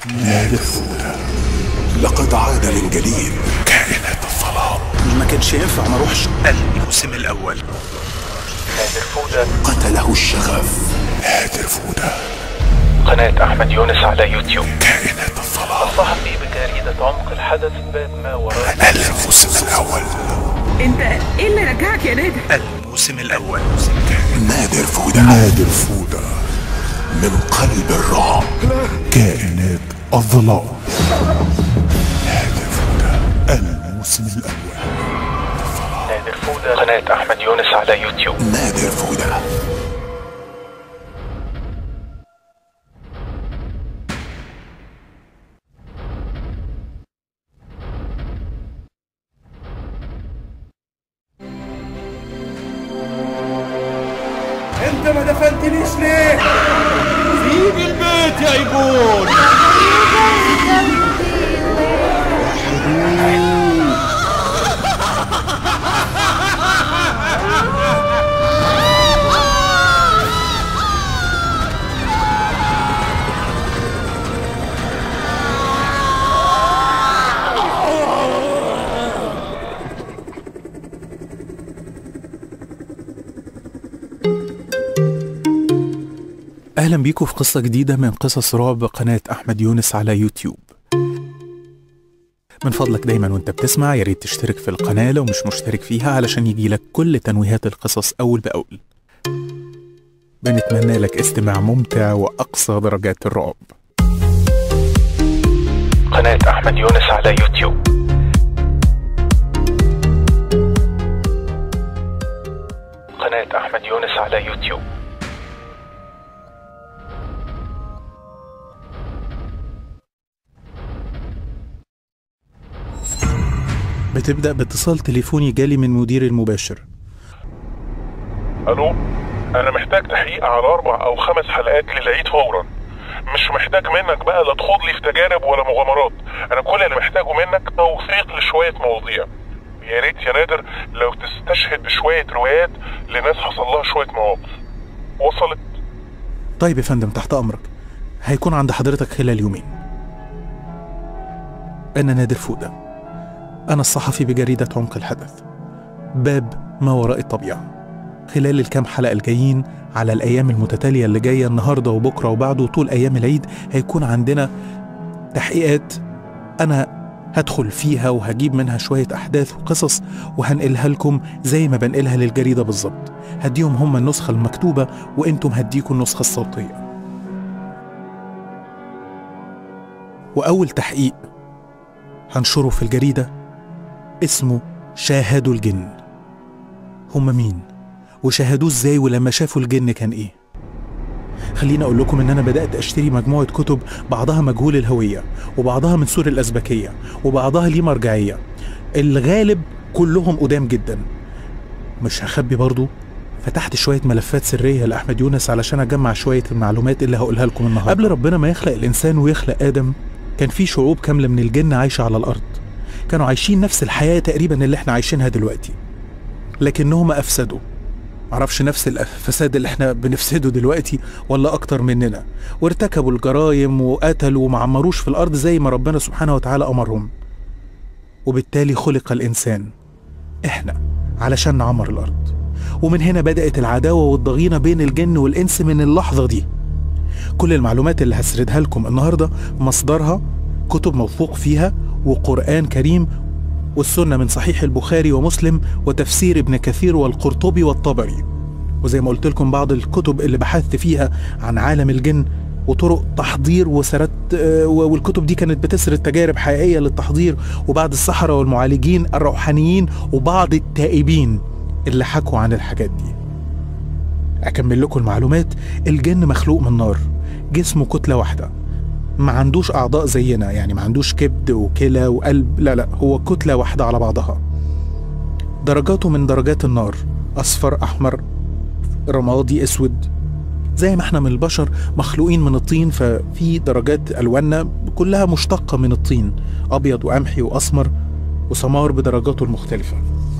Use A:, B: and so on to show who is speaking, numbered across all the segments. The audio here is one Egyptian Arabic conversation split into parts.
A: نادر فودة لقد عاد من جديد كائنات الظلام
B: ما كانش ينفع ما اروحش
C: الموسم الأول
D: نادر فودة
A: قتله الشغف نادر فودة
D: قناة أحمد يونس على يوتيوب
A: كائنات الظلام
D: صحفي بجريدة عمق الحدث باب ما وراء
A: الموسم الأول
E: انت ايه اللي رجعك يا نادر
C: الموسم الأول
A: نادر فودة نادر فودة من قلب الرعب كائنات الظلام نادر فودة الموسم الأول
D: نادر فودة قناة أحمد يونس على يوتيوب
A: نادر فودة
F: انت ما دفنتنيش ليه؟ سيب البيت يا ايبون
B: اهلا بيكم في قصة جديدة من قصص رعب قناة احمد يونس على يوتيوب من فضلك دايما وانت بتسمع يا ريت تشترك في القناة لو مش مشترك فيها علشان يجيلك كل تنويهات القصص اول باول بنتمنى لك استماع ممتع واقصى درجات الرعب
D: قناة أحمد يونس على يوتيوب قناة أحمد يونس على يوتيوب
B: بتبدأ باتصال تليفوني جالي من مدير المباشر
G: الو انا محتاج تحقيق على اربع او خمس حلقات للعيد فورا مش محتاج منك بقى لا تخوض لي في تجارب ولا مغامرات انا كل اللي محتاجه منك توثيق لشويه مواضيع يا ريت يا نادر لو تستشهد بشويه روايات لناس حصل لها شويه مواقف وصلت
B: طيب يا فندم تحت امرك هيكون عند حضرتك خلال يومين انا نادر فودة انا الصحفي بجريدة عمق الحدث باب ما وراء الطبيعة خلال الكام حلقة الجايين على الأيام المتتالية اللي جاية النهاردة وبكرة وبعده وطول أيام العيد هيكون عندنا تحقيقات أنا هدخل فيها وهجيب منها شوية أحداث وقصص وهنقلها لكم زي ما بنقلها للجريدة بالظبط هديهم هم النسخة المكتوبة وانتم هديكم النسخة الصوتية وأول تحقيق هنشره في الجريدة اسمه شاهدوا الجن هم مين وشاهدوه ازاي ولما شافوا الجن كان ايه خليني اقول لكم ان انا بدات اشتري مجموعه كتب بعضها مجهول الهويه وبعضها من سور الازبكيه وبعضها ليه مرجعيه الغالب كلهم قدام جدا مش هخبي برضو فتحت شوية ملفات سرية لأحمد يونس علشان أجمع شوية المعلومات اللي هقولها لكم النهاردة قبل ربنا ما يخلق الإنسان ويخلق آدم كان في شعوب كاملة من الجن عايشة على الأرض كانوا عايشين نفس الحياة تقريبا اللي احنا عايشينها دلوقتي لكنهم أفسدوا معرفش نفس الفساد اللي احنا بنفسده دلوقتي ولا أكتر مننا وارتكبوا الجرائم وقتلوا ومعمروش في الأرض زي ما ربنا سبحانه وتعالى أمرهم وبالتالي خلق الإنسان احنا علشان نعمر الأرض ومن هنا بدأت العداوة والضغينة بين الجن والإنس من اللحظة دي كل المعلومات اللي هسردها لكم النهاردة مصدرها كتب موثوق فيها وقرآن كريم والسنة من صحيح البخاري ومسلم وتفسير ابن كثير والقرطبي والطبري وزي ما قلت لكم بعض الكتب اللي بحثت فيها عن عالم الجن وطرق تحضير وسرت آه، والكتب دي كانت بتسرد تجارب حقيقية للتحضير وبعض السحرة والمعالجين الروحانيين وبعض التائبين اللي حكوا عن الحاجات دي أكمل لكم المعلومات الجن مخلوق من نار جسمه كتلة واحدة ما عندوش أعضاء زينا يعني ما عندوش كبد وكلى وقلب لا لا هو كتلة واحدة على بعضها درجاته من درجات النار أصفر أحمر رمادي أسود زي ما احنا من البشر مخلوقين من الطين ففي درجات ألواننا كلها مشتقة من الطين أبيض وقمحي وأسمر وسمار بدرجاته المختلفة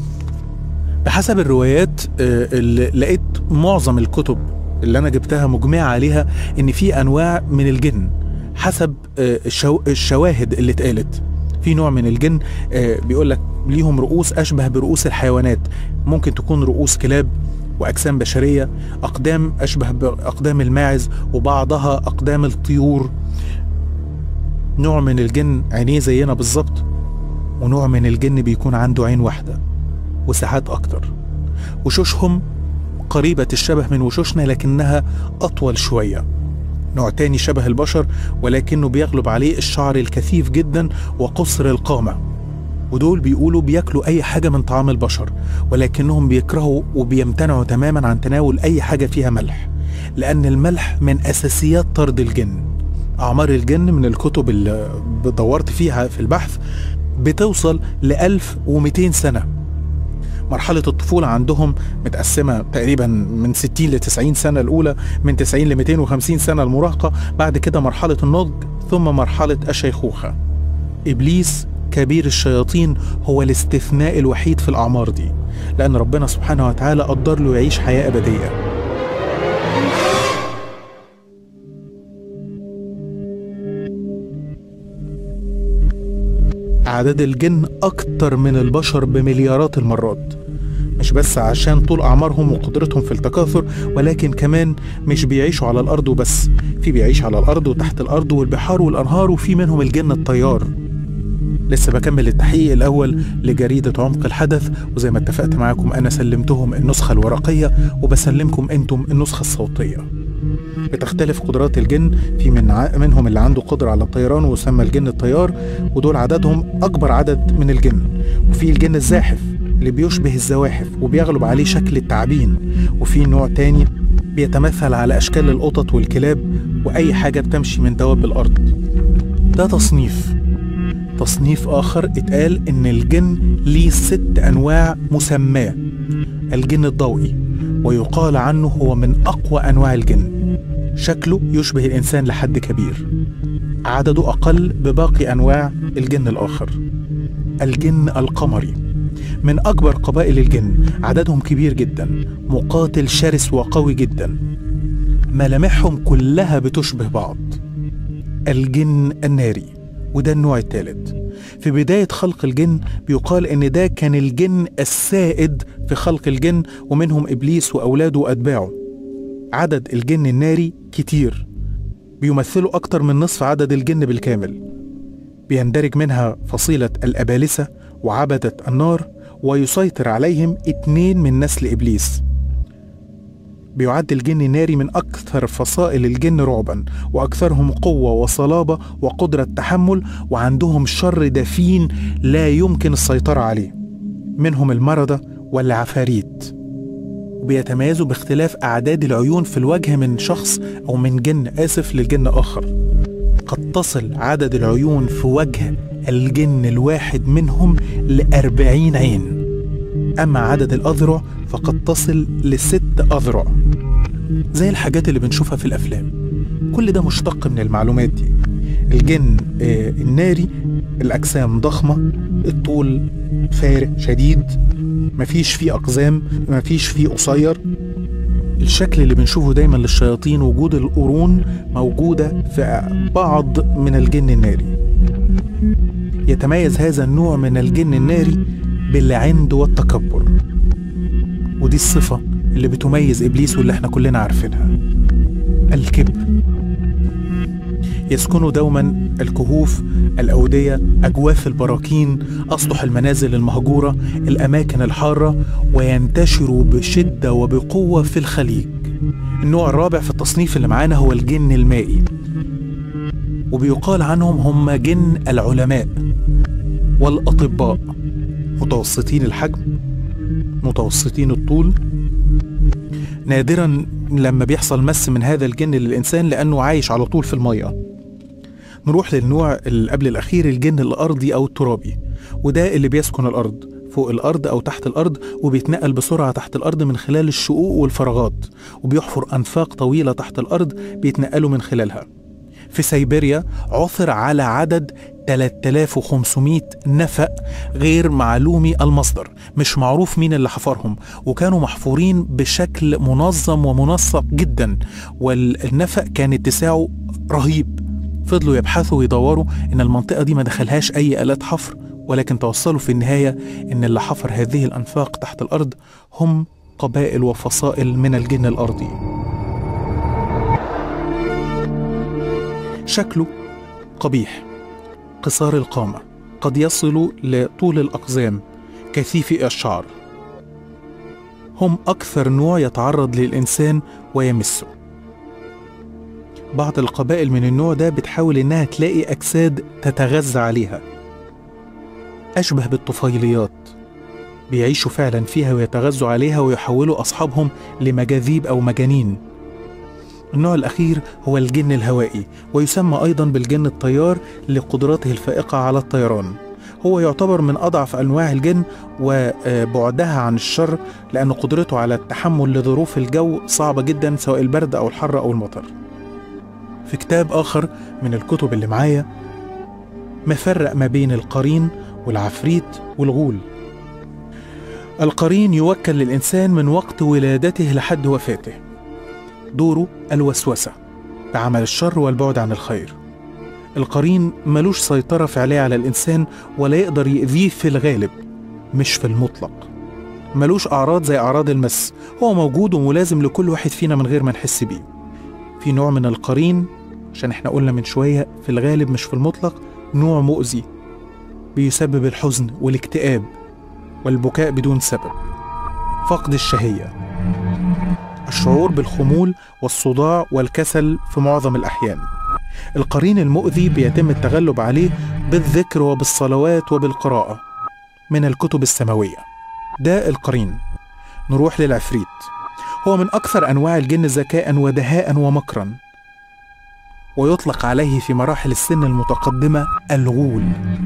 B: بحسب الروايات آه، اللي لقيت معظم الكتب اللي انا جبتها مجمعة عليها ان في انواع من الجن حسب آه، الشو... الشواهد اللي اتقالت في نوع من الجن آه، بيقول لك ليهم رؤوس اشبه برؤوس الحيوانات ممكن تكون رؤوس كلاب واجسام بشريه اقدام اشبه باقدام الماعز وبعضها اقدام الطيور نوع من الجن عينيه زينا بالظبط ونوع من الجن بيكون عنده عين واحده وساعات اكتر وشوشهم قريبة الشبه من وشوشنا لكنها أطول شوية نوع تاني شبه البشر ولكنه بيغلب عليه الشعر الكثيف جدا وقصر القامة ودول بيقولوا بياكلوا أي حاجة من طعام البشر ولكنهم بيكرهوا وبيمتنعوا تماما عن تناول أي حاجة فيها ملح لأن الملح من أساسيات طرد الجن أعمار الجن من الكتب اللي دورت فيها في البحث بتوصل ل 1200 سنة مرحلة الطفولة عندهم متقسمة تقريبا من 60 ل 90 سنة الأولى من 90 ل 250 سنة المراهقة بعد كده مرحلة النضج ثم مرحلة الشيخوخة إبليس كبير الشياطين هو الاستثناء الوحيد في الأعمار دي لأن ربنا سبحانه وتعالى قدر له يعيش حياة أبدية أعداد الجن أكتر من البشر بمليارات المرات مش بس عشان طول أعمارهم وقدرتهم في التكاثر ولكن كمان مش بيعيشوا على الأرض وبس في بيعيش على الأرض وتحت الأرض والبحار والأنهار وفي منهم الجن الطيار لسه بكمل التحقيق الأول لجريدة عمق الحدث وزي ما اتفقت معاكم أنا سلمتهم النسخة الورقية وبسلمكم أنتم النسخة الصوتية بتختلف قدرات الجن في من ع... منهم اللي عنده قدرة على الطيران ويسمى الجن الطيار ودول عددهم أكبر عدد من الجن وفي الجن الزاحف اللي بيشبه الزواحف وبيغلب عليه شكل التعابين وفي نوع تاني بيتمثل على أشكال القطط والكلاب وأي حاجة بتمشي من دواب الأرض ده تصنيف تصنيف آخر اتقال إن الجن ليه ست أنواع مسماة الجن الضوئي ويقال عنه هو من أقوى أنواع الجن شكله يشبه الإنسان لحد كبير عدده أقل بباقي أنواع الجن الآخر الجن القمري من أكبر قبائل الجن عددهم كبير جدا مقاتل شرس وقوي جدا ملامحهم كلها بتشبه بعض الجن الناري وده النوع الثالث في بداية خلق الجن بيقال إن ده كان الجن السائد في خلق الجن ومنهم إبليس وأولاده وأتباعه عدد الجن الناري كتير بيمثلوا أكتر من نصف عدد الجن بالكامل بيندرج منها فصيلة الأبالسة وعبدة النار ويسيطر عليهم اتنين من نسل إبليس بيعد الجن الناري من أكثر فصائل الجن رعبا وأكثرهم قوة وصلابة وقدرة تحمل وعندهم شر دفين لا يمكن السيطرة عليه منهم المردة والعفاريت وبيتميزوا باختلاف أعداد العيون في الوجه من شخص أو من جن آسف للجن آخر قد تصل عدد العيون في وجه الجن الواحد منهم لأربعين عين أما عدد الأذرع فقد تصل لست أذرع زي الحاجات اللي بنشوفها في الأفلام كل ده مشتق من المعلومات دي الجن آه، الناري الأجسام ضخمة الطول فارق شديد مفيش فيه أقزام مفيش فيه قصير الشكل اللي بنشوفه دايما للشياطين وجود القرون موجودة في بعض من الجن الناري يتميز هذا النوع من الجن الناري بالعند والتكبر ودي الصفة اللي بتميز إبليس واللي احنا كلنا عارفينها الكبر يسكنوا دوما الكهوف الأودية أجواف البراكين أسطح المنازل المهجورة الأماكن الحارة وينتشروا بشدة وبقوة في الخليج النوع الرابع في التصنيف اللي معانا هو الجن المائي وبيقال عنهم هم جن العلماء والأطباء متوسطين الحجم متوسطين الطول نادرا لما بيحصل مس من هذا الجن للإنسان لأنه عايش على طول في المية نروح للنوع اللي قبل الأخير الجن الأرضي أو الترابي وده اللي بيسكن الأرض فوق الأرض أو تحت الأرض وبيتنقل بسرعة تحت الأرض من خلال الشقوق والفراغات وبيحفر أنفاق طويلة تحت الأرض بيتنقلوا من خلالها في سيبيريا عثر على عدد 3500 نفق غير معلومي المصدر مش معروف مين اللي حفرهم وكانوا محفورين بشكل منظم ومنسق جدا والنفق كان اتساعه رهيب فضلوا يبحثوا ويدوروا إن المنطقة دي ما دخلهاش أي آلات حفر ولكن توصلوا في النهاية إن اللي حفر هذه الأنفاق تحت الأرض هم قبائل وفصائل من الجن الأرضي شكله قبيح قصار القامة قد يصل لطول الأقزام كثيف الشعر هم أكثر نوع يتعرض للإنسان ويمسه بعض القبائل من النوع ده بتحاول إنها تلاقي أجساد تتغذى عليها أشبه بالطفيليات بيعيشوا فعلا فيها ويتغذوا عليها ويحولوا أصحابهم لمجاذيب أو مجانين النوع الأخير هو الجن الهوائي ويسمى أيضا بالجن الطيار لقدراته الفائقة على الطيران هو يعتبر من أضعف أنواع الجن وبعدها عن الشر لأن قدرته على التحمل لظروف الجو صعبة جدا سواء البرد أو الحر أو المطر في كتاب آخر من الكتب اللي معايا مفرق ما بين القرين والعفريت والغول القرين يوكل للإنسان من وقت ولادته لحد وفاته دوره الوسوسة بعمل الشر والبعد عن الخير القرين ملوش سيطرة فعلية على الإنسان ولا يقدر يأذيه في الغالب مش في المطلق ملوش أعراض زي أعراض المس هو موجود وملازم لكل واحد فينا من غير ما نحس بيه في نوع من القرين عشان احنا قلنا من شوية في الغالب مش في المطلق نوع مؤذي بيسبب الحزن والاكتئاب والبكاء بدون سبب فقد الشهية الشعور بالخمول والصداع والكسل في معظم الأحيان القرين المؤذي بيتم التغلب عليه بالذكر وبالصلوات وبالقراءة من الكتب السماوية ده القرين نروح للعفريت هو من أكثر أنواع الجن ذكاء ودهاء ومكرا ويطلق عليه في مراحل السن المتقدمة الغول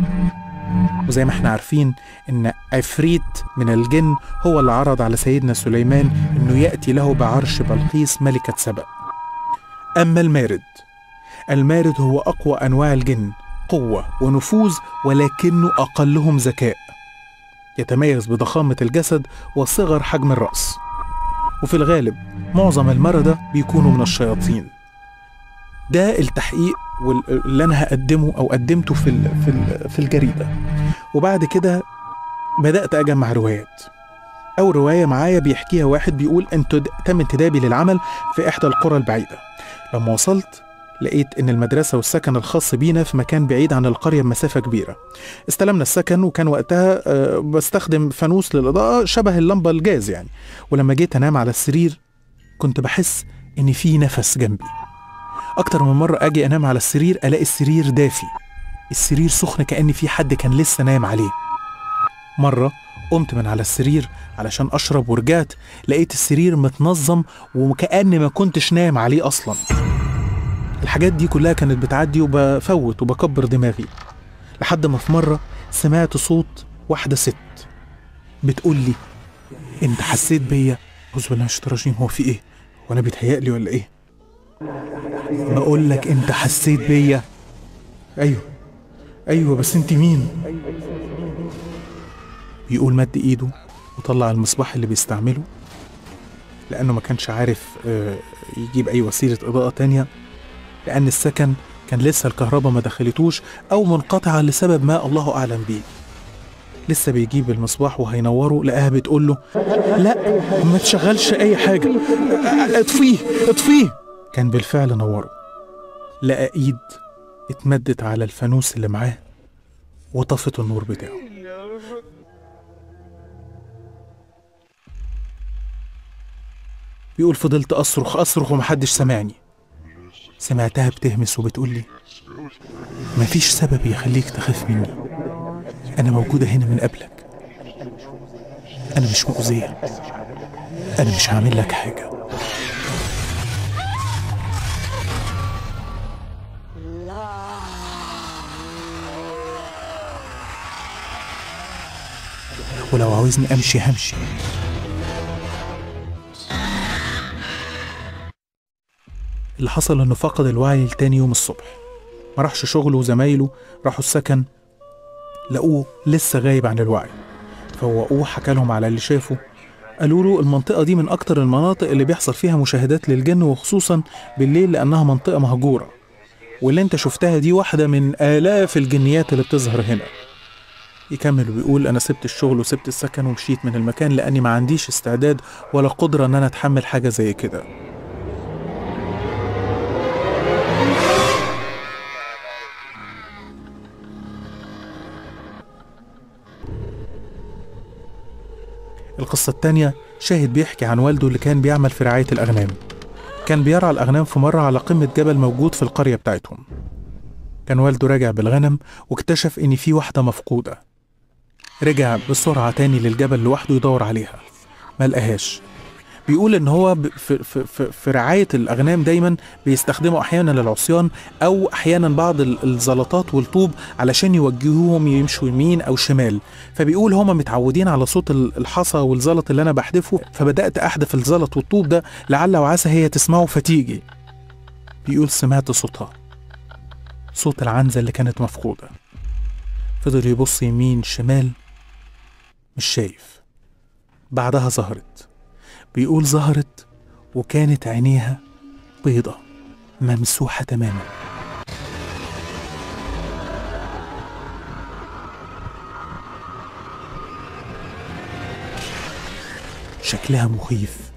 B: وزي ما احنا عارفين ان عفريت من الجن هو اللي عرض على سيدنا سليمان انه يأتي له بعرش بلقيس ملكة سبأ أما المارد المارد هو أقوى أنواع الجن قوة ونفوذ ولكنه أقلهم ذكاء يتميز بضخامة الجسد وصغر حجم الرأس وفي الغالب معظم المردة بيكونوا من الشياطين ده التحقيق واللي انا هقدمه او قدمته في ال في ال في الجريده وبعد كده بدات اجمع روايات اول روايه معايا بيحكيها واحد بيقول انت تم انتدابي للعمل في احدى القرى البعيده لما وصلت لقيت ان المدرسه والسكن الخاص بينا في مكان بعيد عن القريه بمسافه كبيره استلمنا السكن وكان وقتها آه، بستخدم فانوس للاضاءه شبه اللمبه الجاز يعني ولما جيت انام على السرير كنت بحس ان في نفس جنبي اكتر من مره اجي انام على السرير الاقي السرير دافي السرير سخن كان في حد كان لسه نايم عليه مره قمت من على السرير علشان اشرب ورجعت لقيت السرير متنظم وكأن ما كنتش نايم عليه اصلا الحاجات دي كلها كانت بتعدي وبفوت وبكبر دماغي لحد ما في مرة سمعت صوت واحدة ست بتقول لي انت حسيت بيا أعوذ بالله من الشيطان الرجيم هو في ايه؟ وانا بيتهيألي ولا ايه؟ بقول لك انت حسيت بيا ايوه ايوه بس انت مين؟ بيقول مد ايده وطلع المصباح اللي بيستعمله لانه ما كانش عارف آه، يجيب اي وسيله اضاءه تانية لان السكن كان لسه الكهرباء ما دخلتوش او منقطعه لسبب ما الله اعلم بيه لسه بيجيب المصباح وهينوره لقاها بتقول له لا ما تشغلش اي حاجه اطفيه اطفيه كان بالفعل نوره لقى ايد اتمدت على الفانوس اللي معاه وطفت النور بتاعه بيقول فضلت اصرخ اصرخ ومحدش سمعني سمعتها بتهمس وبتقول لي مفيش سبب يخليك تخاف مني انا موجوده هنا من قبلك انا مش مؤذيه انا مش هعمل لك حاجه ولو عاوزني امشي همشي اللي حصل انه فقد الوعي لتاني يوم الصبح ما راحش شغله وزمايله راحوا السكن لقوه لسه غايب عن الوعي فوقوه حكى لهم على اللي شافه قالوا له المنطقة دي من أكتر المناطق اللي بيحصل فيها مشاهدات للجن وخصوصا بالليل لأنها منطقة مهجورة واللي انت شفتها دي واحدة من آلاف الجنيات اللي بتظهر هنا يكمل ويقول أنا سبت الشغل وسبت السكن ومشيت من المكان لأني ما عنديش استعداد ولا قدرة إن أنا أتحمل حاجة زي كده القصة التانية شاهد بيحكي عن والده اللي كان بيعمل في رعاية الأغنام كان بيرعى الأغنام في مرة على قمة جبل موجود في القرية بتاعتهم كان والده راجع بالغنم واكتشف إن في واحدة مفقودة رجع بسرعة تاني للجبل لوحده يدور عليها ما لقاهاش بيقول ان هو ب- في, في, في, في رعاية الاغنام دايما بيستخدموا احيانا العصيان او احيانا بعض ال- الزلطات والطوب علشان يوجهوهم يمشوا يمين او شمال فبيقول هما متعودين على صوت ال- الحصى والزلط اللي انا بحدفه فبدأت احدف الزلط والطوب ده لعل وعسى هي تسمعه فتيجي بيقول سمعت صوتها صوت العنزة اللي كانت مفقودة فضل يبص يمين شمال مش شايف بعدها ظهرت بيقول ظهرت وكانت عينيها بيضة ممسوحة تماما شكلها مخيف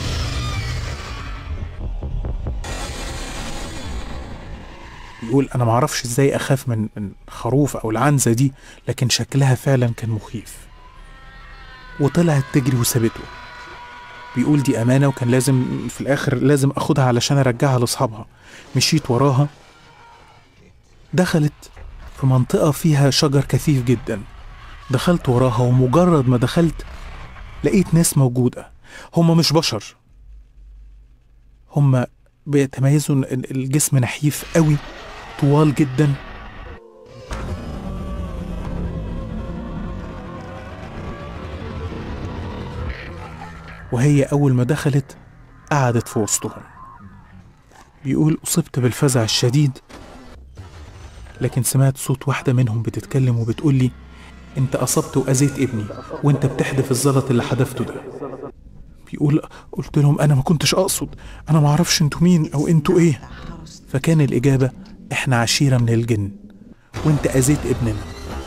B: بيقول انا معرفش ازاي اخاف من من خروف او العنزه دي لكن شكلها فعلا كان مخيف وطلعت تجري وسابته بيقول دي امانه وكان لازم في الاخر لازم اخدها علشان ارجعها لاصحابها مشيت وراها دخلت في منطقه فيها شجر كثيف جدا دخلت وراها ومجرد ما دخلت لقيت ناس موجوده هم مش بشر هم بيتميزوا إن الجسم نحيف قوي طوال جدا وهي أول ما دخلت قعدت في وسطهم بيقول أصبت بالفزع الشديد لكن سمعت صوت واحدة منهم بتتكلم وبتقول لي أنت أصبت وأذيت ابني وأنت بتحدف الزلط اللي حدفته ده بيقول قلت لهم أنا ما كنتش أقصد أنا ما أعرفش أنتوا مين أو أنتوا إيه فكان الإجابة إحنا عشيرة من الجن وأنت أذيت ابننا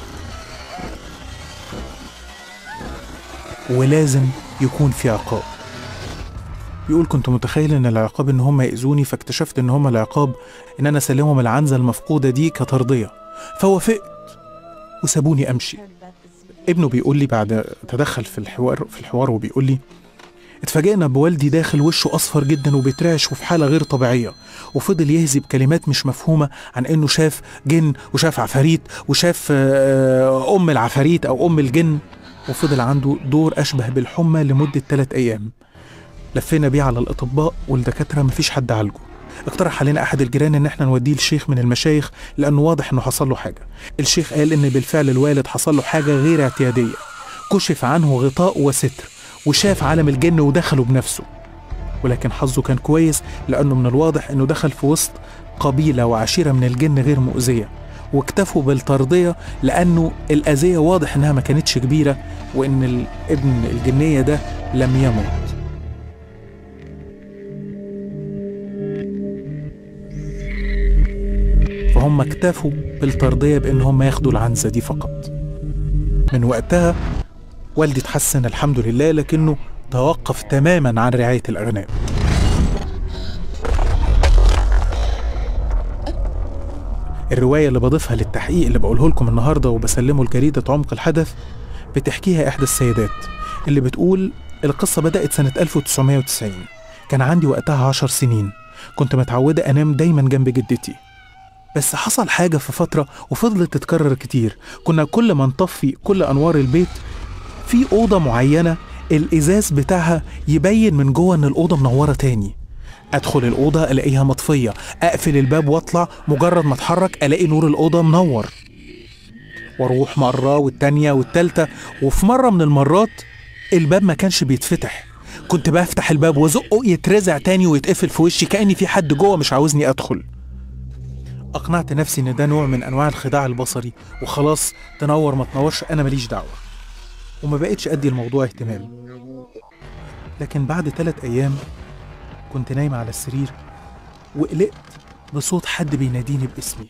B: ولازم يكون في عقاب بيقول كنت متخيل ان العقاب ان هم يأذوني فاكتشفت ان هم العقاب ان انا اسلمهم العنزة المفقودة دي كترضية فوافقت وسابوني امشي ابنه بيقول لي بعد تدخل في الحوار في الحوار وبيقول لي اتفاجئنا بوالدي داخل وشه اصفر جدا وبيترعش وفي حاله غير طبيعيه وفضل يهزي بكلمات مش مفهومه عن انه شاف جن وشاف عفاريت وشاف آه، ام العفاريت او ام الجن وفضل عنده دور اشبه بالحمى لمده ثلاث ايام لفينا بيه على الاطباء والدكاتره مفيش حد عالجه اقترح علينا احد الجيران ان احنا نوديه لشيخ من المشايخ لانه واضح انه حصل له حاجه الشيخ قال ان بالفعل الوالد حصل له حاجه غير اعتياديه كشف عنه غطاء وستر وشاف عالم الجن ودخله بنفسه ولكن حظه كان كويس لأنه من الواضح أنه دخل في وسط قبيلة وعشيرة من الجن غير مؤذية واكتفوا بالترضية لأنه الأذية واضح أنها ما كانتش كبيرة وأن الابن الجنية ده لم يمت فهم اكتفوا بالترضية بأن هم ياخدوا العنزة دي فقط من وقتها والدي اتحسن الحمد لله لكنه توقف تماما عن رعاية الأغنام الرواية اللي بضيفها للتحقيق اللي بقوله لكم النهاردة وبسلمه لجريدة عمق الحدث بتحكيها إحدى السيدات اللي بتقول القصة بدأت سنة 1990 كان عندي وقتها عشر سنين كنت متعودة أنام دايما جنب جدتي بس حصل حاجة في فترة وفضلت تتكرر كتير كنا كل ما نطفي كل أنوار البيت في أوضة معينة الإزاز بتاعها يبين من جوه إن الأوضة منورة تاني أدخل الأوضة ألاقيها مطفية أقفل الباب وأطلع مجرد ما أتحرك ألاقي نور الأوضة منور وأروح مرة والتانية والتالتة وفي مرة من المرات الباب ما كانش بيتفتح كنت بفتح الباب وزقه يترزع تاني ويتقفل في وشي كأني في حد جوه مش عاوزني أدخل أقنعت نفسي إن ده نوع من أنواع الخداع البصري وخلاص تنور ما تنورش أنا ماليش دعوة وما بقتش أدي الموضوع اهتمام لكن بعد ثلاث أيام كنت نايم على السرير وقلقت بصوت حد بيناديني باسمي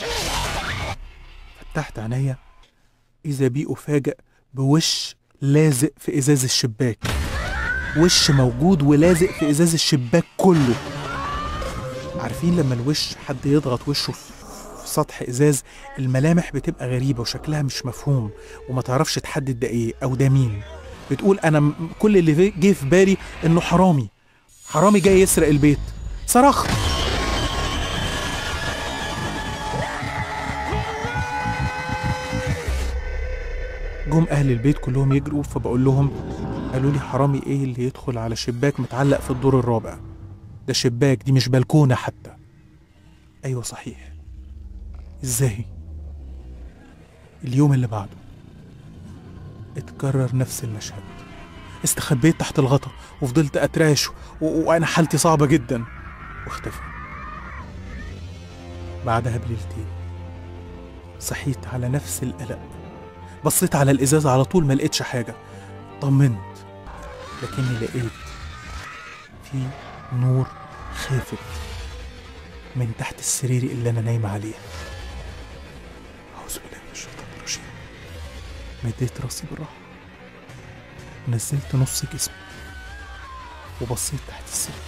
B: فتحت عينيا إذا بي أفاجأ بوش لازق في إزاز الشباك وش موجود ولازق في إزاز الشباك كله عارفين لما الوش حد يضغط وشه في في سطح إزاز الملامح بتبقى غريبة وشكلها مش مفهوم وما تعرفش تحدد ده إيه أو ده مين بتقول أنا م- كل اللي في- جه في بالي إنه حرامي حرامي جاي يسرق البيت صرخت جم اهل البيت كلهم يجروا فبقول لهم قالوا لي حرامي ايه اللي يدخل على شباك متعلق في الدور الرابع ده شباك دي مش بلكونه حتى ايوه صحيح ازاي اليوم اللي بعده اتكرر نفس المشهد استخبيت تحت الغطا وفضلت اتراش و- وانا حالتي صعبه جدا واختفى بعدها بليلتين صحيت على نفس القلق بصيت على الازاز على طول ما لقيتش حاجه طمنت لكني لقيت في نور خافت من تحت السرير اللي انا نايمه عليه اعوذ بالله من الشيطان الرجيم مديت راسي بالراحه ونزلت نص جسمي وبصيت تحت السرير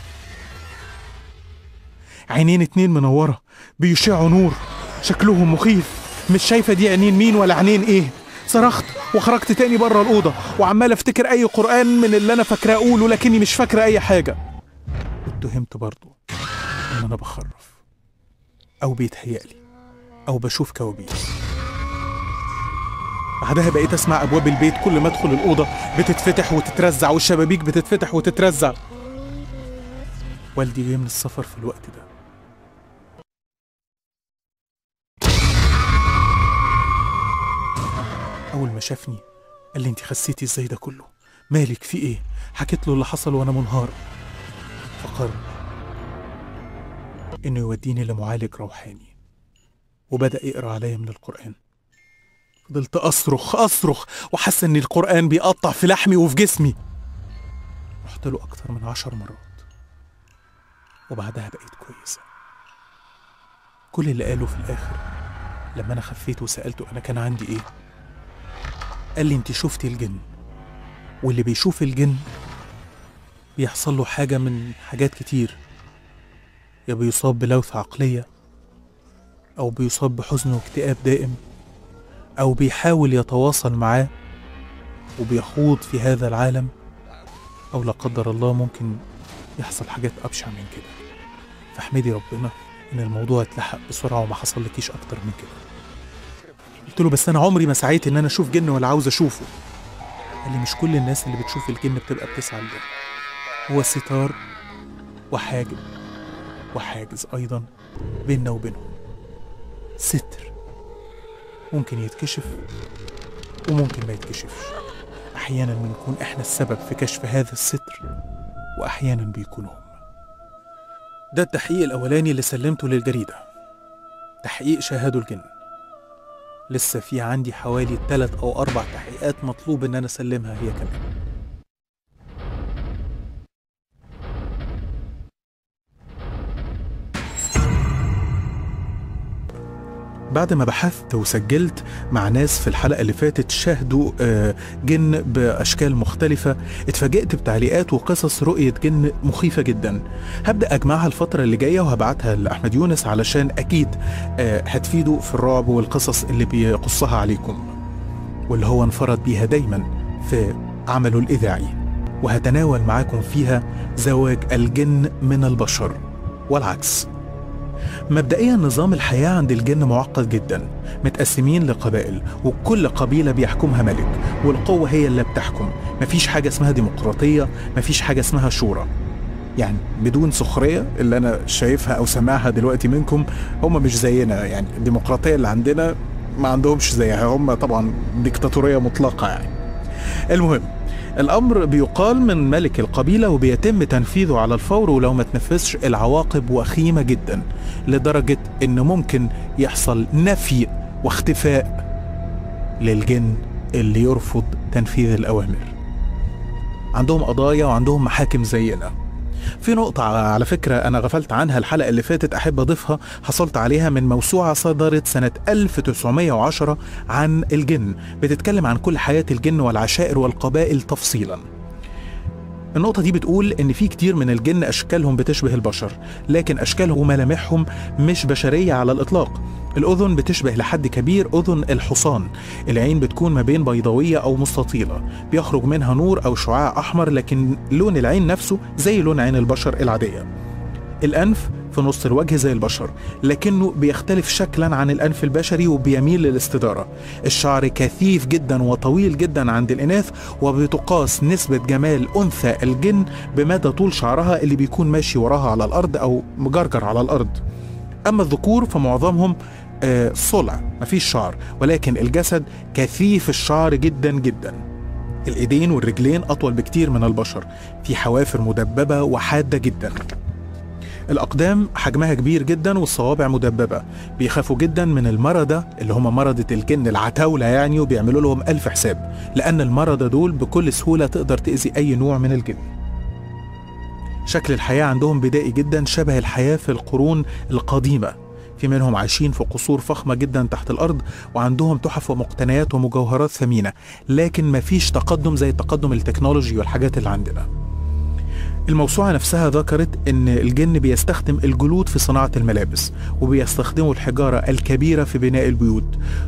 B: عينين اتنين منورة بيشعوا نور شكلهم مخيف مش شايفة دي عينين مين ولا عينين ايه صرخت وخرجت تاني بره الأوضة وعمال افتكر أي قرآن من اللي أنا فاكراه أقوله لكني مش فاكرة أي حاجة اتهمت برضه إن أنا بخرف أو بيتهيألي أو بشوف كوابيس بعدها بقيت أسمع أبواب البيت كل ما أدخل الأوضة بتتفتح وتترزع والشبابيك بتتفتح وتترزع والدي جه من السفر في الوقت ده أول ما شافني قال لي أنت خسيتي إزاي ده كله مالك في إيه حكيت له اللي حصل وأنا منهار فقرر إنه يوديني لمعالج روحاني وبدأ يقرأ عليا من القرآن فضلت أصرخ أصرخ وحاسس إن القرآن بيقطع في لحمي وفي جسمي رحت له أكتر من عشر مرات وبعدها بقيت كويسة كل اللي قاله في الآخر لما أنا خفيت وسألته أنا كان عندي إيه قال لي أنت شفتي الجن واللي بيشوف الجن بيحصل له حاجة من حاجات كتير يا بيصاب بلوثة عقلية أو بيصاب بحزن واكتئاب دائم أو بيحاول يتواصل معاه وبيخوض في هذا العالم أو لا قدر الله ممكن يحصل حاجات أبشع من كده فاحمدي ربنا إن الموضوع اتلحق بسرعة وما حصلكيش أكتر من كده قلت له بس أنا عمري ما سعيت إن أنا أشوف جن ولا عاوز أشوفه قال لي مش كل الناس اللي بتشوف الجن بتبقى بتسعى لده هو ستار وحاجب وحاجز أيضا بيننا وبينهم ستر ممكن يتكشف وممكن ما يتكشفش أحيانا بنكون إحنا السبب في كشف هذا الستر وأحيانا بيكونوا هم ده التحقيق الأولاني اللي سلمته للجريدة تحقيق شاهدوا الجن لسه في عندي حوالي ثلاث أو أربع تحقيقات مطلوب إن أنا أسلمها هي كمان بعد ما بحثت وسجلت مع ناس في الحلقة اللي فاتت شاهدوا آه، جن بأشكال مختلفة اتفاجئت بتعليقات وقصص رؤية جن مخيفة جدا هبدأ أجمعها الفترة اللي جاية وهبعتها لأحمد يونس علشان أكيد آه، هتفيدوا في الرعب والقصص اللي بيقصها عليكم واللي هو انفرد بيها دايما في عمله الإذاعي وهتناول معاكم فيها زواج الجن من البشر والعكس مبدئيا نظام الحياة عند الجن معقد جدا متقسمين لقبائل وكل قبيلة بيحكمها ملك والقوة هي اللي بتحكم مفيش حاجة اسمها ديمقراطية مفيش حاجة اسمها شورى يعني بدون سخرية اللي أنا شايفها أو سامعها دلوقتي منكم هم مش زينا يعني الديمقراطية اللي عندنا ما عندهمش زيها هم طبعا ديكتاتورية مطلقة يعني المهم الأمر بيقال من ملك القبيلة وبيتم تنفيذه على الفور ولو ما تنفذش العواقب وخيمة جدا لدرجة إن ممكن يحصل نفي واختفاء للجن اللي يرفض تنفيذ الأوامر عندهم قضايا وعندهم محاكم زينا في نقطة على فكرة أنا غفلت عنها الحلقة اللي فاتت أحب أضيفها حصلت عليها من موسوعة صدرت سنة 1910 عن الجن بتتكلم عن كل حياة الجن والعشائر والقبائل تفصيلاً النقطة دي بتقول إن في كتير من الجن أشكالهم بتشبه البشر، لكن أشكالهم وملامحهم مش بشرية على الإطلاق. الأذن بتشبه لحد كبير أذن الحصان، العين بتكون ما بين بيضاوية أو مستطيلة، بيخرج منها نور أو شعاع أحمر لكن لون العين نفسه زي لون عين البشر العادية. الأنف في نص الوجه زي البشر لكنه بيختلف شكلا عن الأنف البشري وبيميل للاستدارة الشعر كثيف جدا وطويل جدا عند الإناث وبتقاس نسبة جمال أنثى الجن بمدى طول شعرها اللي بيكون ماشي وراها على الأرض أو مجرجر على الأرض أما الذكور فمعظمهم آه، صلع مفيش شعر ولكن الجسد كثيف الشعر جدا جدا الإيدين والرجلين أطول بكتير من البشر في حوافر مدببة وحادة جدا الأقدام حجمها كبير جدا والصوابع مدببة بيخافوا جدا من المردة اللي هم مردة الجن العتاولة يعني وبيعملوا لهم ألف حساب لأن المردة دول بكل سهولة تقدر تأذي أي نوع من الجن شكل الحياة عندهم بدائي جدا شبه الحياة في القرون القديمة في منهم عايشين في قصور فخمة جدا تحت الأرض وعندهم تحف ومقتنيات ومجوهرات ثمينة لكن مفيش تقدم زي تقدم التكنولوجي والحاجات اللي عندنا الموسوعة نفسها ذكرت إن الجن بيستخدم الجلود في صناعة الملابس وبيستخدموا الحجارة الكبيرة في بناء البيوت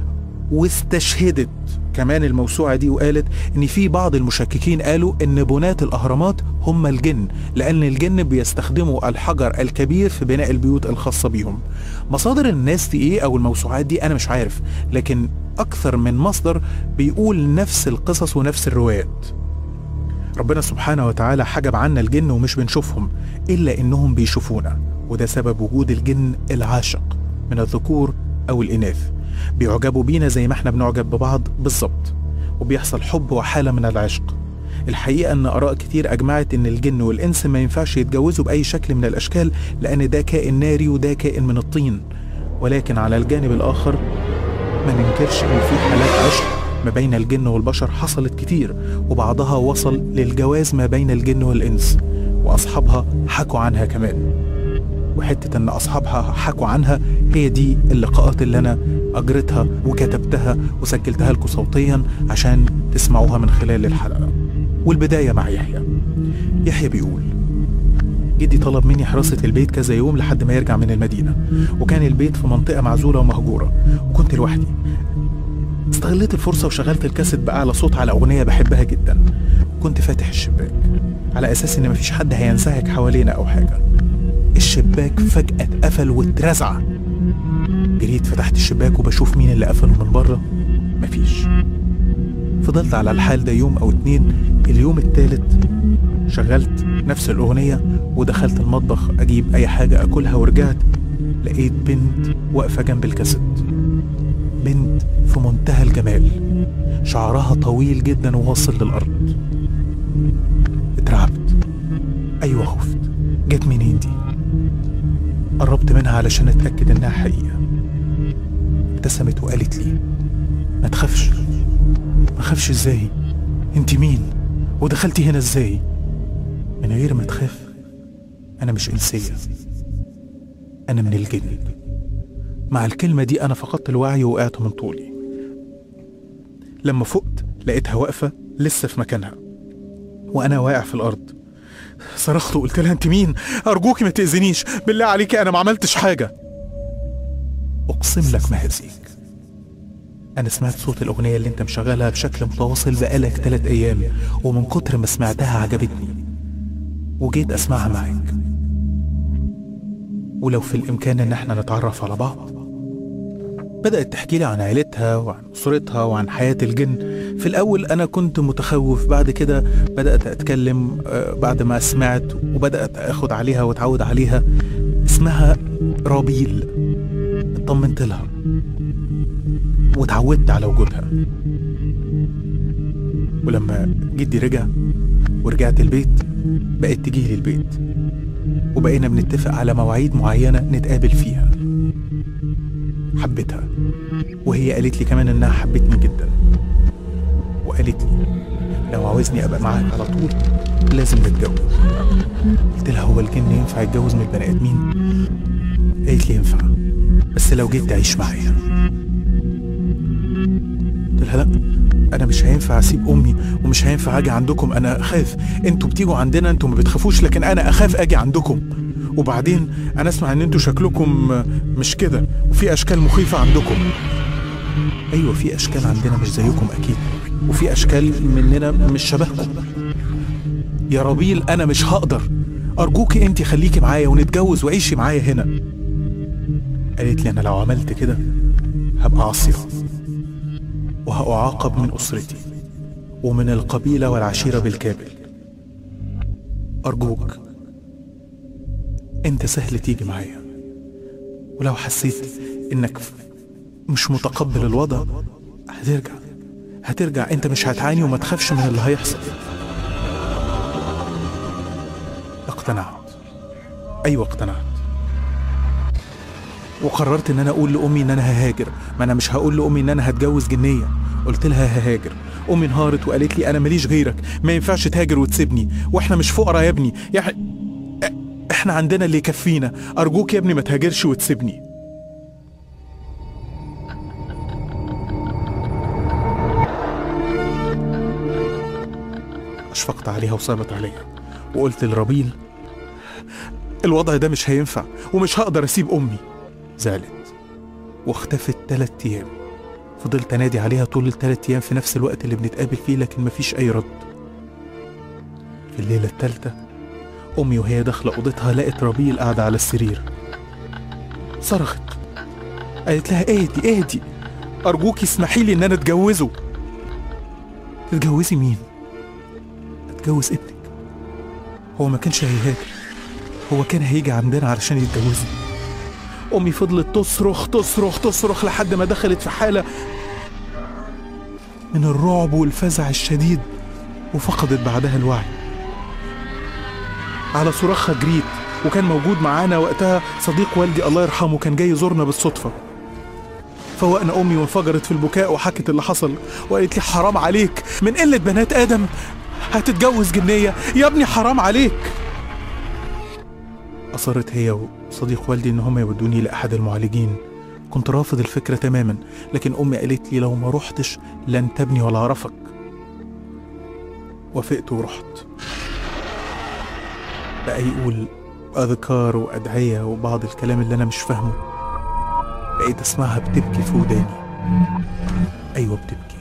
B: واستشهدت كمان الموسوعة دي وقالت إن في بعض المشككين قالوا إن بناة الأهرامات هم الجن لأن الجن بيستخدموا الحجر الكبير في بناء البيوت الخاصة بيهم مصادر الناس دي إيه أو الموسوعات دي أنا مش عارف لكن أكثر من مصدر بيقول نفس القصص ونفس الروايات ربنا سبحانه وتعالى حجب عنا الجن ومش بنشوفهم إلا إنهم بيشوفونا وده سبب وجود الجن العاشق من الذكور أو الإناث بيعجبوا بينا زي ما احنا بنعجب ببعض بالظبط وبيحصل حب وحالة من العشق الحقيقة أن آراء كتير أجمعت إن الجن والإنس ما ينفعش يتجوزوا بأي شكل من الأشكال لأن ده كائن ناري وده كائن من الطين ولكن على الجانب الآخر ما ننكرش إن في حالات عشق ما بين الجن والبشر حصلت كتير وبعضها وصل للجواز ما بين الجن والإنس وأصحابها حكوا عنها كمان وحتة إن أصحابها حكوا عنها هي دي اللقاءات اللي أنا أجرتها وكتبتها وسجلتها لكم صوتيا عشان تسمعوها من خلال الحلقة والبداية مع يحيى يحيى بيقول جدي طلب مني حراسة البيت كذا يوم لحد ما يرجع من المدينة وكان البيت في منطقة معزولة ومهجورة وكنت لوحدي استغليت الفرصة وشغلت الكاسيت بأعلى صوت على أغنية بحبها جدا كنت فاتح الشباك على أساس إن مفيش حد هينزعج حوالينا أو حاجة الشباك فجأة اتقفل واترزع جريت فتحت الشباك وبشوف مين اللي قفله من بره مفيش فضلت على الحال ده يوم أو اتنين اليوم التالت شغلت نفس الأغنية ودخلت المطبخ أجيب أي حاجة أكلها ورجعت لقيت بنت واقفة جنب الكاسيت بنت في منتهى الجمال شعرها طويل جدا وواصل للأرض اترعبت أيوة خفت جت منين دي قربت منها علشان اتأكد إنها حقيقة ابتسمت وقالت لي ما تخافش ما خافش ازاي انت مين ودخلتي هنا ازاي من غير ما تخاف انا مش انسيه انا من الجن مع الكلمه دي انا فقدت الوعي ووقعت من طولي لما فقت لقيتها واقفه لسه في مكانها وانا واقع في الارض صرخت وقلت لها انت مين ارجوكي ما تاذينيش بالله عليكي انا ما عملتش حاجه اقسم لك ما هزيك انا سمعت صوت الاغنيه اللي انت مشغلها بشكل متواصل بقالك تلات ايام ومن كتر ما سمعتها عجبتني وجيت اسمعها معاك ولو في الامكان ان احنا نتعرف على بعض بدأت تحكي لي عن عيلتها وعن أسرتها وعن حياة الجن في الأول أنا كنت متخوف بعد كده بدأت أتكلم آه، بعد ما سمعت وبدأت أخد عليها وأتعود عليها اسمها رابيل اطمنت لها واتعودت على وجودها ولما جدي رجع ورجعت البيت بقت تجيلي البيت وبقينا بنتفق على مواعيد معينة نتقابل فيها حبيتها وهي قالت لي كمان انها حبتني جدا وقالت لي لو عاوزني ابقى معاك على طول لازم نتجوز قلت لها هو الجن ينفع يتجوز من البني ادمين قالت لي ينفع بس لو جيت تعيش معايا قلت لها لا انا مش هينفع اسيب امي ومش هينفع اجي عندكم انا اخاف انتوا بتيجوا عندنا انتوا ما بتخافوش لكن انا اخاف اجي عندكم وبعدين انا اسمع ان انتوا شكلكم مش كده وفي اشكال مخيفه عندكم ايوه في اشكال عندنا مش زيكم اكيد وفي اشكال مننا مش شبهكم يا ربيل انا مش هقدر ارجوكي انت خليكي معايا ونتجوز وعيشي معايا هنا قالت لي انا لو عملت كده هبقى عصيه وهأعاقب من أسرتي ومن القبيلة والعشيرة بالكامل أرجوك أنت سهل تيجي معايا ولو حسيت إنك مش متقبل الوضع هترجع هترجع أنت مش هتعاني وما تخافش من اللي هيحصل اقتنعت أيوة اقتنعت وقررت ان انا اقول لامي ان انا ههاجر ما انا مش هقول لامي ان انا هتجوز جنيه قلت لها ههاجر امي انهارت وقالت لي انا ماليش غيرك ما ينفعش تهاجر وتسيبني واحنا مش فقراء يا ابني يعني احنا عندنا اللي يكفينا ارجوك يا ابني ما تهاجرش وتسيبني اشفقت عليها وصعبت عليها وقلت لربيل الوضع ده مش هينفع ومش هقدر اسيب امي زعلت واختفت تلات ايام فضلت انادي عليها طول التلات ايام في نفس الوقت اللي بنتقابل فيه لكن مفيش اي رد في الليلة التالتة أمي وهي داخلة أوضتها لقت ربيل قاعدة على السرير صرخت قالت لها اهدي اهدي أرجوكي اسمحي لي إن أنا أتجوزه تتجوزي مين؟ أتجوز ابنك هو ما كانش هيهاجر هو كان هيجي عندنا علشان يتجوزني امي فضلت تصرخ تصرخ تصرخ لحد ما دخلت في حاله من الرعب والفزع الشديد وفقدت بعدها الوعي على صراخها جريت وكان موجود معانا وقتها صديق والدي الله يرحمه كان جاي يزورنا بالصدفه فوقنا امي وانفجرت في البكاء وحكت اللي حصل وقالت لي حرام عليك من قله بنات ادم هتتجوز جنيه يا ابني حرام عليك أصرت هي وصديق والدي إن هم يودوني لأحد المعالجين كنت رافض الفكرة تماما لكن أمي قالت لي لو ما رحتش لن تبني ولا أعرفك وافقت ورحت بقى يقول أذكار وأدعية وبعض الكلام اللي أنا مش فاهمه بقيت أسمعها بتبكي في وداني أيوة بتبكي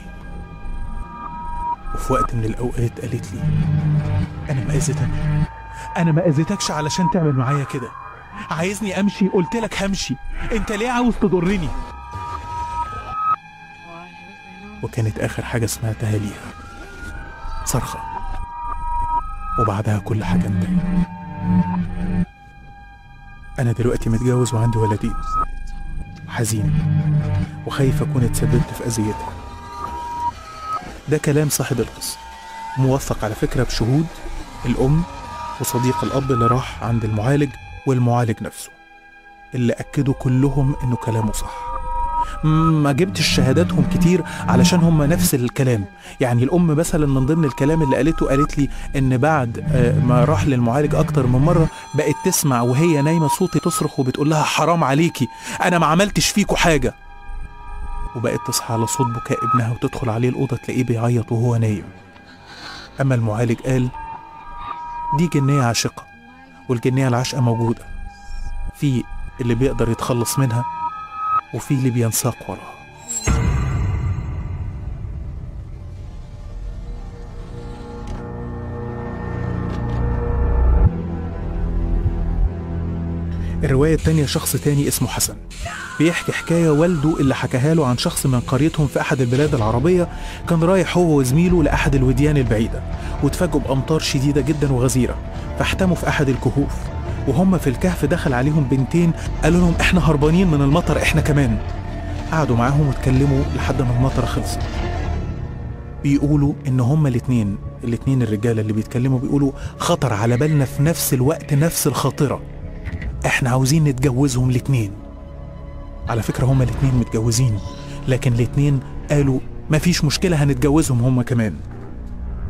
B: وفي وقت من الأوقات قالت لي أنا ما أذيتك انا ما اذيتكش علشان تعمل معايا كده عايزني امشي قلت لك همشي انت ليه عاوز تضرني وكانت اخر حاجه سمعتها ليها صرخه وبعدها كل حاجه انتهت انا دلوقتي متجوز وعندي ولدين حزين وخايف اكون اتسببت في اذيتها ده كلام صاحب القصه موثق على فكره بشهود الام وصديق الأب اللي راح عند المعالج والمعالج نفسه اللي أكدوا كلهم إنه كلامه صح ما جبتش شهاداتهم كتير علشان هم نفس الكلام يعني الأم مثلا من ضمن الكلام اللي قالته قالت لي إن بعد ما راح للمعالج أكتر من مرة بقت تسمع وهي نايمة صوتي تصرخ وبتقول لها حرام عليكي أنا ما عملتش فيكوا حاجة وبقت تصحى على صوت بكاء ابنها وتدخل عليه الأوضة تلاقيه بيعيط وهو نايم أما المعالج قال دي جنية عاشقة والجنية العاشقة موجودة في اللي بيقدر يتخلص منها وفي اللي بينساق وراها الرواية التانية شخص تاني اسمه حسن بيحكي حكاية والده اللي حكاها له عن شخص من قريتهم في أحد البلاد العربية كان رايح هو وزميله لأحد الوديان البعيدة واتفاجئوا بأمطار شديدة جدا وغزيرة فاحتموا في أحد الكهوف وهم في الكهف دخل عليهم بنتين قالوا لهم احنا هربانين من المطر احنا كمان قعدوا معاهم واتكلموا لحد ما المطر خلصت بيقولوا ان هما الاتنين الاتنين الرجاله اللي بيتكلموا بيقولوا خطر على بالنا في نفس الوقت نفس الخاطره احنا عاوزين نتجوزهم الاتنين على فكرة هما الاتنين متجوزين لكن الاتنين قالوا مفيش مشكلة هنتجوزهم هما كمان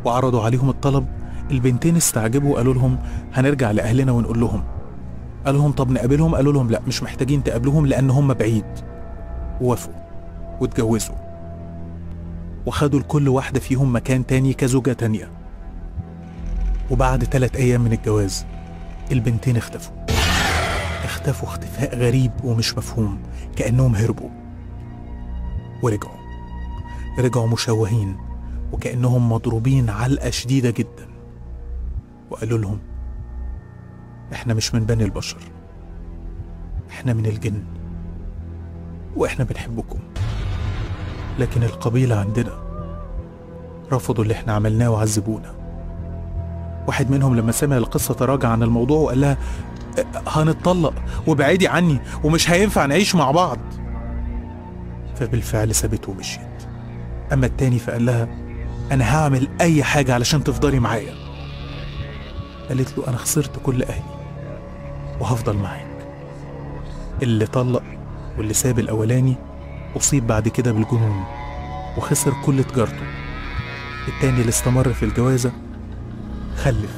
B: وعرضوا عليهم الطلب البنتين استعجبوا وقالوا لهم هنرجع لأهلنا ونقول لهم قال لهم طب نقابلهم قالوا لهم لا مش محتاجين تقابلوهم لأن هم بعيد ووافقوا واتجوزوا وخدوا لكل واحدة فيهم مكان تاني كزوجة تانية وبعد ثلاث أيام من الجواز البنتين اختفوا اختفوا اختفاء غريب ومش مفهوم كأنهم هربوا ورجعوا رجعوا مشوهين وكأنهم مضروبين علقة شديدة جدا وقالوا لهم احنا مش من بني البشر احنا من الجن واحنا بنحبكم لكن القبيلة عندنا رفضوا اللي احنا عملناه وعذبونا واحد منهم لما سمع القصة تراجع عن الموضوع وقال لها "اه، هنتطلق وابعدي عني ومش هينفع نعيش مع بعض فبالفعل سابته ومشيت أما التاني فقال لها أنا هعمل أي حاجة علشان تفضلي معايا قالت له أنا خسرت كل أهلي وهفضل معاك اللي طلق واللي ساب الأولاني أصيب بعد كده بالجنون وخسر كل تجارته التاني اللي استمر في الجوازة خلف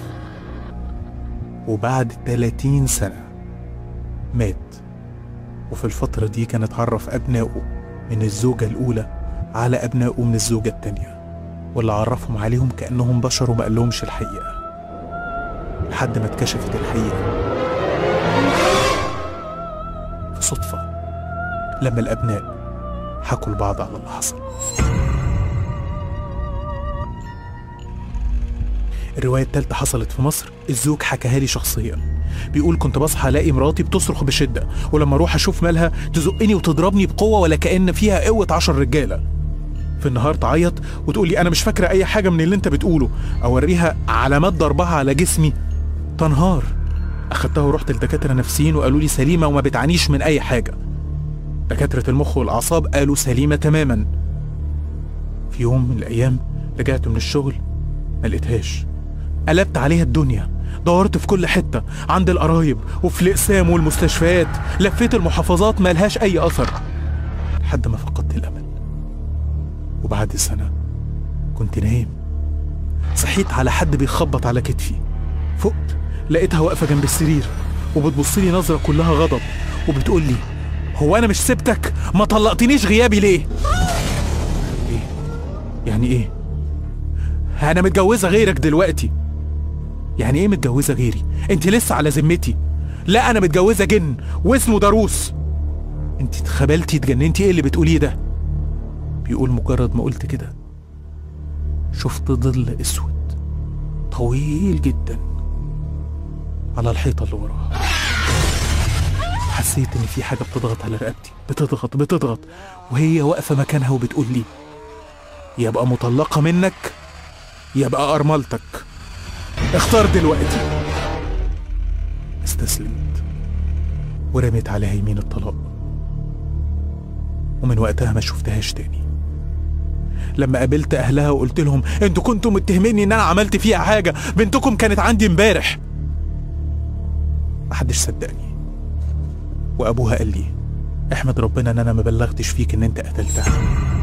B: وبعد 30 سنة مات وفي الفترة دي كان اتعرف أبنائه من الزوجة الأولى على أبنائه من الزوجة التانية واللي عرفهم عليهم كأنهم بشر وما قالهمش الحقيقة لحد ما اتكشفت الحقيقة في صدفة لما الأبناء حكوا لبعض على اللي حصل الرواية التالتة حصلت في مصر الزوج حكاها لي شخصيا بيقول كنت بصحى الاقي مراتي بتصرخ بشدة ولما اروح اشوف مالها تزقني وتضربني بقوة ولا كأن فيها قوة عشر رجالة في النهار تعيط وتقول لي انا مش فاكرة اي حاجة من اللي انت بتقوله اوريها علامات ضربها على جسمي تنهار اخدتها ورحت لدكاترة نفسيين وقالوا لي سليمة وما بتعانيش من اي حاجة دكاترة المخ والأعصاب قالوا سليمة تماما في يوم من الأيام رجعت من الشغل ما لقيتهاش قلبت عليها الدنيا دورت في كل حتة عند القرايب وفي الأقسام والمستشفيات لفيت المحافظات ما لهاش أي أثر لحد ما فقدت الأمل وبعد سنة كنت نايم صحيت على حد بيخبط على كتفي فقت لقيتها واقفة جنب السرير وبتبصلي نظرة كلها غضب وبتقول لي هو أنا مش سبتك ما طلقتنيش غيابي ليه إيه يعني إيه أنا متجوزة غيرك دلوقتي يعني إيه متجوزة غيري أنت لسه على ذمتي لا أنا متجوزة جن واسمه داروس أنت اتخبلتي اتجننتي إيه اللي بتقوليه ده بيقول مجرد ما قلت كده شفت ظل اسود طويل جدا على الحيطه اللي وراها حسيت ان في حاجه بتضغط على رقبتي بتضغط بتضغط وهي واقفه مكانها وبتقول لي يبقى مطلقه منك يبقى ارملتك اختار دلوقتي استسلمت ورميت عليها يمين الطلاق ومن وقتها ما شفتهاش تاني لما قابلت اهلها وقلت لهم انتوا كنتوا متهميني ان انا عملت فيها حاجه بنتكم كانت عندي امبارح محدش صدقني وابوها قال لي احمد ربنا ان انا ما بلغتش فيك ان انت قتلتها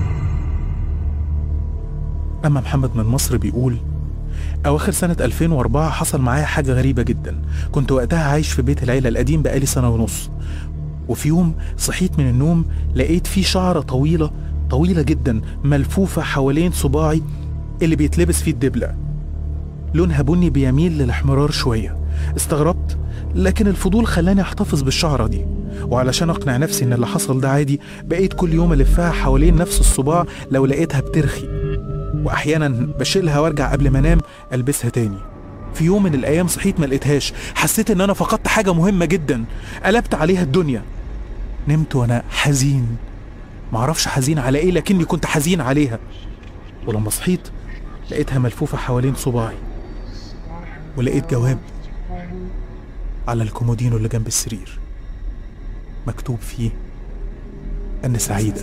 B: اما محمد من مصر بيقول اواخر سنه 2004 حصل معايا حاجه غريبه جدا كنت وقتها عايش في بيت العيله القديم بقالي سنه ونص وفي يوم صحيت من النوم لقيت في شعره طويله طويله جدا ملفوفه حوالين صباعي اللي بيتلبس فيه الدبله لونها بني بيميل للاحمرار شويه استغربت لكن الفضول خلاني احتفظ بالشعره دي وعلشان اقنع نفسي ان اللي حصل ده عادي بقيت كل يوم الفها حوالين نفس الصباع لو لقيتها بترخي واحيانا بشيلها وارجع قبل ما انام البسها تاني في يوم من الايام صحيت ما لقيتهاش حسيت ان انا فقدت حاجه مهمه جدا قلبت عليها الدنيا نمت وانا حزين معرفش حزين على ايه لكني كنت حزين عليها ولما صحيت لقيتها ملفوفه حوالين صباعي ولقيت جواب على الكومودينو اللي جنب السرير مكتوب فيه أنا سعيدة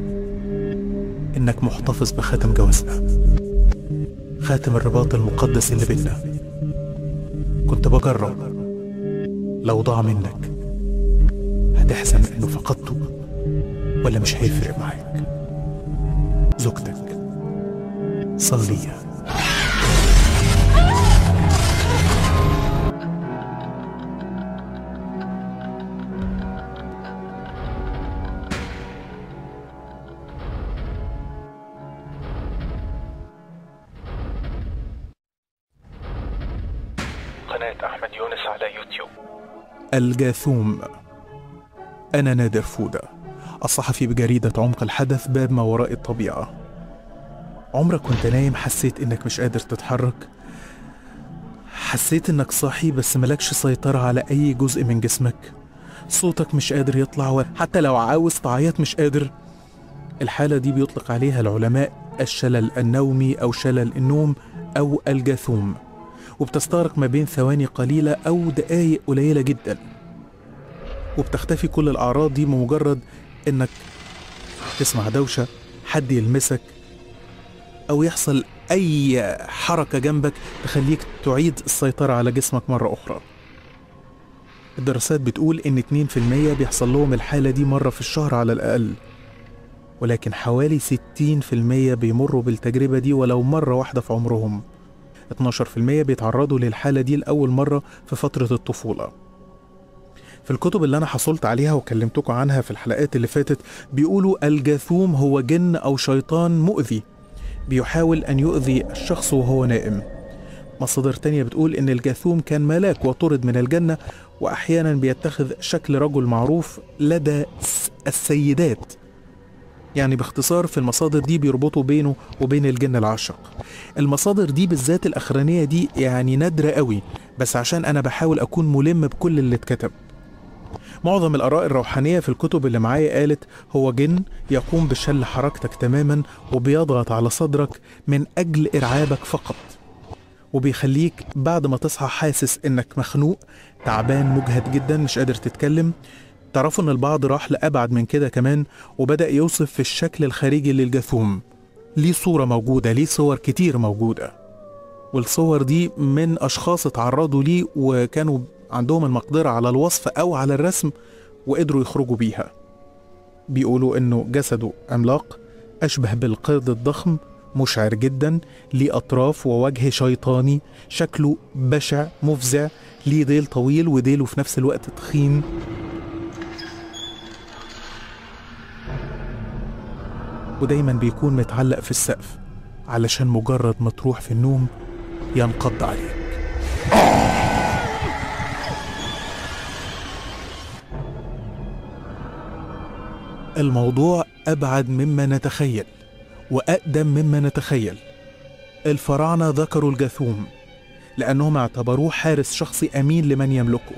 B: إنك محتفظ بخاتم جوازنا خاتم الرباط المقدس اللي بينا كنت بجرب لو ضاع منك هتحزن إنه فقدته ولا مش هيفرق معاك زوجتك صلية
D: قناة أحمد يونس على يوتيوب
B: الجاثوم أنا نادر فودة الصحفي بجريدة عمق الحدث باب ما وراء الطبيعة عمرك وانت نايم حسيت انك مش قادر تتحرك حسيت انك صاحي بس ملكش سيطرة على اي جزء من جسمك صوتك مش قادر يطلع و- حتى لو عاوز تعيط مش قادر الحالة دي بيطلق عليها العلماء الشلل النومي أو شلل النوم أو الجاثوم وبتستغرق ما بين ثواني قليلة أو دقايق قليلة جدا وبتختفي كل الأعراض دي بمجرد إنك تسمع دوشة حد يلمسك أو يحصل أي حركة جنبك تخليك تعيد السيطرة على جسمك مرة أخرى الدراسات بتقول إن 2% بيحصل لهم الحالة دي مرة في الشهر على الأقل ولكن حوالي 60% بيمروا بالتجربة دي ولو مرة واحدة في عمرهم 12% بيتعرضوا للحالة دي لأول مرة في فترة الطفولة في الكتب اللي أنا حصلت عليها وكلمتكم عنها في الحلقات اللي فاتت بيقولوا الجاثوم هو جن أو شيطان مؤذي بيحاول أن يؤذي الشخص وهو نائم مصادر تانية بتقول إن الجاثوم كان ملاك وطرد من الجنة وأحيانا بيتخذ شكل رجل معروف لدى س- السيدات يعني باختصار في المصادر دي بيربطوا بينه وبين الجن العاشق المصادر دي بالذات الأخرانية دي يعني نادرة قوي بس عشان أنا بحاول أكون ملم بكل اللي اتكتب معظم الآراء الروحانية في الكتب اللي معايا قالت هو جن يقوم بشل حركتك تماما وبيضغط على صدرك من أجل إرعابك فقط وبيخليك بعد ما تصحى حاسس إنك مخنوق تعبان مجهد جدا مش قادر تتكلم تعرفوا إن البعض راح لأبعد من كده كمان وبدأ يوصف في الشكل الخارجي للجاثوم ليه صورة موجودة ليه صور كتير موجودة والصور دي من أشخاص اتعرضوا ليه وكانوا عندهم المقدرة على الوصف أو على الرسم وقدروا يخرجوا بيها بيقولوا إنه جسده عملاق أشبه بالقرد الضخم مشعر جدا ليه أطراف ووجه شيطاني شكله بشع مفزع ليه ديل طويل وديله في نفس الوقت تخين ودايما بيكون متعلق في السقف علشان مجرد ما تروح في النوم ينقض عليك الموضوع أبعد مما نتخيل وأقدم مما نتخيل الفراعنة ذكروا الجاثوم لأنهم اعتبروه حارس شخصي أمين لمن يملكه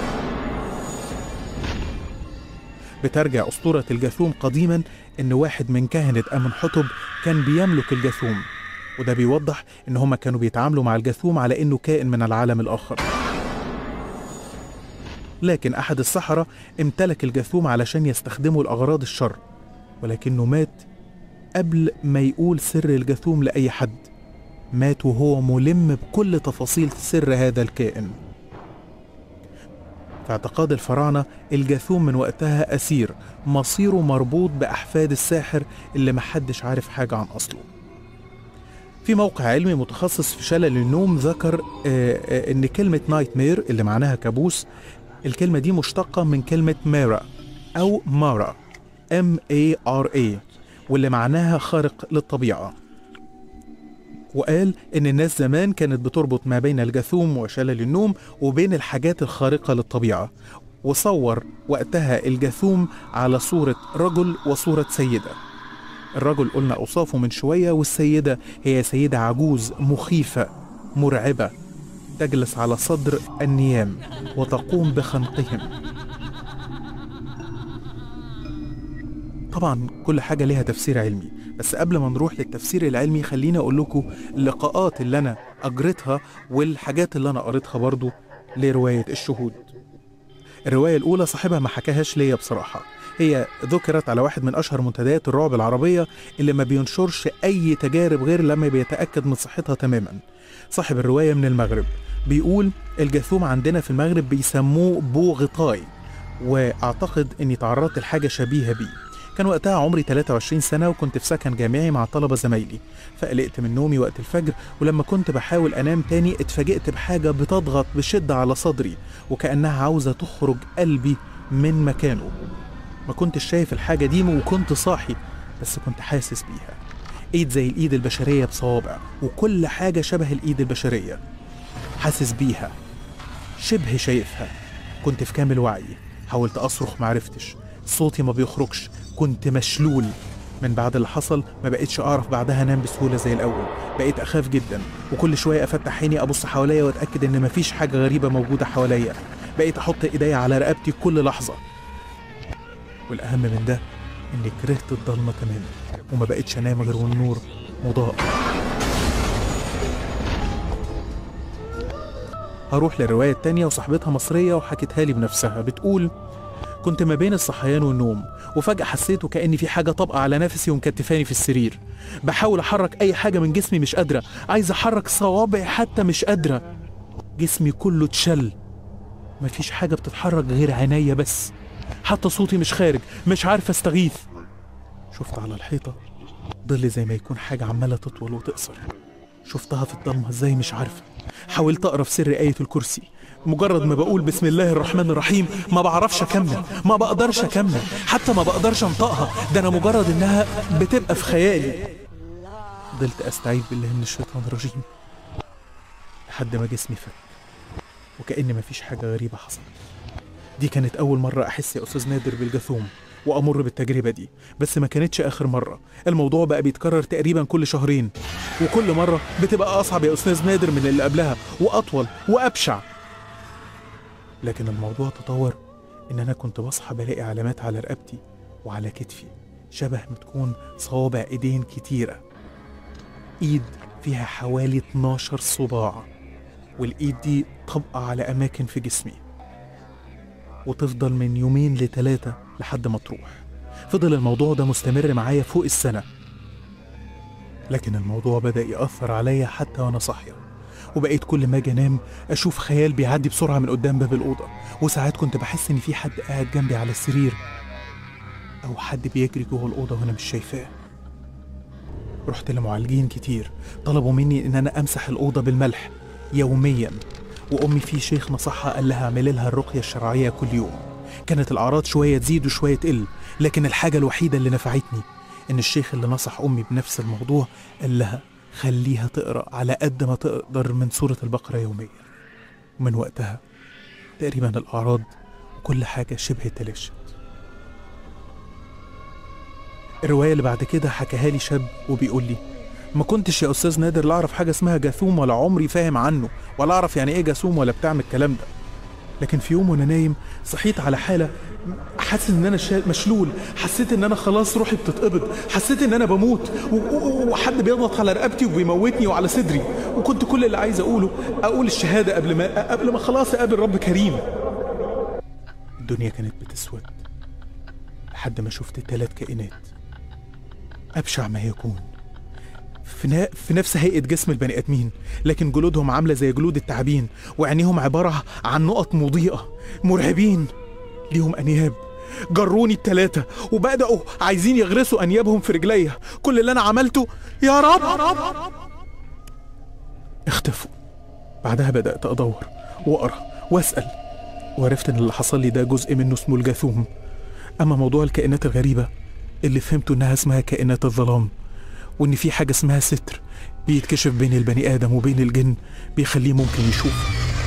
B: بترجع أسطورة الجاثوم قديما إن واحد من كهنة أمنحتب كان بيملك الجاثوم وده بيوضح إن هما كانوا بيتعاملوا مع الجاثوم على إنه كائن من العالم الآخر لكن أحد السحرة امتلك الجاثوم علشان يستخدمه لأغراض الشر ولكنه مات قبل ما يقول سر الجاثوم لأي حد مات وهو ملم بكل تفاصيل سر هذا الكائن في اعتقاد الفراعنة الجاثوم من وقتها أسير مصيره مربوط بأحفاد الساحر اللي محدش عارف حاجة عن أصله في موقع علمي متخصص في شلل النوم ذكر آه، آه، ان كلمة نايت مير اللي معناها كابوس الكلمة دي مشتقة من كلمة مارا أو مارا M A R A واللي معناها خارق للطبيعة وقال إن الناس زمان كانت بتربط ما بين الجاثوم وشلل النوم وبين الحاجات الخارقة للطبيعة وصور وقتها الجاثوم على صورة رجل وصورة سيدة الرجل قلنا أوصافه من شوية والسيدة هي سيدة عجوز مخيفة مرعبة تجلس على صدر النيام وتقوم بخنقهم طبعا كل حاجة ليها تفسير علمي بس قبل ما نروح للتفسير العلمي خليني أقول لكم اللقاءات اللي أنا أجرتها والحاجات اللي أنا قريتها برضو لرواية الشهود الرواية الأولى صاحبها ما حكاهاش ليا بصراحة هي ذكرت على واحد من أشهر منتديات الرعب العربية اللي ما بينشرش أي تجارب غير لما بيتأكد من صحتها تماما صاحب الرواية من المغرب بيقول الجاثوم عندنا في المغرب بيسموه بو غطاي واعتقد اني تعرضت لحاجه شبيهه بيه كان وقتها عمري 23 سنه وكنت في سكن جامعي مع طلبه زمايلي فقلقت من نومي وقت الفجر ولما كنت بحاول انام تاني اتفاجئت بحاجه بتضغط بشده على صدري وكانها عاوزه تخرج قلبي من مكانه ما كنتش شايف الحاجه دي وكنت صاحي بس كنت حاسس بيها ايد زي الايد البشريه بصوابع وكل حاجه شبه الايد البشريه حاسس بيها شبه شايفها كنت في كامل وعي حاولت أصرخ معرفتش صوتي ما بيخرجش كنت مشلول من بعد اللي حصل ما بقتش أعرف بعدها أنام بسهولة زي الأول بقيت أخاف جدا وكل شوية أفتح عيني أبص حواليا وأتأكد إن مفيش حاجة غريبة موجودة حواليا بقيت أحط إيديا على رقبتي كل لحظة والأهم من ده إني كرهت الضلمة تماما وما بقتش أنام غير والنور مضاء هروح للرواية التانية وصاحبتها مصرية وحكتها لي بنفسها بتقول كنت ما بين الصحيان والنوم وفجأة حسيت وكأن في حاجة طابقة على نفسي ومكتفاني في السرير بحاول أحرك أي حاجة من جسمي مش قادرة عايز أحرك صوابعي حتى مش قادرة جسمي كله اتشل مفيش حاجة بتتحرك غير عينيا بس حتى صوتي مش خارج مش عارف استغيث شفت على الحيطة ظل زي ما يكون حاجة عمالة تطول وتقصر شفتها في الضلمة ازاي مش عارفة حاولت أقرأ في سر آية الكرسي مجرد ما بقول بسم الله الرحمن الرحيم ما بعرفش أكمل ما بقدرش أكمل حتى ما بقدرش أنطقها ده أنا مجرد إنها بتبقى في خيالي فضلت أستعيذ بالله من الشيطان الرجيم لحد ما جسمي فك وكأن مفيش حاجة غريبة حصلت دي كانت أول مرة أحس يا أستاذ نادر بالجاثوم وأمر بالتجربة دي بس ما كانتش آخر مرة الموضوع بقى بيتكرر تقريبا كل شهرين وكل مرة بتبقى أصعب يا أستاذ نادر من اللي قبلها وأطول وأبشع لكن الموضوع تطور إن أنا كنت بصحى بلاقي علامات على رقبتي وعلى كتفي شبه ما تكون صوابع إيدين كتيرة إيد فيها حوالي 12 صباع والإيد دي طبقة على أماكن في جسمي وتفضل من يومين لتلاتة لحد ما تروح فضل الموضوع ده مستمر معايا فوق السنة لكن الموضوع بدأ يأثر عليا حتى وأنا صاحية وبقيت كل ما اجي انام اشوف خيال بيعدي بسرعه من قدام باب الاوضه وساعات كنت بحس ان في حد قاعد جنبي على السرير او حد بيجري جوه الاوضه وانا مش شايفاه رحت لمعالجين كتير طلبوا مني ان انا امسح الاوضه بالملح يوميا وامي في شيخ نصحها قال لها اعملي لها الرقيه الشرعيه كل يوم كانت الاعراض شويه تزيد وشويه تقل لكن الحاجه الوحيده اللي نفعتني ان الشيخ اللي نصح امي بنفس الموضوع قال لها خليها تقرا على قد ما تقدر من سوره البقره يوميا ومن وقتها تقريبا الاعراض وكل حاجه شبه تلاشت الروايه اللي بعد كده حكاها لي شاب وبيقول لي ما كنتش يا استاذ نادر لا اعرف حاجه اسمها جاثوم ولا عمري فاهم عنه ولا اعرف يعني ايه جاثوم ولا بتاع من الكلام ده لكن في يوم وانا نايم صحيت على حاله حاسس ان انا شا- مشلول حسيت ان انا خلاص روحي بتتقبض حسيت ان انا بموت و- و- وحد بيضغط على رقبتي وبيموتني وعلى صدري وكنت كل اللي عايز اقوله اقول الشهاده قبل ما قبل ما خلاص اقابل رب كريم الدنيا كانت بتسود لحد ما شفت ثلاث كائنات ابشع ما يكون في, نا... في نفس هيئة جسم البني آدمين لكن جلودهم عاملة زي جلود التعابين وعينيهم عبارة عن نقط مضيئة مرعبين ليهم أنياب جروني التلاتة وبدأوا عايزين يغرسوا أنيابهم في رجليا كل اللي أنا عملته يا رب اختفوا بعدها بدأت أدور وأقرأ وأسأل وعرفت إن اللي حصل لي ده جزء منه اسمه الجاثوم أما موضوع الكائنات الغريبة اللي فهمته إنها اسمها كائنات الظلام وإن في حاجة اسمها ستر بيتكشف بين البني آدم وبين الجن بيخليه ممكن يشوف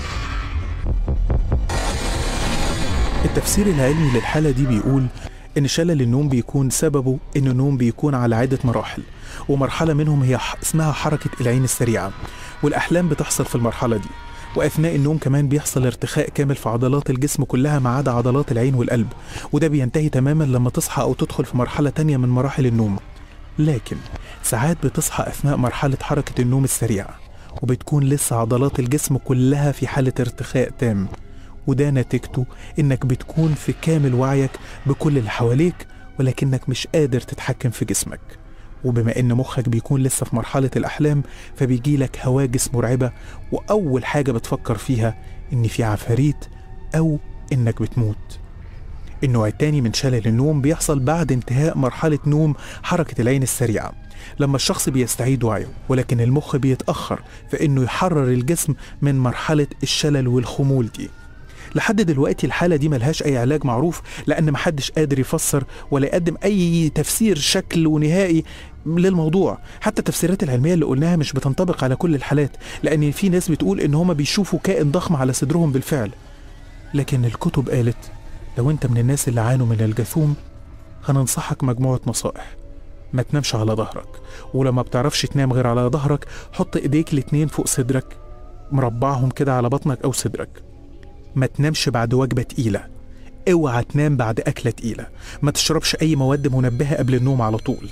B: التفسير العلمي للحالة دي بيقول إن شلل النوم بيكون سببه إن النوم بيكون على عدة مراحل ومرحلة منهم هي ح- اسمها حركة العين السريعة والأحلام بتحصل في المرحلة دي وأثناء النوم كمان بيحصل ارتخاء كامل في عضلات الجسم كلها ما عدا عضلات العين والقلب وده بينتهي تماما لما تصحى أو تدخل في مرحلة تانية من مراحل النوم لكن ساعات بتصحى أثناء مرحلة حركة النوم السريعة وبتكون لسه عضلات الجسم كلها في حالة ارتخاء تام وده نتيجته إنك بتكون في كامل وعيك بكل اللي حواليك ولكنك مش قادر تتحكم في جسمك وبما إن مخك بيكون لسه في مرحلة الأحلام فبيجيلك هواجس مرعبة وأول حاجة بتفكر فيها إن في عفاريت أو إنك بتموت النوع التاني من شلل النوم بيحصل بعد انتهاء مرحلة نوم حركة العين السريعة لما الشخص بيستعيد وعيه ولكن المخ بيتأخر في إنه يحرر الجسم من مرحلة الشلل والخمول دي لحد دلوقتي الحالة دي ملهاش أي علاج معروف لأن محدش قادر يفسر ولا يقدم أي تفسير شكل ونهائي للموضوع حتى التفسيرات العلمية اللي قلناها مش بتنطبق على كل الحالات لأن في ناس بتقول إن هما بيشوفوا كائن ضخم على صدرهم بالفعل لكن الكتب قالت لو أنت من الناس اللي عانوا من الجاثوم هننصحك مجموعة نصائح ما تنامش على ظهرك ولما بتعرفش تنام غير على ظهرك حط ايديك الاتنين فوق صدرك مربعهم كده على بطنك او صدرك ما تنامش بعد وجبة تقيلة اوعى تنام بعد أكلة تقيلة ما تشربش أي مواد منبهة قبل النوم على طول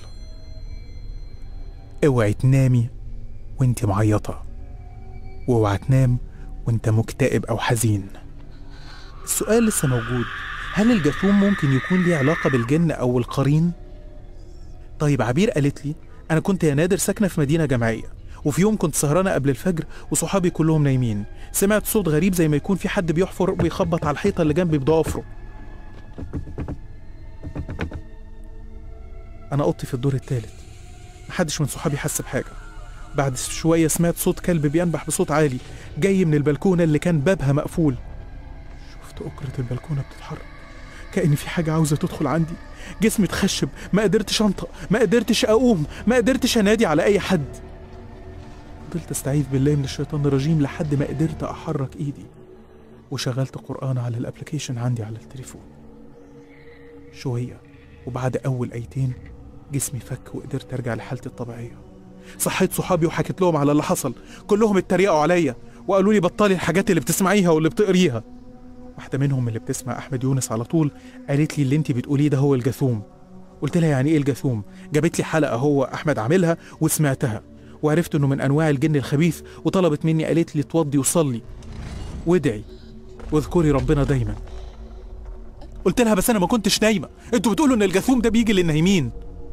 B: اوعي تنامي وانت معيطة واوعى تنام وانت مكتئب أو حزين السؤال لسه موجود هل الجاثوم ممكن يكون ليه علاقة بالجن أو القرين؟ طيب عبير قالت لي أنا كنت يا نادر ساكنة في مدينة جامعية وفي يوم كنت سهرانة قبل الفجر وصحابي كلهم نايمين سمعت صوت غريب زي ما يكون في حد بيحفر بيخبط على الحيطة اللي جنبي بضوافره أنا أوضتي في الدور الثالث محدش من صحابي حس بحاجة بعد شوية سمعت صوت كلب بينبح بصوت عالي جاي من البلكونة اللي كان بابها مقفول شفت أكرة البلكونة بتتحرك كأن في حاجة عاوزة تدخل عندي جسمي اتخشب ما قدرتش انطق ما قدرتش اقوم ما قدرتش انادي على اي حد فضلت استعيذ بالله من الشيطان الرجيم لحد ما قدرت احرك ايدي وشغلت قرآن على الابلكيشن عندي على التليفون شوية وبعد أول آيتين جسمي فك وقدرت أرجع لحالتي الطبيعية صحيت صحابي وحكيت لهم على اللي حصل كلهم اتريقوا عليا وقالوا لي بطلي الحاجات اللي بتسمعيها واللي بتقريها واحدة منهم اللي بتسمع أحمد يونس على طول قالت لي اللي انت بتقوليه ده هو الجاثوم قلت لها يعني ايه الجاثوم جابت لي حلقة هو أحمد عاملها وسمعتها وعرفت انه من انواع الجن الخبيث وطلبت مني قالت لي توضي وصلي وادعي واذكري ربنا دايما قلت لها بس انا ما كنتش نايمه انتوا بتقولوا ان الجاثوم ده بيجي للنايمين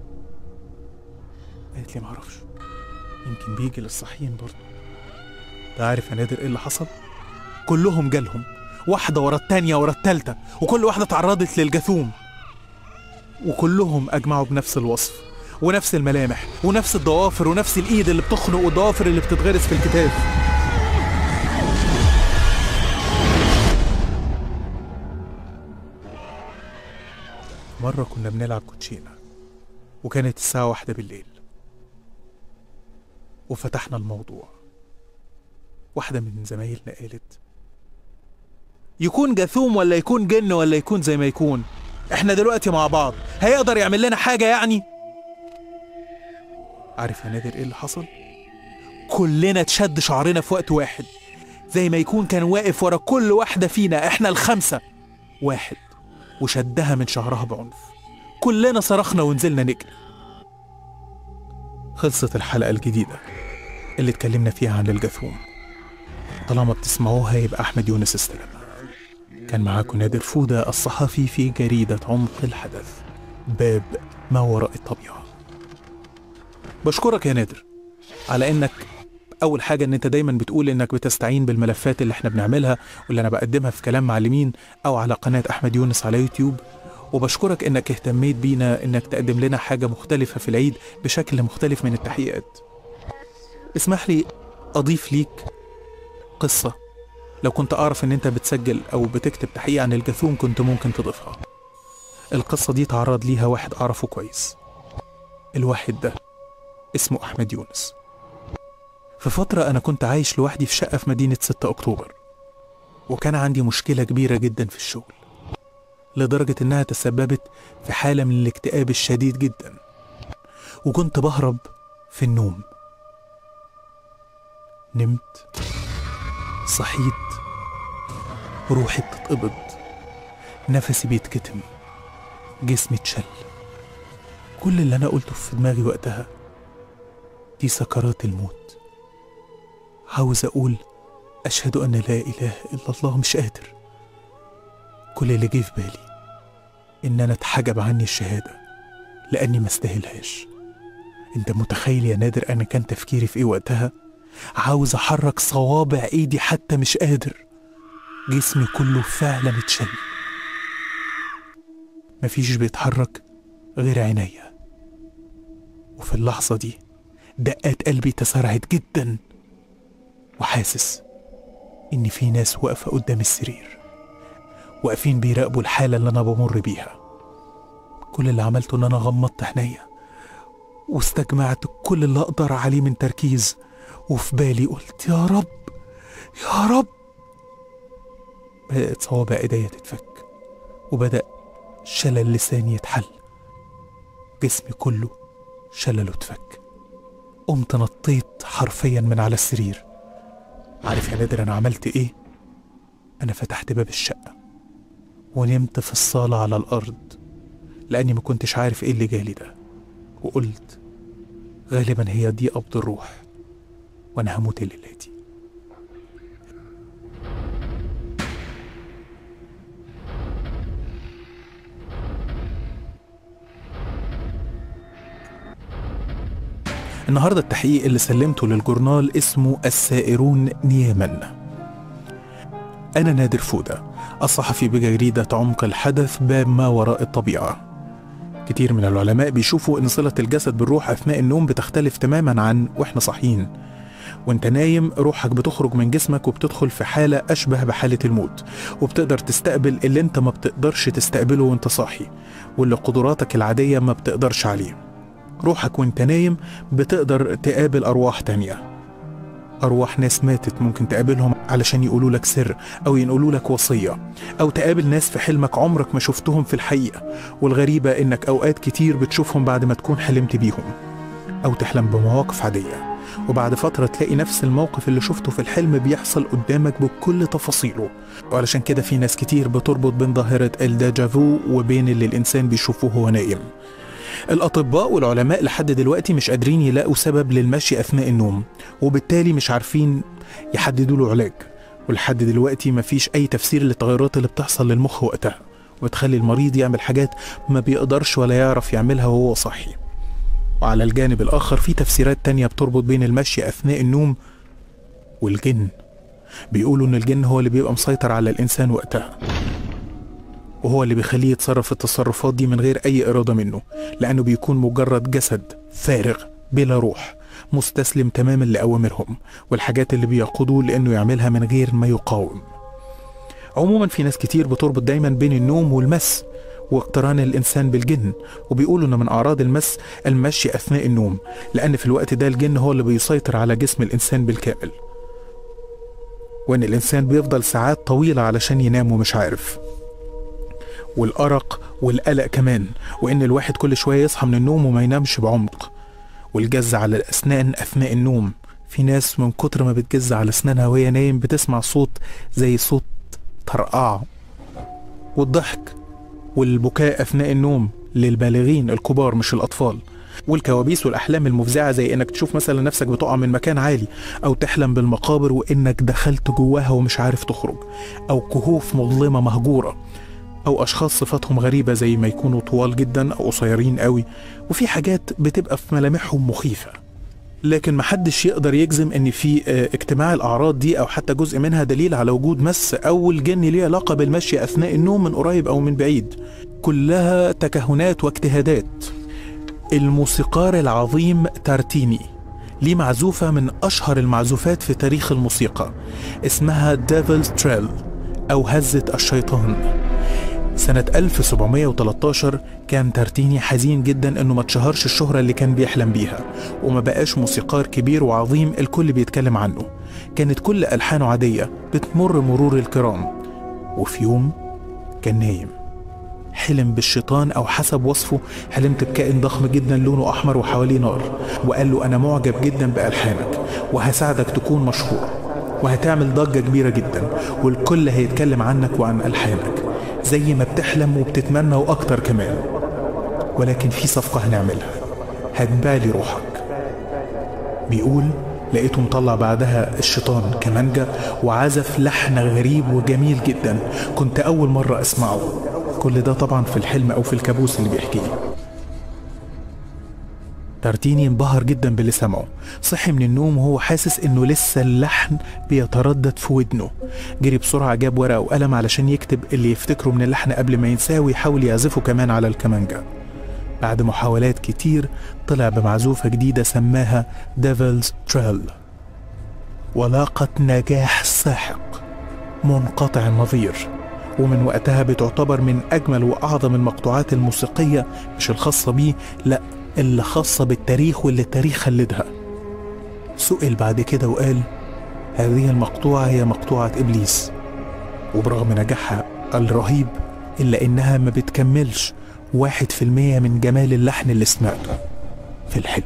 B: قالت لي معرفش يمكن بيجي للصاحيين برضه انت عارف يا نادر ايه اللي حصل كلهم جالهم واحدة ورا التانية ورا التالتة وكل واحدة تعرضت للجاثوم وكلهم أجمعوا بنفس الوصف ونفس الملامح ونفس الضوافر ونفس الإيد اللي بتخنق والضوافر اللي بتتغرس في الكتاف مرة كنا بنلعب كوتشينة وكانت الساعة واحدة بالليل وفتحنا الموضوع واحدة من زمايلنا قالت يكون جاثوم ولا يكون جن ولا يكون زي ما يكون احنا دلوقتي مع بعض هيقدر يعمل لنا حاجة يعني عارف يا نادر ايه اللي حصل كلنا اتشد شعرنا في وقت واحد زي ما يكون كان واقف ورا كل واحدة فينا احنا الخمسة واحد وشدها من شعرها بعنف كلنا صرخنا ونزلنا نجري خلصت الحلقة الجديدة اللي اتكلمنا فيها عن الجاثوم طالما بتسمعوها يبقى أحمد يونس استلم كان معاكم نادر فودة الصحفي في جريدة عمق الحدث باب ما وراء الطبيعة بشكرك يا نادر على انك اول حاجة ان انت دايما بتقول انك بتستعين بالملفات اللي احنا بنعملها واللي انا بقدمها في كلام معلمين او على قناة احمد يونس على يوتيوب وبشكرك انك اهتميت بينا انك تقدم لنا حاجة مختلفة في العيد بشكل مختلف من التحقيقات اسمح لي اضيف ليك قصة لو كنت اعرف ان انت بتسجل او بتكتب تحقيق عن الجاثوم كنت ممكن تضيفها القصة دي تعرض ليها واحد اعرفه كويس الواحد ده اسمه احمد يونس في فترة أنا كنت عايش لوحدي في شقة في مدينة 6 أكتوبر وكان عندي مشكلة كبيرة جدا في الشغل لدرجة إنها تسببت في حالة من الاكتئاب الشديد جدا وكنت بهرب في النوم نمت صحيت روحي بتتقبض نفسي بيتكتم جسمي اتشل كل اللي أنا قلته في دماغي وقتها دي سكرات الموت عاوز أقول أشهد أن لا إله إلا الله مش قادر كل اللي جه في بالي إن أنا اتحجب عني الشهادة لأني ما استاهلهاش أنت متخيل يا نادر أنا كان تفكيري في إيه وقتها عاوز أحرك صوابع إيدي حتى مش قادر جسمي كله فعلا اتشل مفيش بيتحرك غير عينيا وفي اللحظة دي دقات قلبي تسارعت جدا وحاسس إن في ناس واقفة قدام السرير واقفين بيراقبوا الحالة اللي أنا بمر بيها كل اللي عملته إن أنا غمضت عينيا واستجمعت كل اللي أقدر عليه من تركيز وفي بالي قلت يا رب يا رب بدأت صوابع إيديا تتفك وبدأ شلل لساني يتحل جسمي كله شلله اتفك قمت نطيت حرفيا من على السرير عارف يا نادر انا عملت ايه انا فتحت باب الشقة ونمت في الصالة على الارض لاني ما كنتش عارف ايه اللي جالي ده وقلت غالبا هي دي قبض الروح وانا هموت الليلة دي النهارده التحقيق اللي سلمته للجورنال اسمه السائرون نياما أنا نادر فودة الصحفي بجريدة عمق الحدث باب ما وراء الطبيعة كتير من العلماء بيشوفوا إن صلة الجسد بالروح أثناء النوم بتختلف تماما عن وإحنا صاحيين وانت نايم روحك بتخرج من جسمك وبتدخل في حالة أشبه بحالة الموت وبتقدر تستقبل اللي انت ما بتقدرش تستقبله وانت صاحي واللي قدراتك العادية ما بتقدرش عليه روحك وانت نايم بتقدر تقابل أرواح تانية أرواح ناس ماتت ممكن تقابلهم علشان يقولوا لك سر أو ينقلوا لك وصية أو تقابل ناس في حلمك عمرك ما شفتهم في الحقيقة والغريبة إنك أوقات كتير بتشوفهم بعد ما تكون حلمت بيهم أو تحلم بمواقف عادية وبعد فترة تلاقي نفس الموقف اللي شفته في الحلم بيحصل قدامك بكل تفاصيله وعلشان كده في ناس كتير بتربط بين ظاهرة الديجافو وبين اللي الإنسان بيشوفه وهو نايم الأطباء والعلماء لحد دلوقتي مش قادرين يلاقوا سبب للمشي أثناء النوم وبالتالي مش عارفين يحددوا له علاج ولحد دلوقتي مفيش أي تفسير للتغيرات اللي بتحصل للمخ وقتها وتخلي المريض يعمل حاجات ما بيقدرش ولا يعرف يعملها وهو صاحي وعلى الجانب الآخر في تفسيرات تانية بتربط بين المشي أثناء النوم والجن بيقولوا إن الجن هو اللي بيبقى مسيطر على الإنسان وقتها وهو اللي بيخليه يتصرف التصرفات دي من غير أي إرادة منه لأنه بيكون مجرد جسد فارغ بلا روح مستسلم تماما لأوامرهم والحاجات اللي بيقودوه لأنه يعملها من غير ما يقاوم عموما في ناس كتير بتربط دايما بين النوم والمس واقتران الإنسان بالجن وبيقولوا إن من أعراض المس المشي أثناء النوم لأن في الوقت ده الجن هو اللي بيسيطر على جسم الإنسان بالكامل وإن الإنسان بيفضل ساعات طويلة علشان ينام ومش عارف والأرق والقلق كمان وإن الواحد كل شوية يصحى من النوم وما ينامش بعمق والجز على الأسنان أثناء النوم في ناس من كتر ما بتجز على أسنانها وهي نايم بتسمع صوت زي صوت طرقعة والضحك والبكاء أثناء النوم للبالغين الكبار مش الأطفال والكوابيس والأحلام المفزعة زي إنك تشوف مثلا نفسك بتقع من مكان عالي أو تحلم بالمقابر وإنك دخلت جواها ومش عارف تخرج أو كهوف مظلمة مهجورة أو أشخاص صفاتهم غريبة زي ما يكونوا طوال جدا أو قصيرين قوي وفي حاجات بتبقى في ملامحهم مخيفة لكن محدش يقدر يجزم ان في آه، اجتماع الاعراض دي او حتى جزء منها دليل على وجود مس او الجن ليه علاقه بالمشي اثناء النوم من قريب او من بعيد كلها تكهنات واجتهادات الموسيقار العظيم تارتيني ليه معزوفه من اشهر المعزوفات في تاريخ الموسيقى اسمها ديفلز تريل او هزه الشيطان سنة 1713 كان تارتيني حزين جدا انه ما اتشهرش الشهرة اللي كان بيحلم بيها وما بقاش موسيقار كبير وعظيم الكل بيتكلم عنه كانت كل ألحانه عادية بتمر مرور الكرام وفي يوم كان نايم حلم بالشيطان أو حسب وصفه حلمت بكائن ضخم جدا لونه أحمر وحواليه نار وقال له أنا معجب جدا بألحانك وهساعدك تكون مشهور وهتعمل ضجة كبيرة جدا والكل هيتكلم عنك وعن ألحانك زي ما بتحلم وبتتمنى وأكتر كمان ولكن في صفقة هنعملها هتبيع لي روحك بيقول لقيته مطلع بعدها الشيطان كمانجا وعزف لحن غريب وجميل جدا كنت أول مرة أسمعه كل ده طبعا في الحلم أو في الكابوس اللي بيحكيه تارتيني انبهر جدا باللي سمعه صحي من النوم وهو حاسس انه لسه اللحن بيتردد في ودنه جري بسرعة جاب ورقة وقلم علشان يكتب اللي يفتكره من اللحن قبل ما ينساه ويحاول يعزفه كمان على الكمانجا بعد محاولات كتير طلع بمعزوفة جديدة سماها ديفلز تريل ولاقت نجاح ساحق منقطع النظير ومن وقتها بتعتبر من أجمل وأعظم المقطوعات الموسيقية مش الخاصة بيه لأ اللي خاصة بالتاريخ واللي التاريخ خلدها سئل بعد كده وقال هذه المقطوعة هي مقطوعة إبليس وبرغم نجاحها الرهيب إلا إنها ما بتكملش واحد في المية من جمال اللحن اللي سمعته في الحلم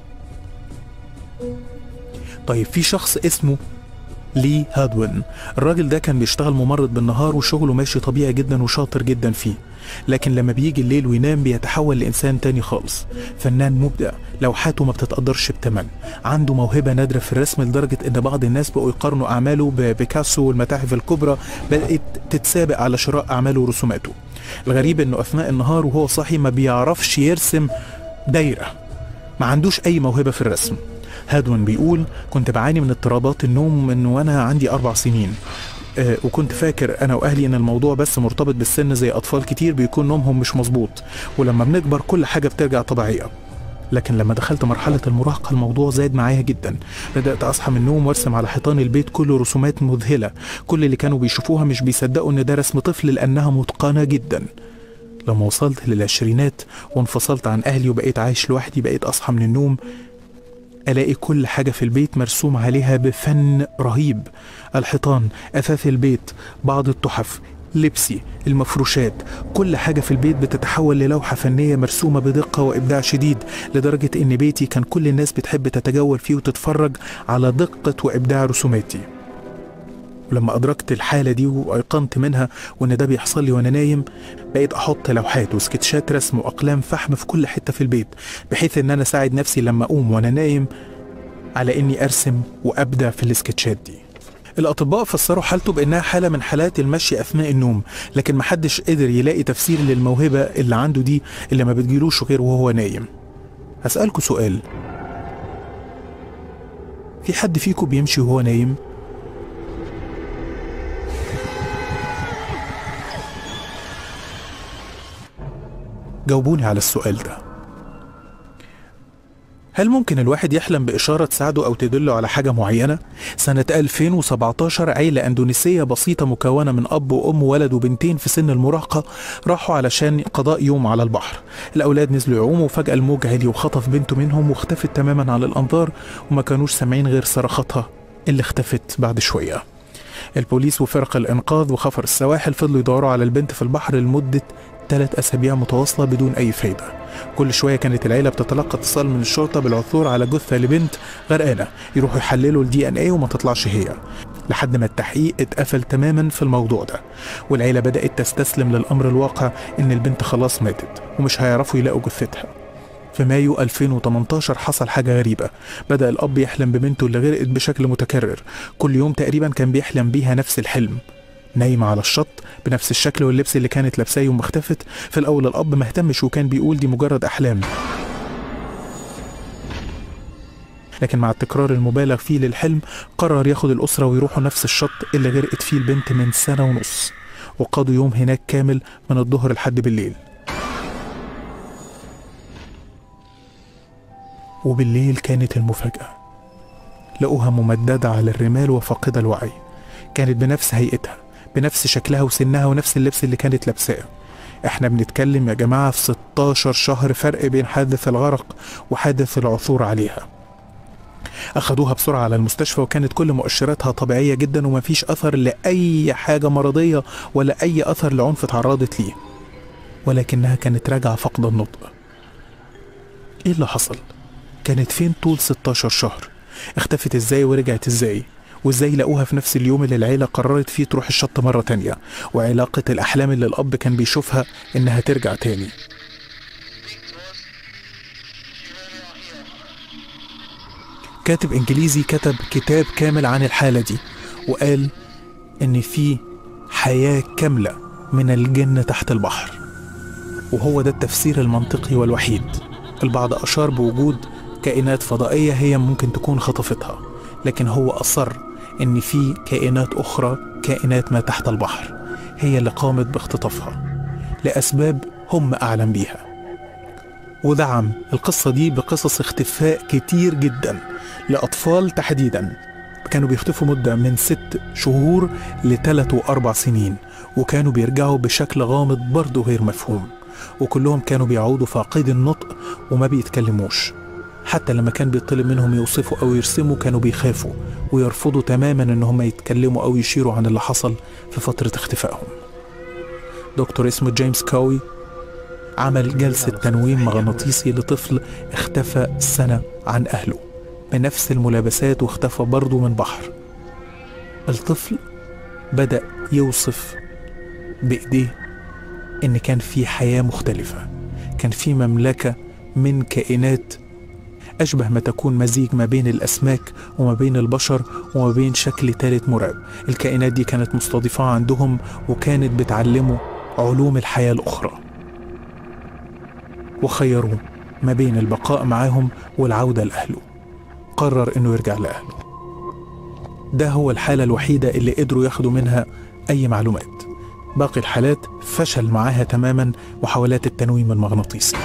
B: طيب في شخص اسمه لي هادوين الراجل ده كان بيشتغل ممرض بالنهار وشغله ماشي طبيعي جدا وشاطر جدا فيه لكن لما بيجي الليل وينام بيتحول لإنسان تاني خالص فنان مبدع لوحاته ما بتتقدرش بتمن عنده موهبة نادرة في الرسم لدرجة إن بعض الناس بقوا يقارنوا أعماله ببيكاسو والمتاحف الكبرى بدأت تتسابق على شراء أعماله ورسوماته الغريب إنه أثناء النهار وهو صاحي ما بيعرفش يرسم دايرة ما عندوش أي موهبة في الرسم هادون بيقول كنت بعاني من اضطرابات النوم من وانا عندي اربع سنين آه وكنت فاكر انا واهلي ان الموضوع بس مرتبط بالسن زي اطفال كتير بيكون نومهم مش مظبوط ولما بنكبر كل حاجه بترجع طبيعيه لكن لما دخلت مرحلة المراهقة الموضوع زاد معايا جدا بدأت أصحى من النوم وأرسم على حيطان البيت كله رسومات مذهلة كل اللي كانوا بيشوفوها مش بيصدقوا إن ده رسم طفل لأنها متقنة جدا لما وصلت للعشرينات وانفصلت عن أهلي وبقيت عايش لوحدي بقيت أصحى من النوم ألاقي كل حاجة في البيت مرسوم عليها بفن رهيب الحيطان أثاث البيت بعض التحف لبسي المفروشات كل حاجة في البيت بتتحول للوحة فنية مرسومة بدقة وإبداع شديد لدرجة إن بيتي كان كل الناس بتحب تتجول فيه وتتفرج على دقة وإبداع رسوماتي ولما أدركت الحالة دي وأيقنت منها وإن ده بيحصل لي وأنا نايم بقيت أحط لوحات وسكتشات رسم وأقلام فحم في كل حتة في البيت بحيث إن أنا أساعد نفسي لما أقوم وأنا نايم على إني أرسم وأبدع في السكتشات دي الأطباء فسروا حالته بإنها حالة من حالات المشي أثناء النوم لكن محدش قدر يلاقي تفسير للموهبة اللي عنده دي اللي ما بتجيلوش غير وهو نايم هسألكوا سؤال في حد فيكم بيمشي وهو نايم؟ جاوبوني على السؤال ده هل ممكن الواحد يحلم بإشارة تساعده أو تدله على حاجة معينة؟ سنة 2017 عيلة أندونيسية بسيطة مكونة من أب وأم وولد وبنتين في سن المراهقة راحوا علشان قضاء يوم على البحر الأولاد نزلوا يعوموا وفجأة الموج عالي وخطف بنته منهم واختفت تماما على الأنظار وما كانوش سامعين غير صرخاتها اللي اختفت بعد شوية البوليس وفرق الإنقاذ وخفر السواحل فضلوا يدوروا على البنت في البحر لمدة ثلاث أسابيع متواصلة بدون أي فايدة كل شوية كانت العيلة بتتلقى اتصال من الشرطة بالعثور على جثة لبنت غرقانة يروحوا يحللوا الدي ان ايه وما تطلعش هي لحد ما التحقيق اتقفل تماما في الموضوع ده والعيلة بدأت تستسلم للأمر الواقع إن البنت خلاص ماتت ومش هيعرفوا يلاقوا جثتها في مايو 2018 حصل حاجة غريبة بدأ الأب يحلم ببنته اللي غرقت بشكل متكرر كل يوم تقريبا كان بيحلم بيها نفس الحلم نايمة على الشط بنفس الشكل واللبس اللي كانت لابساه يوم ما اختفت في الأول الأب ما اهتمش وكان بيقول دي مجرد أحلام لكن مع التكرار المبالغ فيه للحلم قرر ياخد الأسرة ويروحوا نفس الشط اللي غرقت فيه البنت من سنة ونص وقضوا يوم هناك كامل من الظهر لحد بالليل وبالليل كانت المفاجأة لقوها ممددة على الرمال وفاقدة الوعي كانت بنفس هيئتها بنفس شكلها وسنها ونفس اللبس اللي كانت لابساه احنا بنتكلم يا جماعة في 16 شهر فرق بين حادث الغرق وحادث العثور عليها أخدوها بسرعة على المستشفى وكانت كل مؤشراتها طبيعية جدا ومفيش أثر لأي حاجة مرضية ولا أي أثر لعنف تعرضت ليه ولكنها كانت راجعة فقد النطق إيه اللي حصل؟ كانت فين طول 16 شهر؟ اختفت ازاي ورجعت ازاي؟ وازاي لقوها في نفس اليوم اللي العيلة قررت فيه تروح الشط مرة تانية وعلاقة الأحلام اللي الأب كان بيشوفها إنها ترجع تاني كاتب إنجليزي كتب كتاب كامل عن الحالة دي وقال إن في حياة كاملة من الجن تحت البحر وهو ده التفسير المنطقي والوحيد البعض أشار بوجود كائنات فضائية هي ممكن تكون خطفتها لكن هو أصر إن في كائنات أخرى كائنات ما تحت البحر هي اللي قامت باختطافها لأسباب هم أعلم بيها ودعم القصة دي بقصص اختفاء كتير جدا لأطفال تحديدا كانوا بيختفوا مدة من ست شهور لثلاث وأربع سنين وكانوا بيرجعوا بشكل غامض برضه غير مفهوم وكلهم كانوا بيعودوا فاقدي النطق وما بيتكلموش حتى لما كان بيطلب منهم يوصفوا أو يرسموا كانوا بيخافوا ويرفضوا تماما إن هم يتكلموا أو يشيروا عن اللي حصل في فترة اختفائهم دكتور اسمه جيمس كاوي عمل جلسة تنويم مغناطيسي لطفل اختفى سنة عن أهله بنفس الملابسات واختفى برضه من بحر الطفل بدأ يوصف بإيديه إن كان في حياة مختلفة كان في مملكة من كائنات أشبه ما تكون مزيج ما بين الأسماك وما بين البشر وما بين شكل ثالث مرعب الكائنات دي كانت مستضيفة عندهم وكانت بتعلمه علوم الحياة الأخرى وخيروه ما بين البقاء معاهم والعودة لأهله قرر إنه يرجع لأهله ده هو الحالة الوحيدة اللي قدروا ياخدوا منها أي معلومات باقي الحالات فشل معاها تماما محاولات التنويم المغناطيسي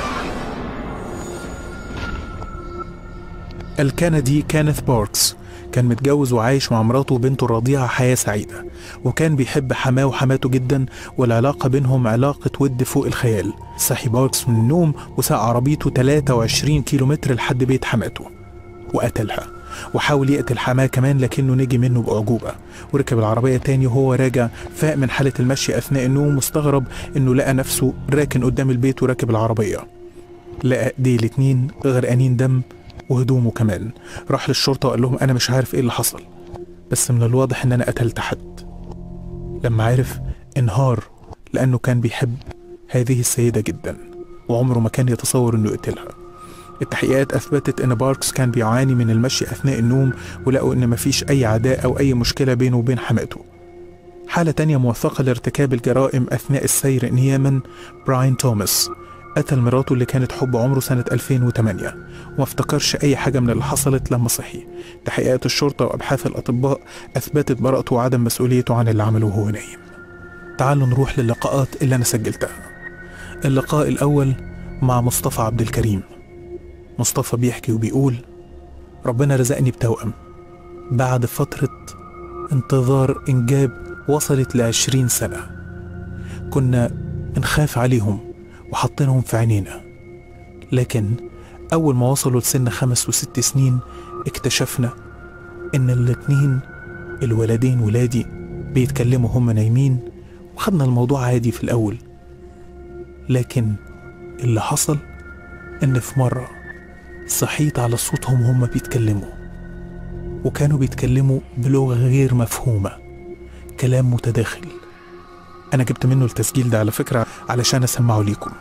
B: الكندي كينيث باركس كان متجوز وعايش مع مراته وبنته الرضيعة حياة سعيدة وكان بيحب حماه وحماته جدا والعلاقة بينهم علاقة ود فوق الخيال صحي باركس من النوم وساق عربيته 23 كيلومتر لحد بيت حماته وقتلها وحاول يقتل حماه كمان لكنه نجي منه بأعجوبة وركب العربية تاني وهو راجع فاق من حالة المشي أثناء النوم مستغرب إنه لقى نفسه راكن قدام البيت وراكب العربية لقى ايديه الاتنين غرقانين دم وهدومه كمان راح للشرطة وقال لهم أنا مش عارف إيه اللي حصل بس من الواضح إن أنا قتلت حد لما عرف انهار لأنه كان بيحب هذه السيدة جدا وعمره ما كان يتصور إنه يقتلها التحقيقات أثبتت إن باركس كان بيعاني من المشي أثناء النوم ولقوا إن مفيش أي عداء أو أي مشكلة بينه وبين حماته حالة تانية موثقة لارتكاب الجرائم أثناء السير انهياما براين توماس قتل مراته اللي كانت حب عمره سنة 2008 وما افتكرش أي حاجة من اللي حصلت لما صحي تحقيقات الشرطة وأبحاث الأطباء أثبتت براءته وعدم مسؤوليته عن اللي عمله وهو نايم تعالوا نروح للقاءات اللي أنا سجلتها اللقاء الأول مع مصطفى عبد الكريم مصطفى بيحكي وبيقول ربنا رزقني بتوأم بعد فترة انتظار إنجاب وصلت لعشرين سنة كنا نخاف عليهم وحاطينهم في عينينا لكن أول ما وصلوا لسن خمس وست سنين اكتشفنا إن الاتنين الولدين ولادي بيتكلموا هم نايمين وخدنا الموضوع عادي في الأول لكن اللي حصل إن في مرة صحيت على صوتهم هم بيتكلموا وكانوا بيتكلموا بلغة غير مفهومة كلام متداخل أنا جبت منه التسجيل ده على فكرة علشان أسمعه ليكم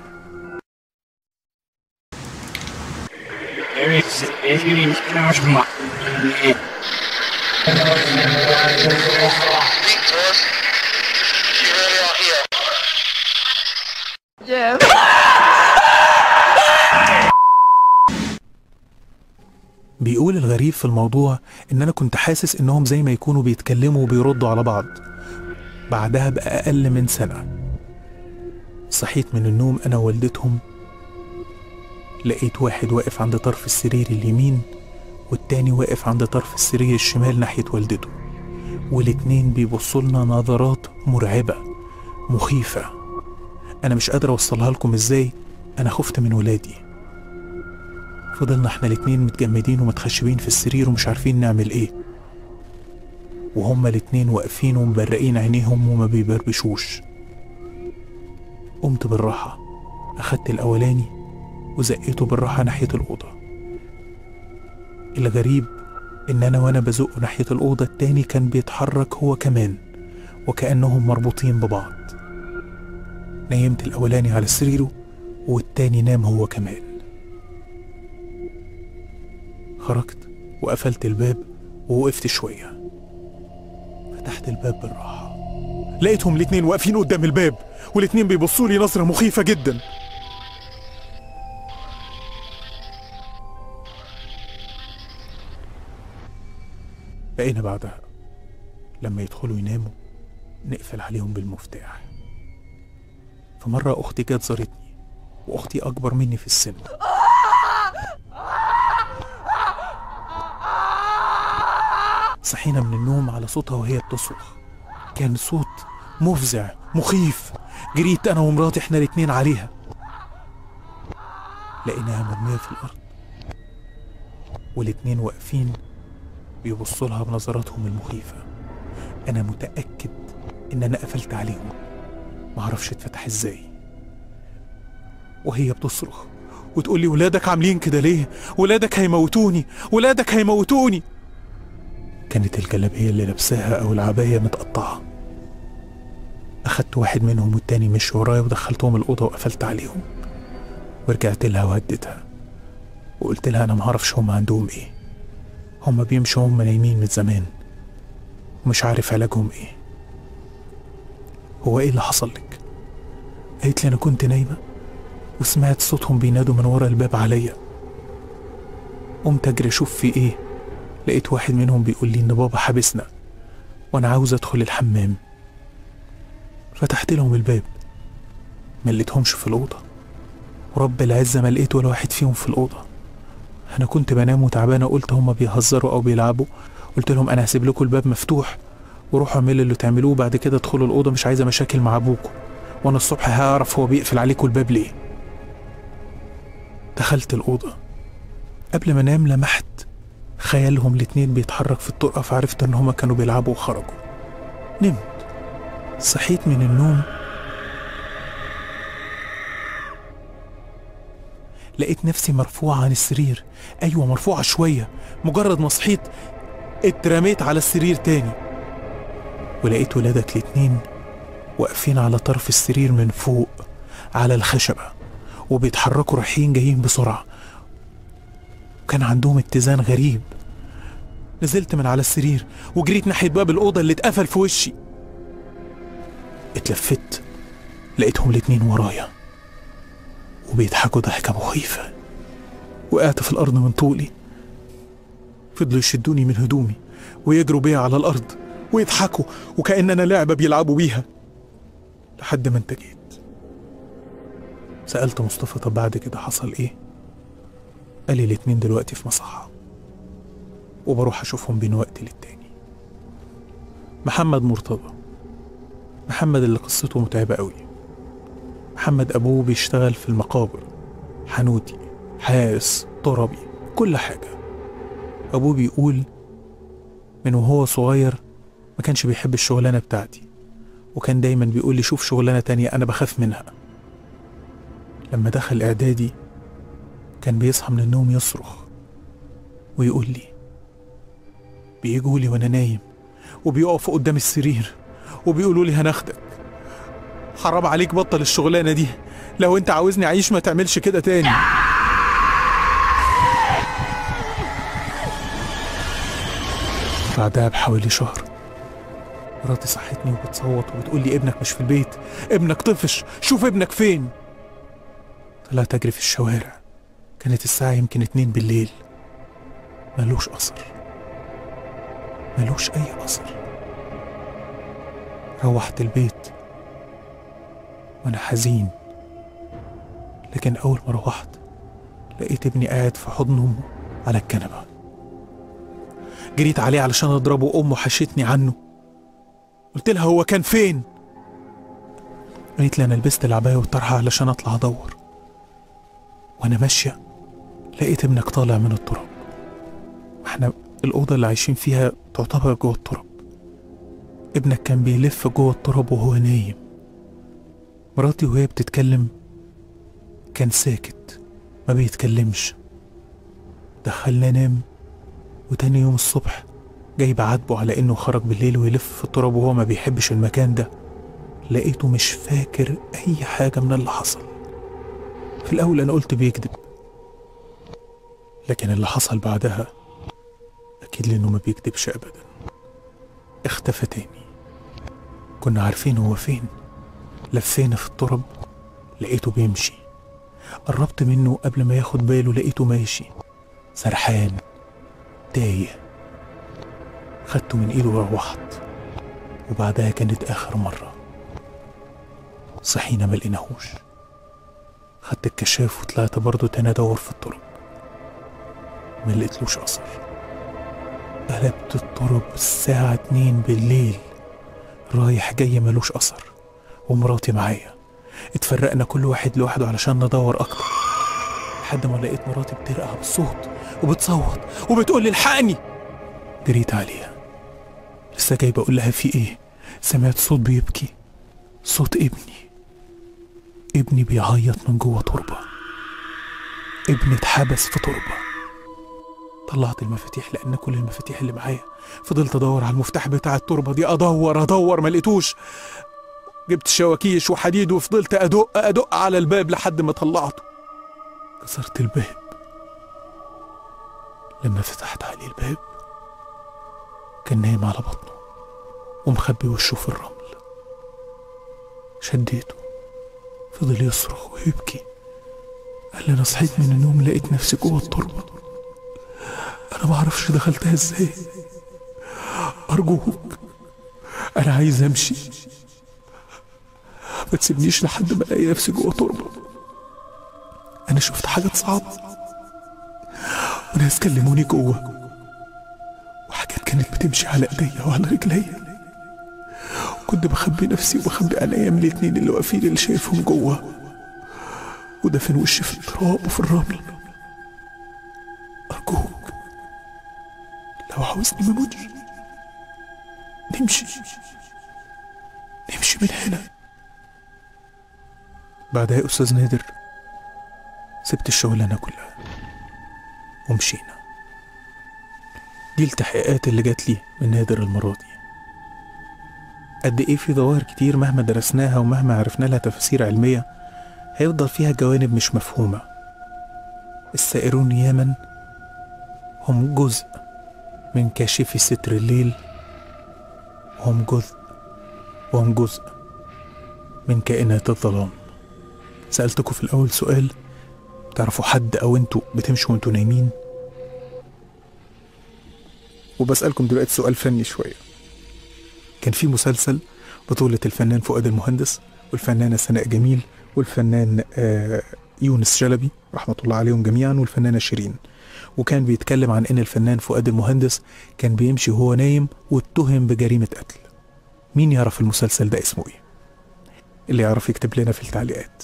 B: بيقول الغريب في الموضوع إن أنا كنت حاسس إنهم زي ما يكونوا بيتكلموا وبيردوا على بعض بعدها بأقل من سنة صحيت من النوم أنا ووالدتهم لقيت واحد واقف عند طرف السرير اليمين والتاني واقف عند طرف السرير الشمال ناحية والدته والاتنين بيبصوا لنا نظرات مرعبة مخيفة أنا مش قادر أوصلها لكم إزاي أنا خفت من ولادي فضلنا احنا الاتنين متجمدين ومتخشبين في السرير ومش عارفين نعمل ايه وهما الاتنين واقفين ومبرقين عينيهم وما بيبربشوش قمت بالراحة أخدت الأولاني وزقيته بالراحة ناحية الأوضة الغريب إن أنا وأنا بزقه ناحية الأوضة التاني كان بيتحرك هو كمان وكأنهم مربوطين ببعض نيمت الأولاني على سريره والتاني نام هو كمان خرجت وقفلت الباب ووقفت شوية فتحت الباب بالراحة لقيتهم الاتنين واقفين قدام الباب والاتنين بيبصوا لي نظرة مخيفة جدا بقينا بعدها لما يدخلوا يناموا نقفل عليهم بالمفتاح فمرة أختي جت زارتني وأختي أكبر مني في السن صحينا من النوم على صوتها وهي بتصرخ كان صوت مفزع مخيف جريت انا ومراتي احنا الاتنين عليها لقيناها مرمية في الارض والاتنين واقفين بيبصوا لها بنظراتهم المخيفة انا متأكد ان انا قفلت عليهم معرفش اتفتح ازاي وهي بتصرخ وتقول لي ولادك عاملين كده ليه ولادك هيموتوني ولادك هيموتوني كانت الجلابية اللي لابساها أو العباية متقطعة أخدت واحد منهم والتاني مشي ورايا ودخلتهم الأوضة وقفلت عليهم ورجعت لها وهديتها وقلت لها أنا معرفش هما عندهم إيه هما بيمشوا هما نايمين من زمان ومش عارف علاجهم إيه هو إيه اللي حصل لك؟ قالت لي أنا كنت نايمة وسمعت صوتهم بينادوا من ورا الباب عليا قمت أجري أشوف في إيه لقيت واحد منهم بيقول لي إن بابا حابسنا وأنا عاوز أدخل الحمام فتحت لهم الباب ما لقيتهمش في الأوضة ورب العزة ما لقيت ولا واحد فيهم في الأوضة أنا كنت بنام وتعبانة قلت هما بيهزروا أو بيلعبوا قلت لهم أنا هسيب لكم الباب مفتوح وروحوا اعملوا اللي تعملوه بعد كده ادخلوا الأوضة مش عايزة مشاكل مع أبوكم وأنا الصبح هعرف هو بيقفل عليكم الباب ليه دخلت الأوضة قبل ما انام لمحت خيالهم الاتنين بيتحرك في الطرقة فعرفت ان هما كانوا بيلعبوا وخرجوا نمت صحيت من النوم لقيت نفسي مرفوعة عن السرير أيوة مرفوعة شوية مجرد ما صحيت اترميت على السرير تاني ولقيت ولادك الاتنين واقفين على طرف السرير من فوق على الخشبة وبيتحركوا رايحين جايين بسرعة كان عندهم اتزان غريب نزلت من على السرير وجريت ناحية باب الأوضة اللي اتقفل في وشي اتلفت لقيتهم الاتنين ورايا وبيضحكوا ضحكة مخيفة وقعت في الأرض من طولي فضلوا يشدوني من هدومي ويجروا بيا على الأرض ويضحكوا وكأننا لعبة بيلعبوا بيها لحد ما انت جيت سألت مصطفى طب بعد كده حصل ايه قال لي الاتنين دلوقتي في مصحة وبروح اشوفهم بين وقت للتاني محمد مرتضى محمد اللي قصته متعبة قوي محمد ابوه بيشتغل في المقابر حنوتي حارس طربي كل حاجة ابوه بيقول من وهو صغير ما كانش بيحب الشغلانة بتاعتي وكان دايما بيقول لي شوف شغلانة تانية أنا بخاف منها لما دخل إعدادي كان بيصحى من النوم يصرخ ويقول لي بيجوا لي وأنا نايم وبيقفوا قدام السرير وبيقولوا لي هناخدك حرام عليك بطل الشغلانة دي لو انت عاوزني أعيش ما تعملش كده تاني بعدها بحوالي شهر مراتي صحتني وبتصوت وبتقول لي ابنك مش في البيت ابنك طفش شوف ابنك فين طلعت اجري في الشوارع كانت الساعة يمكن اتنين بالليل ملوش أثر ملوش أي أثر روحت البيت وأنا حزين لكن أول ما روحت لقيت ابني قاعد في حضن أمه على الكنبة جريت عليه علشان أضربه وأمه حشتني عنه قلت لها هو كان فين قالت لي انا لبست العبايه والطرحه علشان اطلع ادور وانا ماشيه لقيت ابنك طالع من التراب احنا الاوضه اللي عايشين فيها تعتبر جوه التراب ابنك كان بيلف جوه التراب وهو نايم مراتي وهي بتتكلم كان ساكت ما بيتكلمش دخلنا نام وتاني يوم الصبح جاي بعاتبه على انه خرج بالليل ويلف في التراب وهو ما بيحبش المكان ده لقيته مش فاكر اي حاجة من اللي حصل في الاول انا قلت بيكذب لكن اللي حصل بعدها اكيد لانه ما بيكذبش ابدا اختفى تاني كنا عارفين هو فين لفينا في التراب لقيته بيمشي قربت منه قبل ما ياخد باله لقيته ماشي سرحان تايه خدته من ايده وروحت وبعدها كانت اخر مرة صحينا ما لقيناهوش خدت الكشاف وطلعت برضه تاني ادور في التراب ما لقيتلوش اثر قلبت الطرب الساعة اتنين بالليل رايح جاي ملوش أثر ومراتي معايا اتفرقنا كل واحد لوحده علشان ندور أكتر لحد ما لقيت مراتي بترقع بالصوت وبتصوت وبتقول لي الحقني جريت عليها لسه جاي بقول لها في ايه سمعت صوت بيبكي صوت ابني ابني بيعيط من جوه تربه ابني اتحبس في تربه طلعت المفاتيح لان كل المفاتيح اللي معايا فضلت ادور على المفتاح بتاع التربه دي ادور ادور ما لقيتوش جبت شواكيش وحديد وفضلت ادق ادق على الباب لحد ما طلعته كسرت الباب لما فتحت عليه الباب كان نايم على بطنه ومخبي وشه في الرمل شديته فضل يصرخ ويبكي قال لي انا صحيت من النوم لقيت نفسي جوه التربه انا ما اعرفش دخلتها ازاي ارجوك انا عايز امشي ما تسيبنيش لحد ما الاقي نفسي جوه تربه انا شفت حاجات صعبه وناس كلموني جوه وحاجات كانت بتمشي على ايديا وعلى رجليا كنت بخبي نفسي وبخبي عينيا من الاتنين اللي واقفين اللي شايفهم جوه ودفن وشي في التراب وفي الرمل أرجوك لو عاوزني ما اموتش نمشي نمشي من هنا بعدها يا أستاذ نادر سبت الشغلانة كلها ومشينا دي التحقيقات اللي جات لي من نادر المرة دي قد ايه في ظواهر كتير مهما درسناها ومهما عرفنا لها تفاسير علمية هيفضل فيها جوانب مش مفهومة السائرون يمن هم جزء من كاشفي ستر الليل وهم جزء وهم جزء من كائنات الظلام سألتكم في الأول سؤال تعرفوا حد أو انتوا بتمشوا وانتوا نايمين وبسألكم دلوقتي سؤال فني شوية كان في مسلسل بطولة الفنان فؤاد المهندس والفنانة سناء جميل والفنان آه، يونس شلبي رحمة الله عليهم جميعا والفنانة شيرين وكان بيتكلم عن ان الفنان فؤاد المهندس كان بيمشي وهو نايم واتهم بجريمة قتل مين يعرف المسلسل ده اسمه ايه اللي يعرف يكتب لنا في التعليقات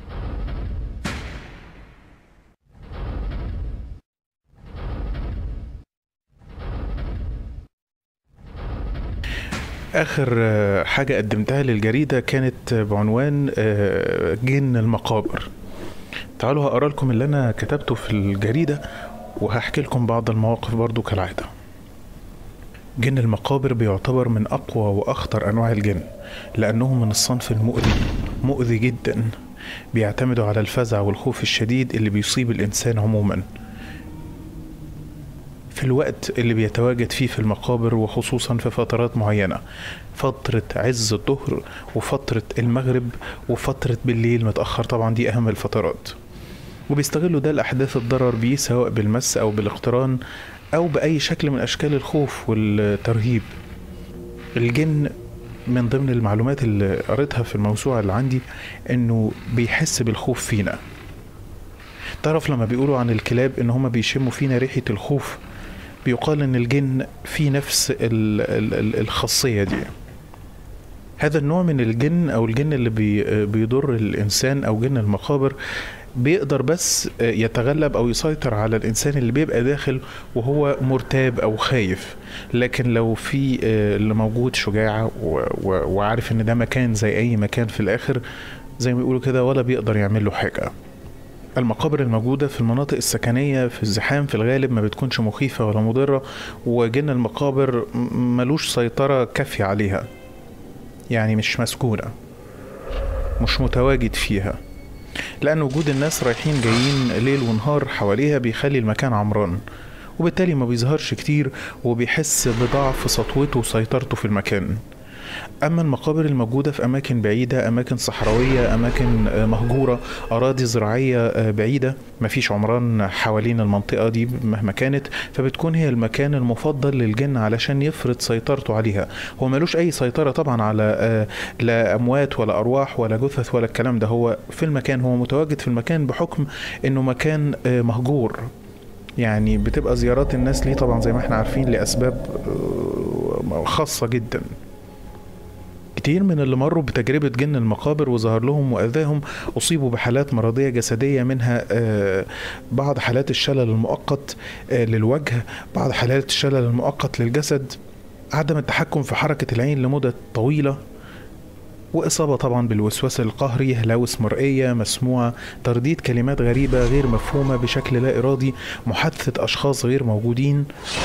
H: آخر آه، حاجة قدمتها للجريدة كانت بعنوان آه، جن المقابر تعالوا هقرا لكم اللي أنا كتبته في الجريدة وهحكي لكم بعض المواقف برضو كالعادة جن المقابر بيعتبر من أقوى وأخطر أنواع الجن لأنه من الصنف المؤذي مؤذي جدا بيعتمدوا على الفزع والخوف الشديد اللي بيصيب الإنسان عموما في الوقت اللي بيتواجد فيه في المقابر وخصوصا في فترات معينة فترة عز الظهر وفترة المغرب وفترة بالليل متأخر طبعا دي أهم الفترات وبيستغلوا ده لأحداث الضرر بيه سواء بالمس أو بالاقتران أو بأي شكل من أشكال الخوف والترهيب الجن من ضمن المعلومات اللي قريتها في الموسوعة اللي عندي إنه بيحس بالخوف فينا تعرف لما بيقولوا عن الكلاب إن هما بيشموا فينا ريحة الخوف بيقال ان الجن في نفس ال ال ال الخاصيه دي هذا النوع من الجن او الجن اللي بي بيضر الانسان او جن المقابر بيقدر بس يتغلب او يسيطر على الانسان اللي بيبقى داخل وهو مرتاب او خايف لكن لو في اللي موجود شجاع و- و- وعارف ان ده مكان زي اي مكان في الاخر زي ما بيقولوا كده ولا بيقدر يعمل له حاجه المقابر الموجودة في المناطق السكنية في الزحام في الغالب ما بتكونش مخيفة ولا مضرة وجن المقابر م- ملوش سيطرة كافية عليها يعني مش مسكونة مش متواجد فيها لأن وجود الناس رايحين جايين ليل ونهار حواليها بيخلي المكان عمران وبالتالي ما بيظهرش كتير وبيحس بضعف سطوته وسيطرته في المكان أما المقابر الموجودة في أماكن بعيدة أماكن صحراوية أماكن آه، مهجورة أراضي زراعية آه، بعيدة مفيش عمران حوالين المنطقة دي مهما كانت فبتكون هي المكان المفضل للجن علشان يفرض سيطرته عليها هو ملوش أي سيطرة طبعا على آه، لا أموات ولا أرواح ولا جثث ولا الكلام ده هو في المكان هو متواجد في المكان بحكم إنه مكان آه، مهجور يعني بتبقى زيارات الناس ليه طبعا زي ما احنا عارفين لأسباب آه، خاصة جدا كتير من اللي مروا بتجربة جن المقابر وظهر لهم وأذاهم أصيبوا بحالات مرضية جسدية منها آه، بعض حالات الشلل المؤقت آه، للوجه بعض حالات الشلل المؤقت للجسد عدم التحكم في حركة العين لمدة طويلة وإصابة طبعا بالوسواس القهري هلاوس مرئية مسموعة ترديد كلمات غريبة غير مفهومة بشكل لا إرادي محادثة أشخاص غير موجودين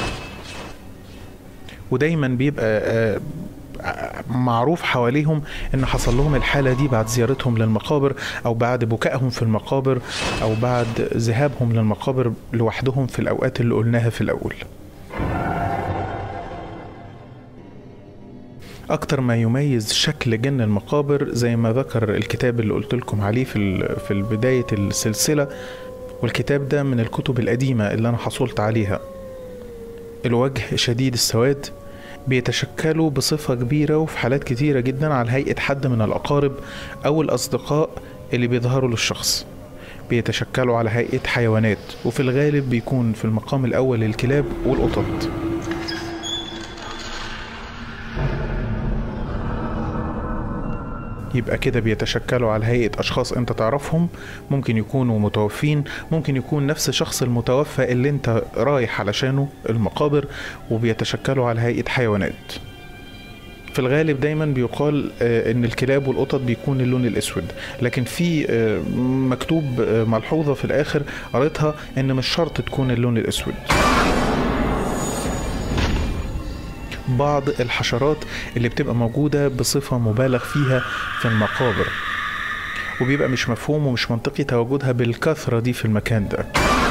H: ودايما بيبقى آه، معروف حواليهم ان حصل لهم الحاله دي بعد زيارتهم للمقابر او بعد بكائهم في المقابر او بعد ذهابهم للمقابر لوحدهم في الاوقات اللي قلناها في الاول اكتر ما يميز شكل جن المقابر زي ما ذكر الكتاب اللي قلت لكم عليه في ال- في بدايه السلسله والكتاب ده من الكتب القديمه اللي انا حصلت عليها الوجه شديد السواد بيتشكلوا بصفة كبيرة وفي حالات كتيرة جدا على هيئة حد من الأقارب أو الأصدقاء اللي بيظهروا للشخص بيتشكلوا على هيئة حيوانات وفي الغالب بيكون في المقام الأول الكلاب والقطط يبقى كده بيتشكلوا على هيئة أشخاص أنت تعرفهم ممكن يكونوا متوفين ممكن يكون نفس الشخص المتوفى اللي أنت رايح علشانه المقابر وبيتشكلوا على هيئة حيوانات في الغالب دايما بيقال آه، ان الكلاب والقطط بيكون اللون الاسود لكن في آه، مكتوب آه، ملحوظه في الاخر قريتها ان مش شرط تكون اللون الاسود بعض الحشرات اللي بتبقى موجودة بصفة مبالغ فيها في المقابر وبيبقى مش مفهوم ومش منطقي تواجدها بالكثرة دي في المكان ده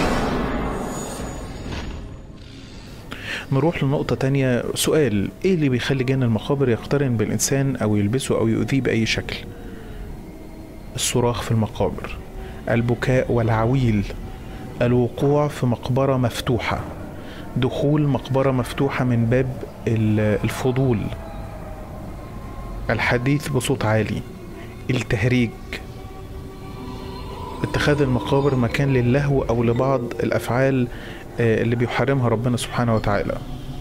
H: نروح لنقطة تانية سؤال ايه اللي بيخلي جن المقابر يقترن بالإنسان أو يلبسه أو يؤذيه بأي شكل الصراخ في المقابر البكاء والعويل الوقوع في مقبرة مفتوحة دخول مقبرة مفتوحة من باب ال- الفضول الحديث بصوت عالي التهريج اتخاذ المقابر مكان للهو أو لبعض الأفعال آه، اللي بيحرمها ربنا سبحانه وتعالى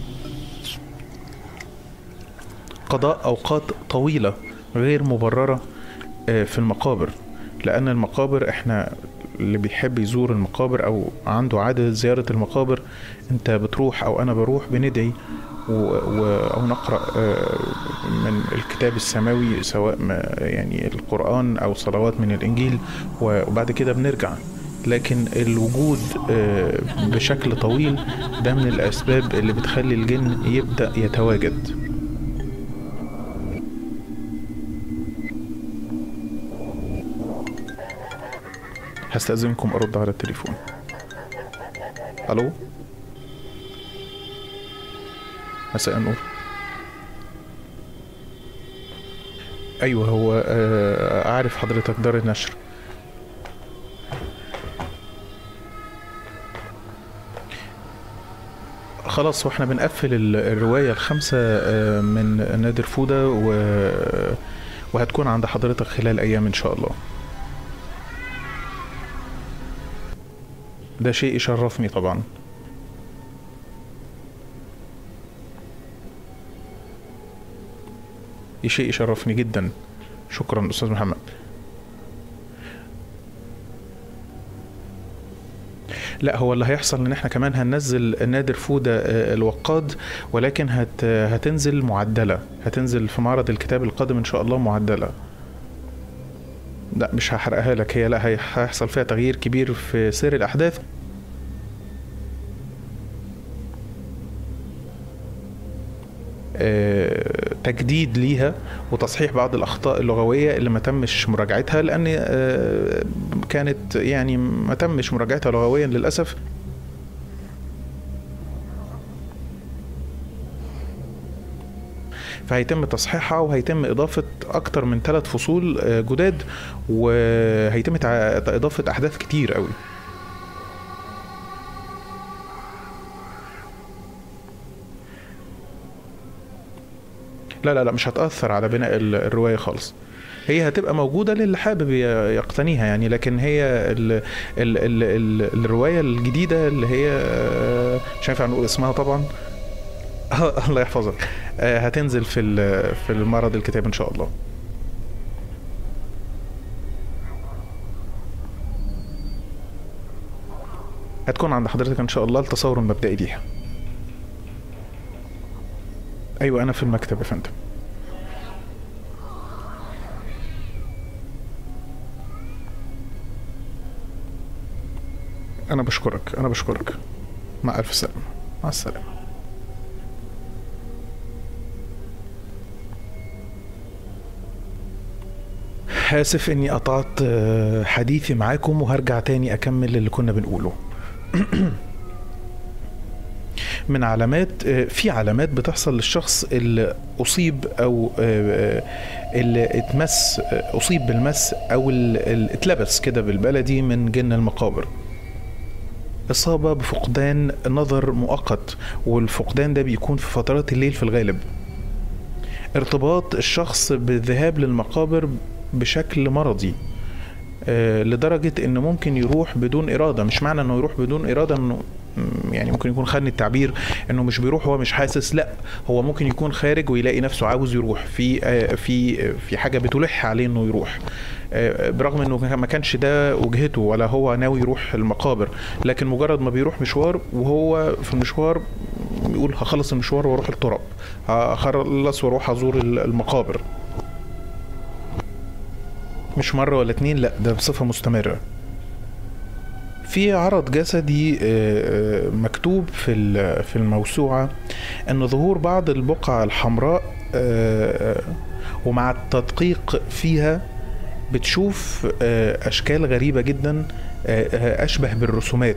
H: قضاء أوقات طويلة غير مبررة آه، في المقابر لأن المقابر احنا اللي بيحب يزور المقابر أو عنده عادة زيارة المقابر أنت بتروح أو أنا بروح بندعي و... و... أو نقرأ آه، من الكتاب السماوي سواء ما يعني القرآن أو صلوات من الإنجيل و- وبعد كده بنرجع لكن الوجود آه، بشكل طويل ده من الأسباب اللي بتخلي الجن يبدأ يتواجد هستأذنكم أرد على التليفون ألو مساء النور أيوه هو آه، أعرف حضرتك دار النشر خلاص واحنا بنقفل ال- الرواية الخامسة آه، من نادر فودة و... وهتكون عند حضرتك خلال أيام إن شاء الله ده شيء يشرفني طبعا شيء يشرفني جدا شكرا أستاذ محمد لا هو اللي هيحصل ان احنا كمان هننزل نادر فودة آه، الوقاد ولكن هت هتنزل معدلة هتنزل في معرض الكتاب القادم ان شاء الله معدلة لا مش هحرقها لك هي لا هي- هيحصل فيها تغيير كبير في سير الاحداث آه، تجديد ليها وتصحيح بعض الاخطاء اللغويه اللي ما تمش مراجعتها لان آه، كانت يعني ما تمش مراجعتها لغويا للاسف فهيتم تصحيحها وهيتم إضافة أكتر من ثلاث فصول آه، جداد وهيتم تع- إضافة أحداث كتير قوي لا لا لا مش هتاثر على بناء ال- الروايه خالص هي هتبقى موجودة للي حابب ي- يقتنيها يعني لكن هي ال ال ال ال الرواية الجديدة اللي هي آه، مش هينفع نقول اسمها طبعا الله يحفظك آه، هتنزل في ال- في المعرض الكتاب ان شاء الله هتكون عند حضرتك ان شاء الله التصور المبدئي ليها ايوه انا في المكتب يا فندم انا بشكرك انا بشكرك مع الف سلامه مع السلامه آسف إني قطعت آه، حديثي معاكم وهرجع تاني أكمل اللي كنا بنقوله من علامات آه، في علامات بتحصل للشخص اللي أصيب أو آه، آه، اللي اتمس آه، أصيب بالمس أو ال- اللي اتلبس كده بالبلدي من جن المقابر إصابة بفقدان نظر مؤقت والفقدان ده بيكون في فترات الليل في الغالب ارتباط الشخص بالذهاب للمقابر بشكل مرضي آه، لدرجة انه ممكن يروح بدون ارادة مش معنى انه يروح بدون ارادة انه م، يعني ممكن يكون خدني التعبير انه مش بيروح هو مش حاسس لا هو ممكن يكون خارج ويلاقي نفسه عاوز يروح في آه، في آه، في حاجة بتلح عليه انه يروح آه، برغم انه ما كانش ده وجهته ولا هو ناوي يروح المقابر لكن مجرد ما بيروح مشوار وهو في المشوار يقول هخلص المشوار واروح التراب هخلص واروح ازور المقابر مش مرة ولا اتنين لا ده بصفة مستمرة في عرض جسدي آه، آه، مكتوب في ال- في الموسوعة ان ظهور بعض البقع الحمراء آه، آه، ومع التدقيق فيها بتشوف آه، اشكال غريبة جدا آه، آه، اشبه بالرسومات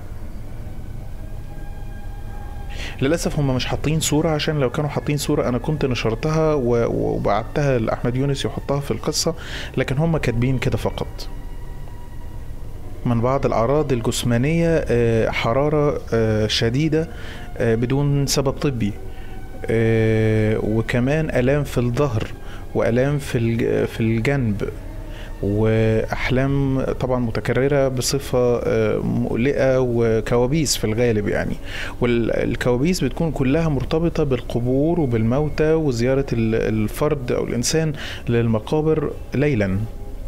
H: للاسف هم مش حاطين صوره عشان لو كانوا حاطين صوره انا كنت نشرتها و- وبعتها لاحمد يونس يحطها في القصه لكن هم كاتبين كده فقط من بعض الاعراض الجسمانيه آه، حراره آه، شديده آه، بدون سبب طبي آه، وكمان الام في الظهر والام في الج- في الجنب واحلام طبعا متكرره بصفه آه، مقلقه وكوابيس في الغالب يعني والكوابيس بتكون كلها مرتبطه بالقبور وبالموتى وزياره ال- الفرد او الانسان للمقابر ليلا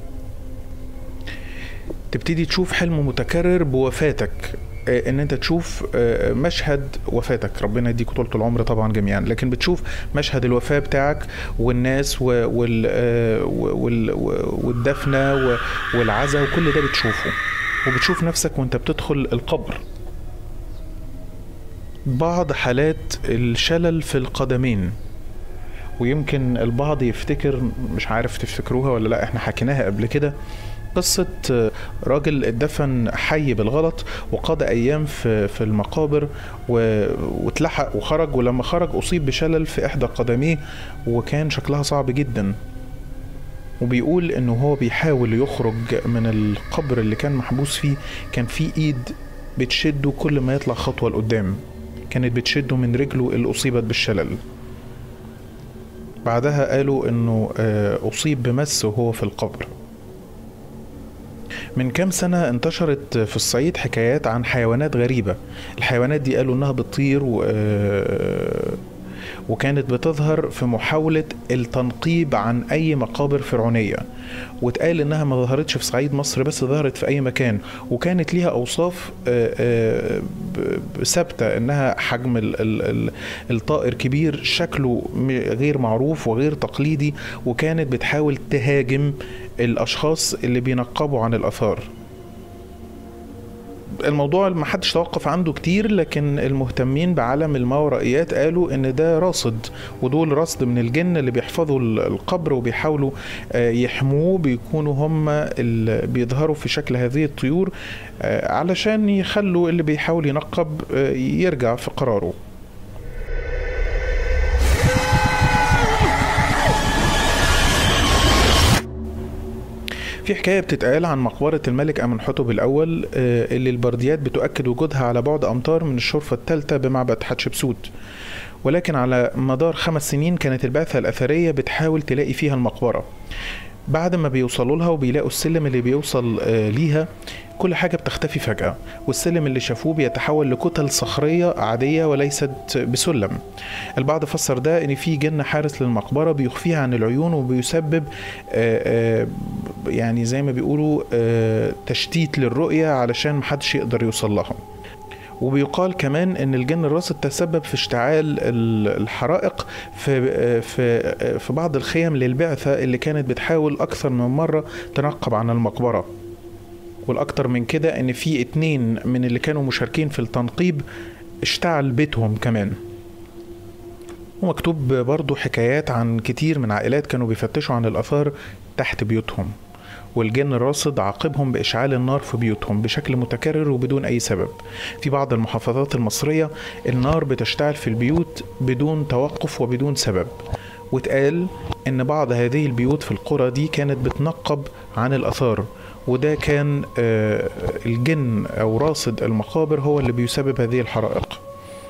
H: تبتدي تشوف حلم متكرر بوفاتك آه، ان انت تشوف آه، مشهد وفاتك ربنا يديك طولة العمر طبعا جميعا لكن بتشوف مشهد الوفاة بتاعك والناس و- وال آه، وال- و- والدفنة و- والعزا وكل ده بتشوفه وبتشوف نفسك وانت بتدخل القبر بعض حالات الشلل في القدمين ويمكن البعض يفتكر مش عارف تفتكروها ولا لا احنا حكيناها قبل كده قصة آه، راجل اتدفن حي بالغلط وقضى أيام في في المقابر و- واتلحق وخرج ولما خرج أصيب بشلل في إحدى قدميه وكان شكلها صعب جدا وبيقول إنه هو بيحاول يخرج من القبر اللي كان محبوس فيه كان في إيد بتشده كل ما يطلع خطوة لقدام كانت بتشده من رجله اللي أصيبت بالشلل بعدها قالوا إنه آه، أصيب بمس وهو في القبر من كام سنة انتشرت في الصعيد حكايات عن حيوانات غريبة الحيوانات دي قالوا انها بتطير و... آه، وكانت بتظهر في محاولة التنقيب عن أي مقابر فرعونية واتقال إنها ما ظهرتش في صعيد مصر بس ظهرت في أي مكان وكانت ليها أوصاف آه، آه، ب- ثابتة إنها حجم ال- ال- ال- الطائر كبير شكله م- غير معروف وغير تقليدي وكانت بتحاول تهاجم الأشخاص اللي بينقبوا عن الآثار الموضوع ما حدش توقف عنده كتير لكن المهتمين بعالم الماورائيات قالوا ان ده راصد ودول رصد من الجن اللي بيحفظوا ال- القبر وبيحاولوا آه، يحموه بيكونوا هم اللي بيظهروا في شكل هذه الطيور آه، علشان يخلوا اللي بيحاول ينقب آه، يرجع في قراره في حكاية بتتقال عن مقبرة الملك أمنحتب الأول آه، اللي البرديات بتؤكد وجودها على بعد أمتار من الشرفة الثالثة بمعبد حتشبسوت ولكن على مدار خمس سنين كانت البعثة الأثرية بتحاول تلاقي فيها المقبرة بعد ما بيوصلوا لها وبيلاقوا السلم اللي بيوصل آه، ليها كل حاجة بتختفي فجأة والسلم اللي شافوه بيتحول لكتل صخرية عادية وليست بسلم البعض فسر ده ان في جن حارس للمقبرة بيخفيها عن العيون وبيسبب آه، آه، يعني زي ما بيقولوا آه، تشتيت للرؤية علشان محدش يقدر يوصل لها وبيقال كمان ان الجن الراصد تسبب في اشتعال ال- الحرائق في في في بعض الخيم للبعثه اللي كانت بتحاول اكثر من مره تنقب عن المقبره والاكتر من كده ان في اتنين من اللي كانوا مشاركين في التنقيب اشتعل بيتهم كمان ومكتوب برضو حكايات عن كتير من عائلات كانوا بيفتشوا عن الآثار تحت بيوتهم والجن الراصد عاقبهم بإشعال النار في بيوتهم بشكل متكرر وبدون أي سبب في بعض المحافظات المصرية النار بتشتعل في البيوت بدون توقف وبدون سبب واتقال ان بعض هذه البيوت في القرى دي كانت بتنقب عن الاثار وده كان آه، الجن او راصد المقابر هو اللي بيسبب هذه الحرائق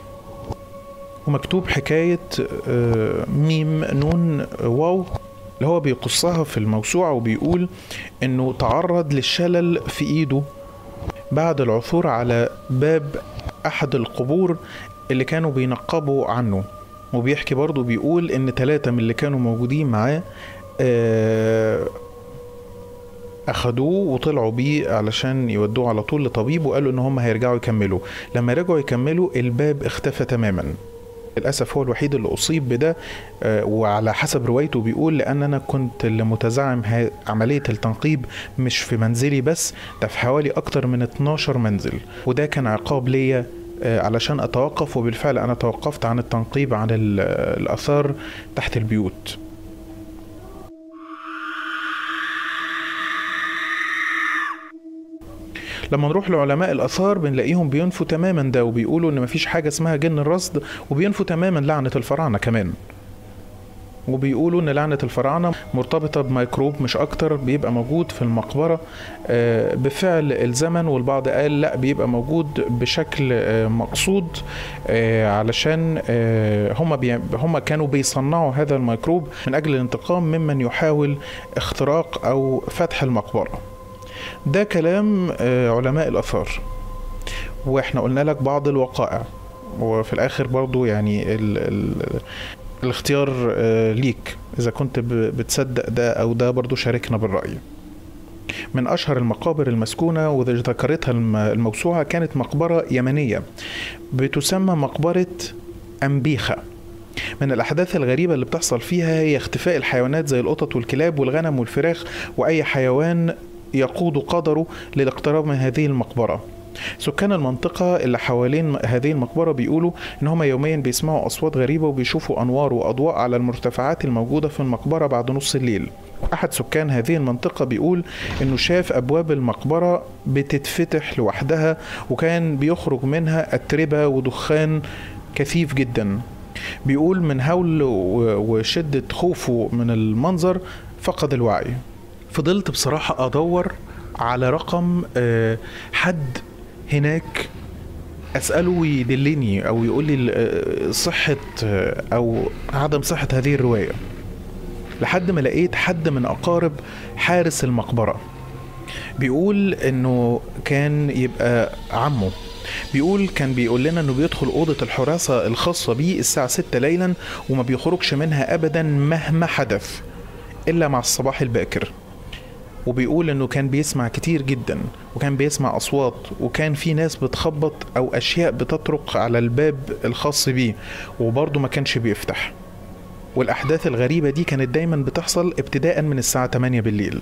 H: ومكتوب حكاية آه، ميم نون واو اللي هو بيقصها في الموسوعة وبيقول انه تعرض للشلل في ايده بعد العثور على باب احد القبور اللي كانوا بينقبوا عنه وبيحكي برضه بيقول ان ثلاثة من اللي كانوا موجودين معاه آه، اخدوه وطلعوا بيه علشان يودوه على طول لطبيب وقالوا ان هم هيرجعوا يكملوا لما رجعوا يكملوا الباب اختفى تماما للاسف هو الوحيد اللي اصيب بده آه، وعلى حسب روايته بيقول لان انا كنت اللي متزعم ها- عمليه التنقيب مش في منزلي بس ده في حوالي اكتر من 12 منزل وده كان عقاب ليا آه، علشان اتوقف وبالفعل انا توقفت عن التنقيب عن ال- الاثار تحت البيوت لما نروح لعلماء الاثار بنلاقيهم بينفوا تماما ده وبيقولوا ان مفيش حاجه اسمها جن الرصد وبينفوا تماما لعنه الفراعنه كمان وبيقولوا ان لعنه الفراعنه مرتبطه بميكروب مش اكتر بيبقى موجود في المقبره آه، بفعل الزمن والبعض قال لا بيبقى موجود بشكل آه، مقصود آه، علشان آه، هم بي هم كانوا بيصنعوا هذا الميكروب من اجل الانتقام ممن يحاول اختراق او فتح المقبره ده كلام آه، علماء الآثار واحنا قلنا لك بعض الوقائع وفي الآخر برضو يعني ال ال الاختيار آه، ليك إذا كنت ب- بتصدق ده أو ده برضو شاركنا بالرأي من أشهر المقابر المسكونة وذا ذكرتها الم- الموسوعة كانت مقبرة يمنية بتسمى مقبرة أمبيخة من الأحداث الغريبة اللي بتحصل فيها هي اختفاء الحيوانات زي القطط والكلاب والغنم والفراخ وأي حيوان يقود قدره للاقتراب من هذه المقبرة سكان المنطقة اللي حوالين هذه المقبرة بيقولوا إن هم يوميا بيسمعوا أصوات غريبة وبيشوفوا أنوار وأضواء على المرتفعات الموجودة في المقبرة بعد نص الليل أحد سكان هذه المنطقة بيقول إنه شاف أبواب المقبرة بتتفتح لوحدها وكان بيخرج منها أتربة ودخان كثيف جدا بيقول من هول و- وشدة خوفه من المنظر فقد الوعي فضلت بصراحة أدور على رقم آه، حد هناك أسأله ويدلني أو يقول لي آه، صحة آه، أو عدم صحة هذه الرواية لحد ما لقيت حد من أقارب حارس المقبرة بيقول انه كان يبقى عمه بيقول كان بيقول لنا انه بيدخل اوضه الحراسه الخاصه بيه الساعه 6 ليلا وما بيخرجش منها ابدا مهما حدث الا مع الصباح الباكر وبيقول انه كان بيسمع كتير جدا وكان بيسمع اصوات وكان في ناس بتخبط او اشياء بتطرق على الباب الخاص بيه وبرضه ما كانش بيفتح والاحداث الغريبه دي كانت دايما بتحصل ابتداء من الساعه 8 بالليل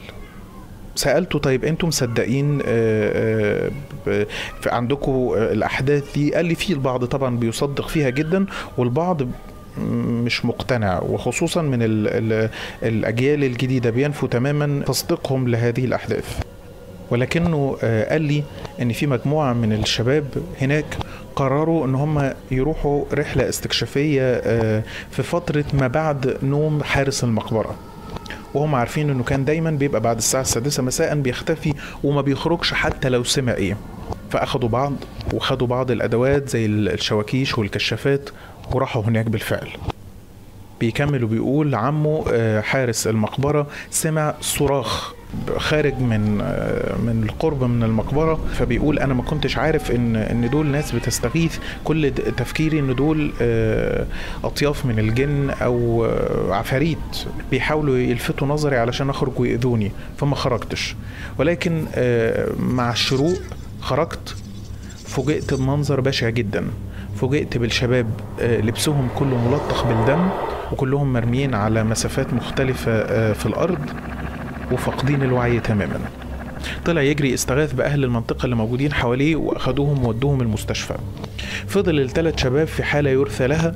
H: سالته طيب انتم مصدقين آه، آه، ب- في عندكم آه، الاحداث دي قال لي في البعض طبعا بيصدق فيها جدا والبعض م- مش مقتنع وخصوصا من ال ال الاجيال الجديده بينفوا تماما تصديقهم لهذه الاحداث ولكنه آه، قال لي ان في مجموعه من الشباب هناك قرروا ان هم يروحوا رحله استكشافيه آه، في فتره ما بعد نوم حارس المقبره وهم عارفين انه كان دايما بيبقى بعد الساعه السادسة مساء بيختفي وما بيخرجش حتى لو سمع ايه فاخدوا بعض وخدوا بعض الادوات زي ال- الشواكيش والكشافات وراحوا هناك بالفعل بيكمل وبيقول عمه آه، حارس المقبرة سمع صراخ خارج من آه، من القرب من المقبره فبيقول انا ما كنتش عارف ان ان دول ناس بتستغيث كل د- تفكيري ان دول آه، اطياف من الجن او آه، عفاريت بيحاولوا يلفتوا نظري علشان اخرج ويأذوني فما خرجتش ولكن آه، مع الشروق خرجت فوجئت بمنظر بشع جدا فوجئت بالشباب آه، لبسهم كله ملطخ بالدم وكلهم مرميين على مسافات مختلفة آه، في الأرض وفاقدين الوعي تماما طلع يجري استغاث بأهل المنطقة اللي موجودين حواليه وأخدوهم وودوهم المستشفى فضل الثلاث شباب في حالة يرثى لها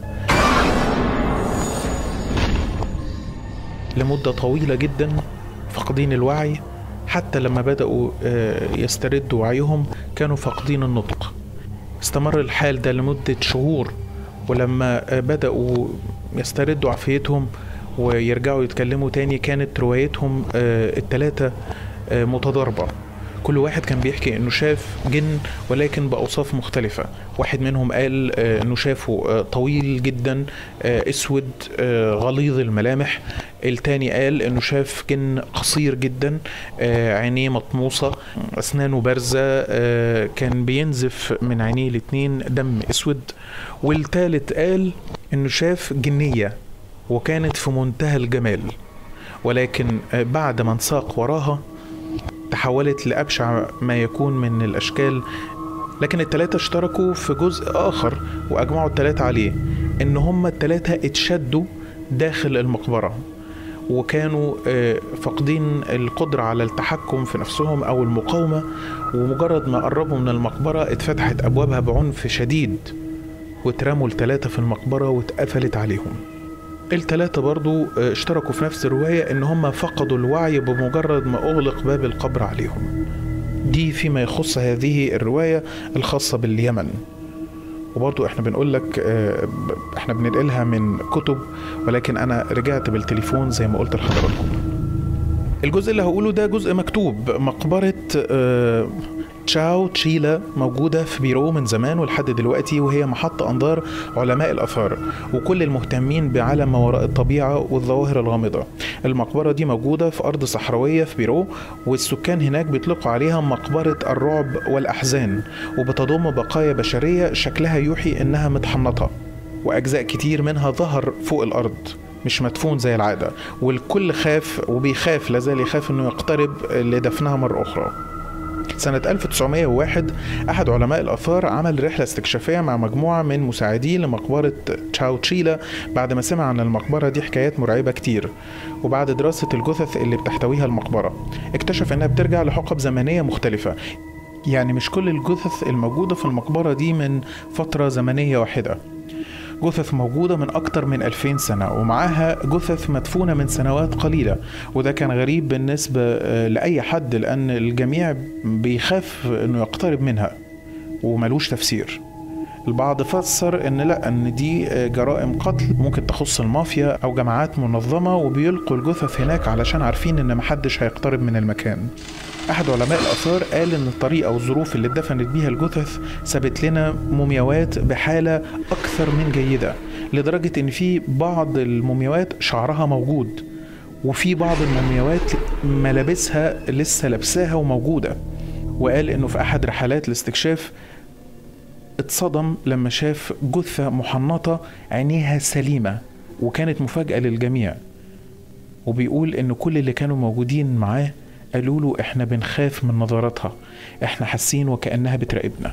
H: لمدة طويلة جدا فاقدين الوعي حتى لما بدأوا آه، يستردوا وعيهم كانوا فاقدين النطق استمر الحال ده لمدة شهور ولما آه، بدأوا يستردوا عافيتهم ويرجعوا يتكلموا تاني كانت روايتهم آه، التلاتة آه، متضاربة كل واحد كان بيحكي انه شاف جن ولكن باوصاف مختلفه واحد منهم قال آه، انه شافه آه، طويل جدا آه، اسود آه، غليظ الملامح التاني قال انه شاف جن قصير جدا آه، عينيه مطموسه اسنانه بارزه آه، كان بينزف من عينيه الاتنين دم اسود والتالت قال انه شاف جنيه وكانت في منتهى الجمال ولكن آه، بعد ما انساق وراها تحولت لأبشع ما يكون من الأشكال لكن التلاتة اشتركوا في جزء آخر وأجمعوا التلاتة عليه إن هما التلاتة اتشدوا داخل المقبرة وكانوا آه، فاقدين القدرة على التحكم في نفسهم أو المقاومة ومجرد ما قربوا من المقبرة اتفتحت أبوابها بعنف شديد واترموا التلاتة في المقبرة واتقفلت عليهم التلاتة برضو آه، اشتركوا في نفس الرواية ان هم فقدوا الوعي بمجرد ما اغلق باب القبر عليهم دي فيما يخص هذه الرواية الخاصة باليمن وبرضو احنا بنقول لك آه، ب- احنا بننقلها من كتب ولكن انا رجعت بالتليفون زي ما قلت لحضراتكم الجزء اللي هقوله ده جزء مكتوب مقبرة آه، تشاو تشيلا موجودة في بيرو من زمان ولحد دلوقتي وهي محط أنظار علماء الآثار وكل المهتمين بعالم ما وراء الطبيعة والظواهر الغامضة المقبرة دي موجودة في أرض صحراوية في بيرو والسكان هناك بيطلقوا عليها مقبرة الرعب والأحزان وبتضم بقايا بشرية شكلها يوحي إنها متحنطة وأجزاء كتير منها ظهر فوق الأرض مش مدفون زي العادة والكل خاف وبيخاف لازال يخاف انه يقترب لدفنها مرة أخرى سنة 1901 أحد علماء الآثار عمل رحلة استكشافية مع مجموعة من مساعديه لمقبرة تشاو تشيلا بعد ما سمع عن المقبرة دي حكايات مرعبة كتير وبعد دراسة الجثث اللي بتحتويها المقبرة اكتشف إنها بترجع لحقب زمنية مختلفة يعني مش كل الجثث الموجودة في المقبرة دي من فترة زمنية واحدة جثث موجودة من أكتر من 2000 سنة ومعاها جثث مدفونة من سنوات قليلة وده كان غريب بالنسبة آه، لأي حد لأن الجميع بيخاف إنه يقترب منها وملوش تفسير البعض فسر ان لا ان دي آه، جرائم قتل ممكن تخص المافيا او جماعات منظمه وبيلقوا الجثث هناك علشان عارفين ان محدش هيقترب من المكان احد علماء الاثار قال ان الطريقه والظروف اللي اتدفنت بيها الجثث سابت لنا مومياوات بحاله اكثر من جيده لدرجه ان في بعض المومياوات شعرها موجود وفي بعض المومياوات ملابسها لسه لابساها وموجوده وقال انه في احد رحلات الاستكشاف اتصدم لما شاف جثة محنطة عينيها سليمة وكانت مفاجأة للجميع وبيقول ان كل اللي كانوا موجودين معاه قالوا له احنا بنخاف من نظراتها احنا حاسين وكأنها بتراقبنا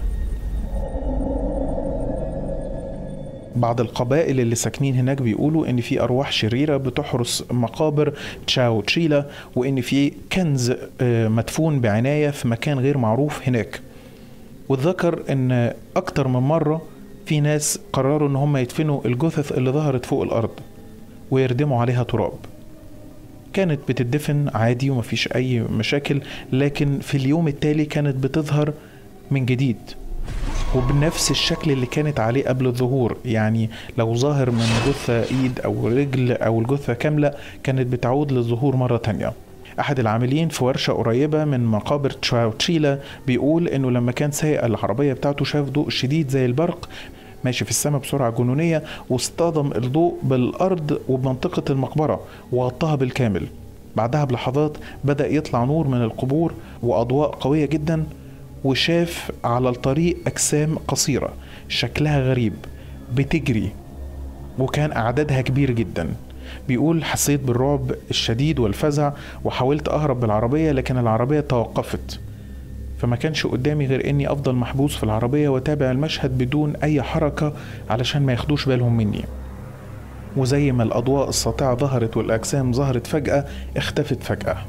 H: بعض القبائل اللي ساكنين هناك بيقولوا ان في ارواح شريره بتحرس مقابر تشاو تشيلا وان في كنز آه، مدفون بعنايه في مكان غير معروف هناك واتذكر ان اكتر من مره في ناس قرروا ان هم يدفنوا الجثث اللي ظهرت فوق الارض ويردموا عليها تراب كانت بتدفن عادي ومفيش اي مشاكل لكن في اليوم التالي كانت بتظهر من جديد وبنفس الشكل اللي كانت عليه قبل الظهور يعني لو ظاهر من جثة ايد او رجل او الجثة كاملة كانت بتعود للظهور مرة تانية احد العاملين في ورشة قريبة من مقابر تشاو تشيلا بيقول انه لما كان سايق العربية بتاعته شاف ضوء شديد زي البرق ماشي في السماء بسرعة جنونية واصطدم الضوء بالأرض وبمنطقة المقبرة وغطاها بالكامل بعدها بلحظات بدأ يطلع نور من القبور وأضواء قوية جدا وشاف على الطريق أجسام قصيرة شكلها غريب بتجري وكان أعدادها كبير جدا بيقول حسيت بالرعب الشديد والفزع وحاولت أهرب بالعربية لكن العربية توقفت فما كانش قدامي غير اني افضل محبوس في العربية واتابع المشهد بدون اي حركة علشان ما ياخدوش بالهم مني وزي ما الاضواء الساطعة ظهرت والاجسام ظهرت فجأة اختفت فجأة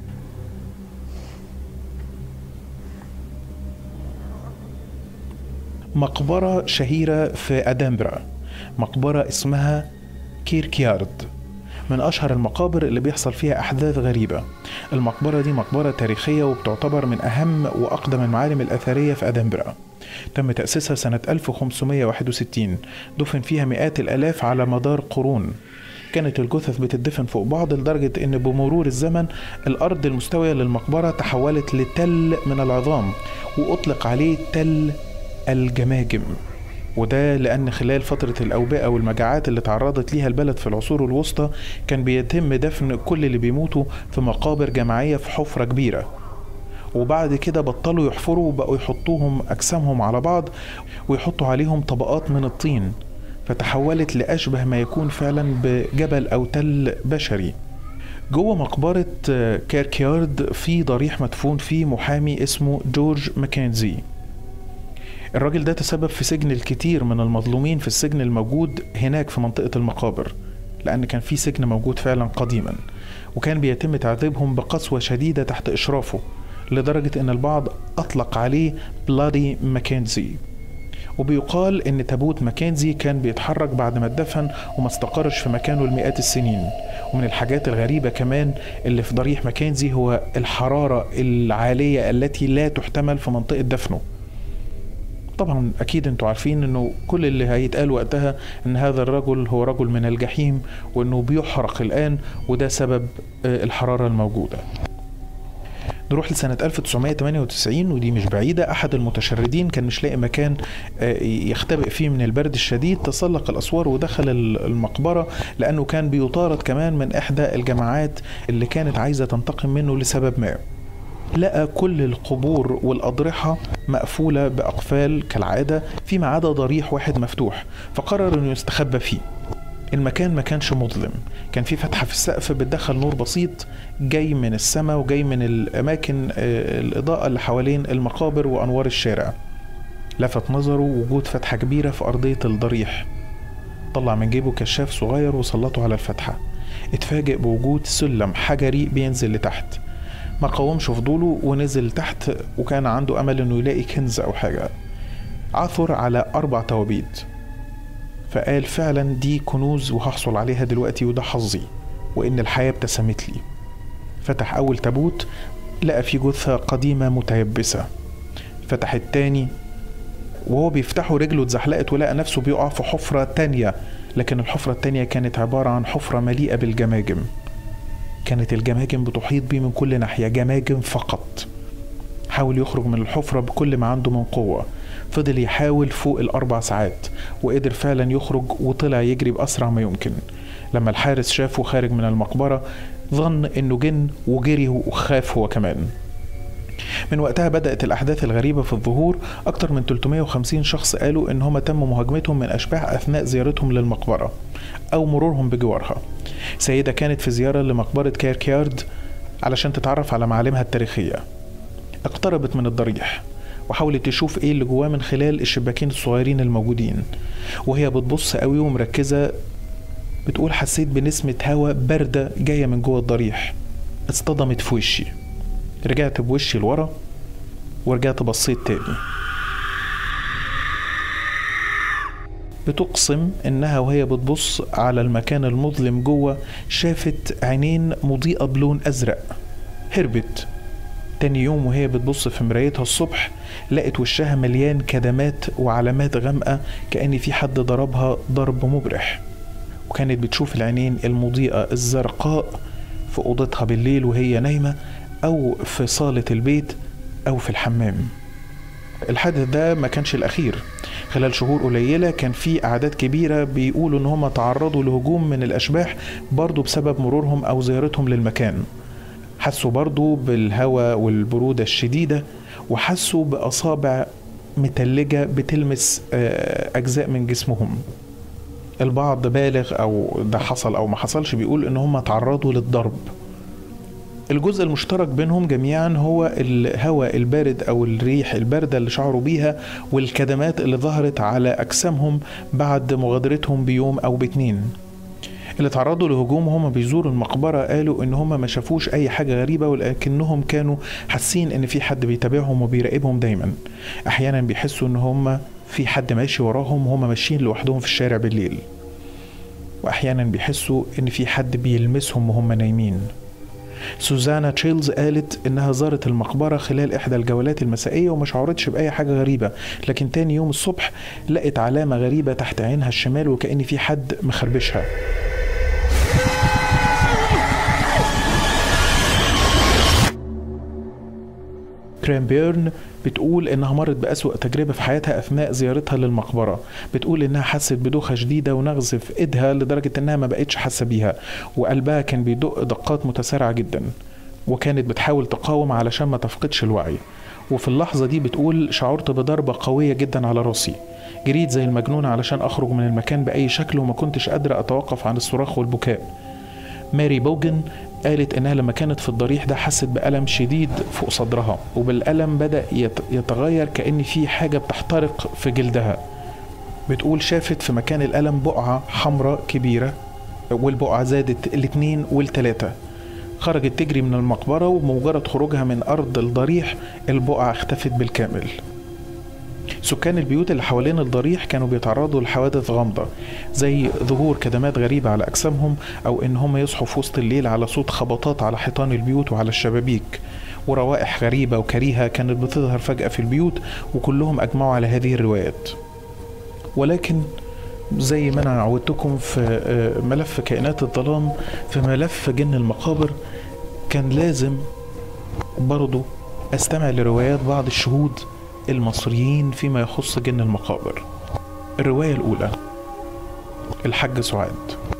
H: مقبرة شهيرة في أدنبرا مقبرة اسمها كيركيارد من أشهر المقابر اللي بيحصل فيها أحداث غريبة المقبرة دي مقبرة تاريخية وبتعتبر من أهم وأقدم المعالم الأثرية في أدنبرا تم تأسيسها سنة 1561 دفن فيها مئات الآلاف على مدار قرون كانت الجثث بتدفن فوق بعض لدرجة إن بمرور الزمن الأرض المستوية للمقبرة تحولت لتل من العظام وأطلق عليه تل الجماجم وده لأن خلال فترة الأوبئة والمجاعات اللي تعرضت ليها البلد في العصور الوسطى كان بيتم دفن كل اللي بيموتوا في مقابر جماعية في حفرة كبيرة وبعد كده بطلوا يحفروا وبقوا يحطوهم أجسامهم على بعض ويحطوا عليهم طبقات من الطين فتحولت لأشبه ما يكون فعلا بجبل أو تل بشري جوه مقبرة كيركيارد في ضريح مدفون فيه محامي اسمه جورج ماكنزي الراجل ده تسبب في سجن الكثير من المظلومين في السجن الموجود هناك في منطقة المقابر لأن كان في سجن موجود فعلا قديما وكان بيتم تعذيبهم بقسوة شديدة تحت إشرافه لدرجة أن البعض أطلق عليه بلادي ماكنزي وبيقال ان تابوت ماكنزي كان بيتحرك بعد ما اتدفن وما استقرش في مكانه لمئات السنين ومن الحاجات الغريبة كمان اللي في ضريح ماكنزي هو الحرارة العالية التي لا تحتمل في منطقة دفنه طبعا اكيد انتوا عارفين انه كل اللي هيتقال وقتها ان هذا الرجل هو رجل من الجحيم وانه بيحرق الان وده سبب الحراره الموجوده نروح لسنة 1998 ودي مش بعيدة أحد المتشردين كان مش لاقي مكان يختبئ فيه من البرد الشديد تسلق الأسوار ودخل المقبرة لأنه كان بيطارد كمان من إحدى الجماعات اللي كانت عايزة تنتقم منه لسبب ما لقى كل القبور والأضرحة مقفولة بأقفال كالعادة فيما عدا ضريح واحد مفتوح فقرر انه يستخبى فيه المكان ما كانش مظلم كان في فتحة في السقف بتدخل نور بسيط جاي من السماء وجاي من الأماكن الإضاءة اللي حوالين المقابر وأنوار الشارع لفت نظره وجود فتحة كبيرة في أرضية الضريح طلع من جيبه كشاف صغير وسلطه على الفتحة اتفاجئ بوجود سلم حجري بينزل لتحت ما قاومش فضوله ونزل تحت وكان عنده امل انه يلاقي كنز او حاجه عثر على اربع توابيت فقال فعلا دي كنوز وهحصل عليها دلوقتي وده حظي وان الحياه ابتسمت لي فتح اول تابوت لقى فيه جثه قديمه متيبسه فتح التاني وهو بيفتحه رجله اتزحلقت ولقى نفسه بيقع في حفره تانيه لكن الحفره التانيه كانت عباره عن حفره مليئه بالجماجم كانت الجماجم بتحيط بيه من كل ناحية جماجم فقط حاول يخرج من الحفرة بكل ما عنده من قوة فضل يحاول فوق الأربع ساعات وقدر فعلا يخرج وطلع يجري بأسرع ما يمكن لما الحارس شافه خارج من المقبرة ظن إنه جن وجري وخاف هو كمان من وقتها بدأت الأحداث الغريبة في الظهور أكثر من 350 شخص قالوا إن هم تم مهاجمتهم من أشباح أثناء زيارتهم للمقبرة أو مرورهم بجوارها سيدة كانت في زيارة لمقبرة كيركيارد علشان تتعرف على معالمها التاريخية اقتربت من الضريح وحاولت تشوف ايه اللي جواه من خلال الشباكين الصغيرين الموجودين وهي بتبص قوي ومركزة بتقول حسيت بنسمة هوا باردة جاية من جوه الضريح اصطدمت في وشي رجعت بوشي لورا ورجعت بصيت تاني بتقسم انها وهي بتبص على المكان المظلم جوه شافت عينين مضيئة بلون ازرق هربت تاني يوم وهي بتبص في مرايتها الصبح لقت وشها مليان كدمات وعلامات غامقة كأن في حد ضربها ضرب مبرح وكانت بتشوف العينين المضيئة الزرقاء في أوضتها بالليل وهي نايمة أو في صالة البيت أو في الحمام الحادث ده ما كانش الأخير خلال شهور قليلة كان في أعداد كبيرة بيقولوا إن هم تعرضوا لهجوم من الأشباح برضو بسبب مرورهم أو زيارتهم للمكان حسوا برضو بالهواء والبرودة الشديدة وحسوا بأصابع متلجة بتلمس آه، أجزاء من جسمهم البعض بالغ أو ده حصل أو ما حصلش بيقول إن هم تعرضوا للضرب الجزء المشترك بينهم جميعا هو الهواء البارد او الريح البارده اللي شعروا بيها والكدمات اللي ظهرت على اجسامهم بعد مغادرتهم بيوم او باتنين اللي تعرضوا لهجوم هم بيزوروا المقبرة قالوا ان هم ما شافوش اي حاجة غريبة ولكنهم كانوا حاسين ان في حد بيتابعهم وبيراقبهم دايما احيانا بيحسوا ان هم في حد ماشي وراهم وهم ماشيين لوحدهم في الشارع بالليل واحيانا بيحسوا ان في حد بيلمسهم وهم نايمين سوزانا تشيلز قالت انها زارت المقبره خلال احدى الجولات المسائيه وما شعرتش باي حاجه غريبه لكن تاني يوم الصبح لقت علامه غريبه تحت عينها الشمال وكأن في حد مخربشها كرامبيرن بتقول انها مرت بأسوأ تجربة في حياتها اثناء زيارتها للمقبرة بتقول انها حست بدوخة شديدة ونغز في ايدها لدرجة انها ما بقتش حاسة بيها وقلبها كان بيدق دقات متسارعة جدا وكانت بتحاول تقاوم علشان ما تفقدش الوعي وفي اللحظة دي بتقول شعرت بضربة قوية جدا على راسي جريت زي المجنون علشان أخرج من المكان بأي شكل وما كنتش قادرة أتوقف عن الصراخ والبكاء ماري بوجن قالت انها لما كانت في الضريح ده حست بألم شديد فوق صدرها وبالألم بدأ يت- يتغير كأن في حاجة بتحترق في جلدها بتقول شافت في مكان الألم بقعة حمراء كبيرة والبقعة زادت الاتنين والتلاتة خرجت تجري من المقبرة وبمجرد خروجها من أرض الضريح البقعة اختفت بالكامل سكان البيوت اللي حوالين الضريح كانوا بيتعرضوا لحوادث غامضة زي ظهور كدمات غريبة على أجسامهم أو إن هم يصحوا في وسط الليل على صوت خبطات على حيطان البيوت وعلى الشبابيك وروائح غريبة وكريهة كانت بتظهر فجأة في البيوت وكلهم أجمعوا على هذه الروايات ولكن زي ما أنا عودتكم في آه، ملف كائنات الظلام في ملف جن المقابر كان لازم برضو أستمع لروايات بعض الشهود المصريين فيما يخص جن المقابر الرواية الأولى الحاج سعاد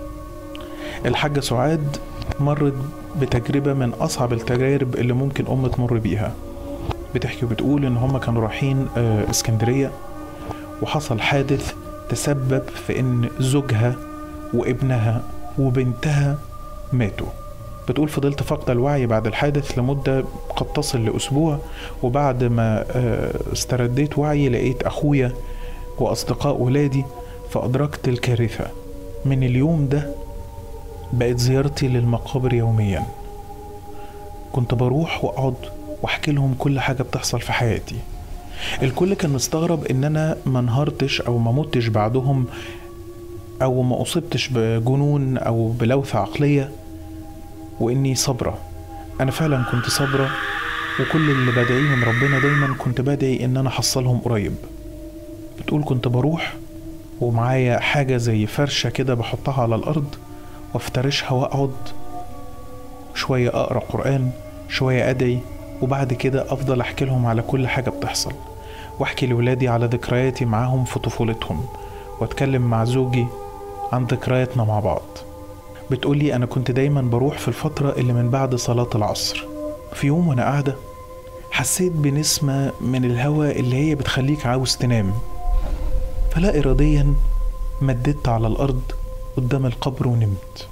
H: الحاجة سعاد مرت بتجربة من أصعب التجارب اللي ممكن أم تمر بيها بتحكي وبتقول إن هما كانوا رايحين آه، اسكندرية وحصل حادث تسبب في إن زوجها وابنها وبنتها ماتوا بتقول فضلت فاقدة الوعي بعد الحادث لمدة قد تصل لأسبوع وبعد ما آه، استرديت وعي لقيت أخويا وأصدقاء ولادي فأدركت الكارثة من اليوم ده بقت زيارتي للمقابر يوميا كنت بروح وأقعد وأحكي لهم كل حاجة بتحصل في حياتي الكل كان مستغرب إن أنا ما انهارتش أو ما متش بعدهم أو ما أصبتش بجنون أو بلوثة عقلية وإني صابرة أنا فعلا كنت صابرة وكل اللي بدعيه من ربنا دايما كنت بدعي إن أنا أحصلهم قريب بتقول كنت بروح ومعايا حاجة زي فرشة كده بحطها على الأرض وافترشها وأقعد شوية أقرأ قرآن شوية أدعي وبعد كده أفضل أحكي لهم على كل حاجة بتحصل وأحكي لولادي على ذكرياتي معاهم في طفولتهم وأتكلم مع زوجي عن ذكرياتنا مع بعض بتقولي أنا كنت دايما بروح في الفترة اللي من بعد صلاة العصر في يوم وأنا قاعدة حسيت بنسمة من الهواء اللي هي بتخليك عاوز تنام فلا إراديا مددت على الأرض قدام القبر ونمت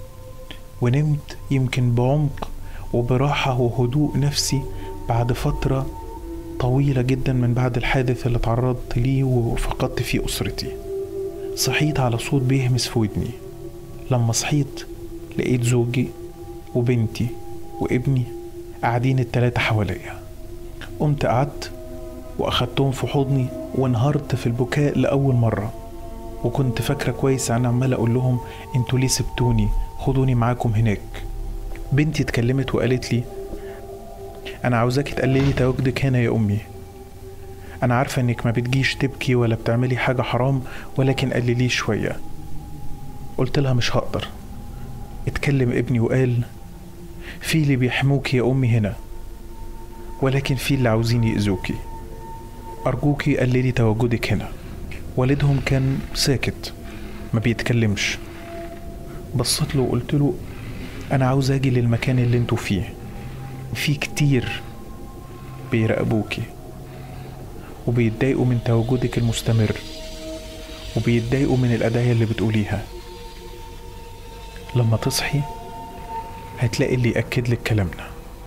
H: ونمت يمكن بعمق وبراحة وهدوء نفسي بعد فترة طويلة جدا من بعد الحادث اللي تعرضت ليه وفقدت فيه أسرتي صحيت على صوت بيهمس في ودني لما صحيت لقيت زوجي وبنتي وابني قاعدين التلاتة حواليا قمت قعدت وأخدتهم في حضني وانهارت في البكاء لأول مرة وكنت فاكرة كويس أنا عمال أقول لهم انتوا ليه سبتوني خدوني معاكم هناك بنتي اتكلمت وقالت لي أنا عاوزاكي تقللي تواجدك هنا يا أمي أنا عارفة إنك ما بتجيش تبكي ولا بتعملي حاجة حرام ولكن قلليه شوية قلت لها مش هقدر اتكلم ابني وقال في اللي بيحموك يا أمي هنا ولكن في اللي عاوزين يأذوكي أرجوكي قللي تواجدك هنا والدهم كان ساكت ما بيتكلمش بصيت له وقلت له أنا عاوز أجي للمكان اللي انتوا فيه في كتير بيراقبوكي وبيتضايقوا من تواجدك المستمر وبيتضايقوا من الأدعية اللي بتقوليها لما تصحي هتلاقي اللي يأكد لك كلامنا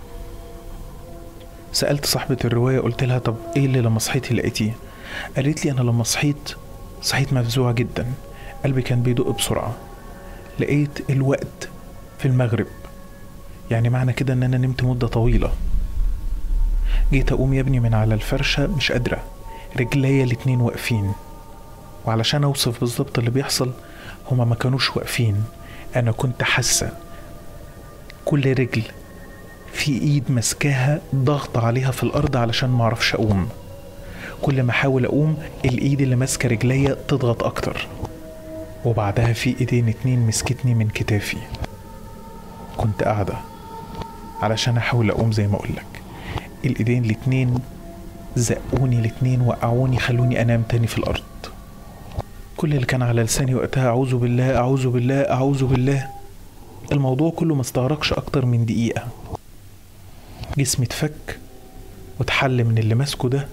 H: سألت صاحبة الرواية قلت لها طب ايه اللي لما صحيتي لقيتيه قالت لي انا لما صحيت صحيت مفزوعة جدا قلبي كان بيدق بسرعة لقيت الوقت في المغرب يعني معنى كده ان انا نمت مدة طويلة جيت اقوم يا ابني من على الفرشة مش قادرة رجليا الاتنين واقفين وعلشان اوصف بالظبط اللي بيحصل هما ما كانوش واقفين انا كنت حاسة كل رجل في ايد ماسكاها ضغط عليها في الارض علشان ما اعرفش اقوم كل ما احاول اقوم الايد اللي ماسكه رجليا تضغط اكتر وبعدها في ايدين اتنين مسكتني من كتافي كنت قاعدة علشان احاول اقوم زي ما اقولك الايدين الاتنين زقوني الاتنين وقعوني خلوني انام تاني في الارض كل اللي كان على لساني وقتها اعوذ بالله اعوذ بالله اعوذ بالله الموضوع كله ما استغرقش اكتر من دقيقة جسمي اتفك واتحل من اللي ماسكه ده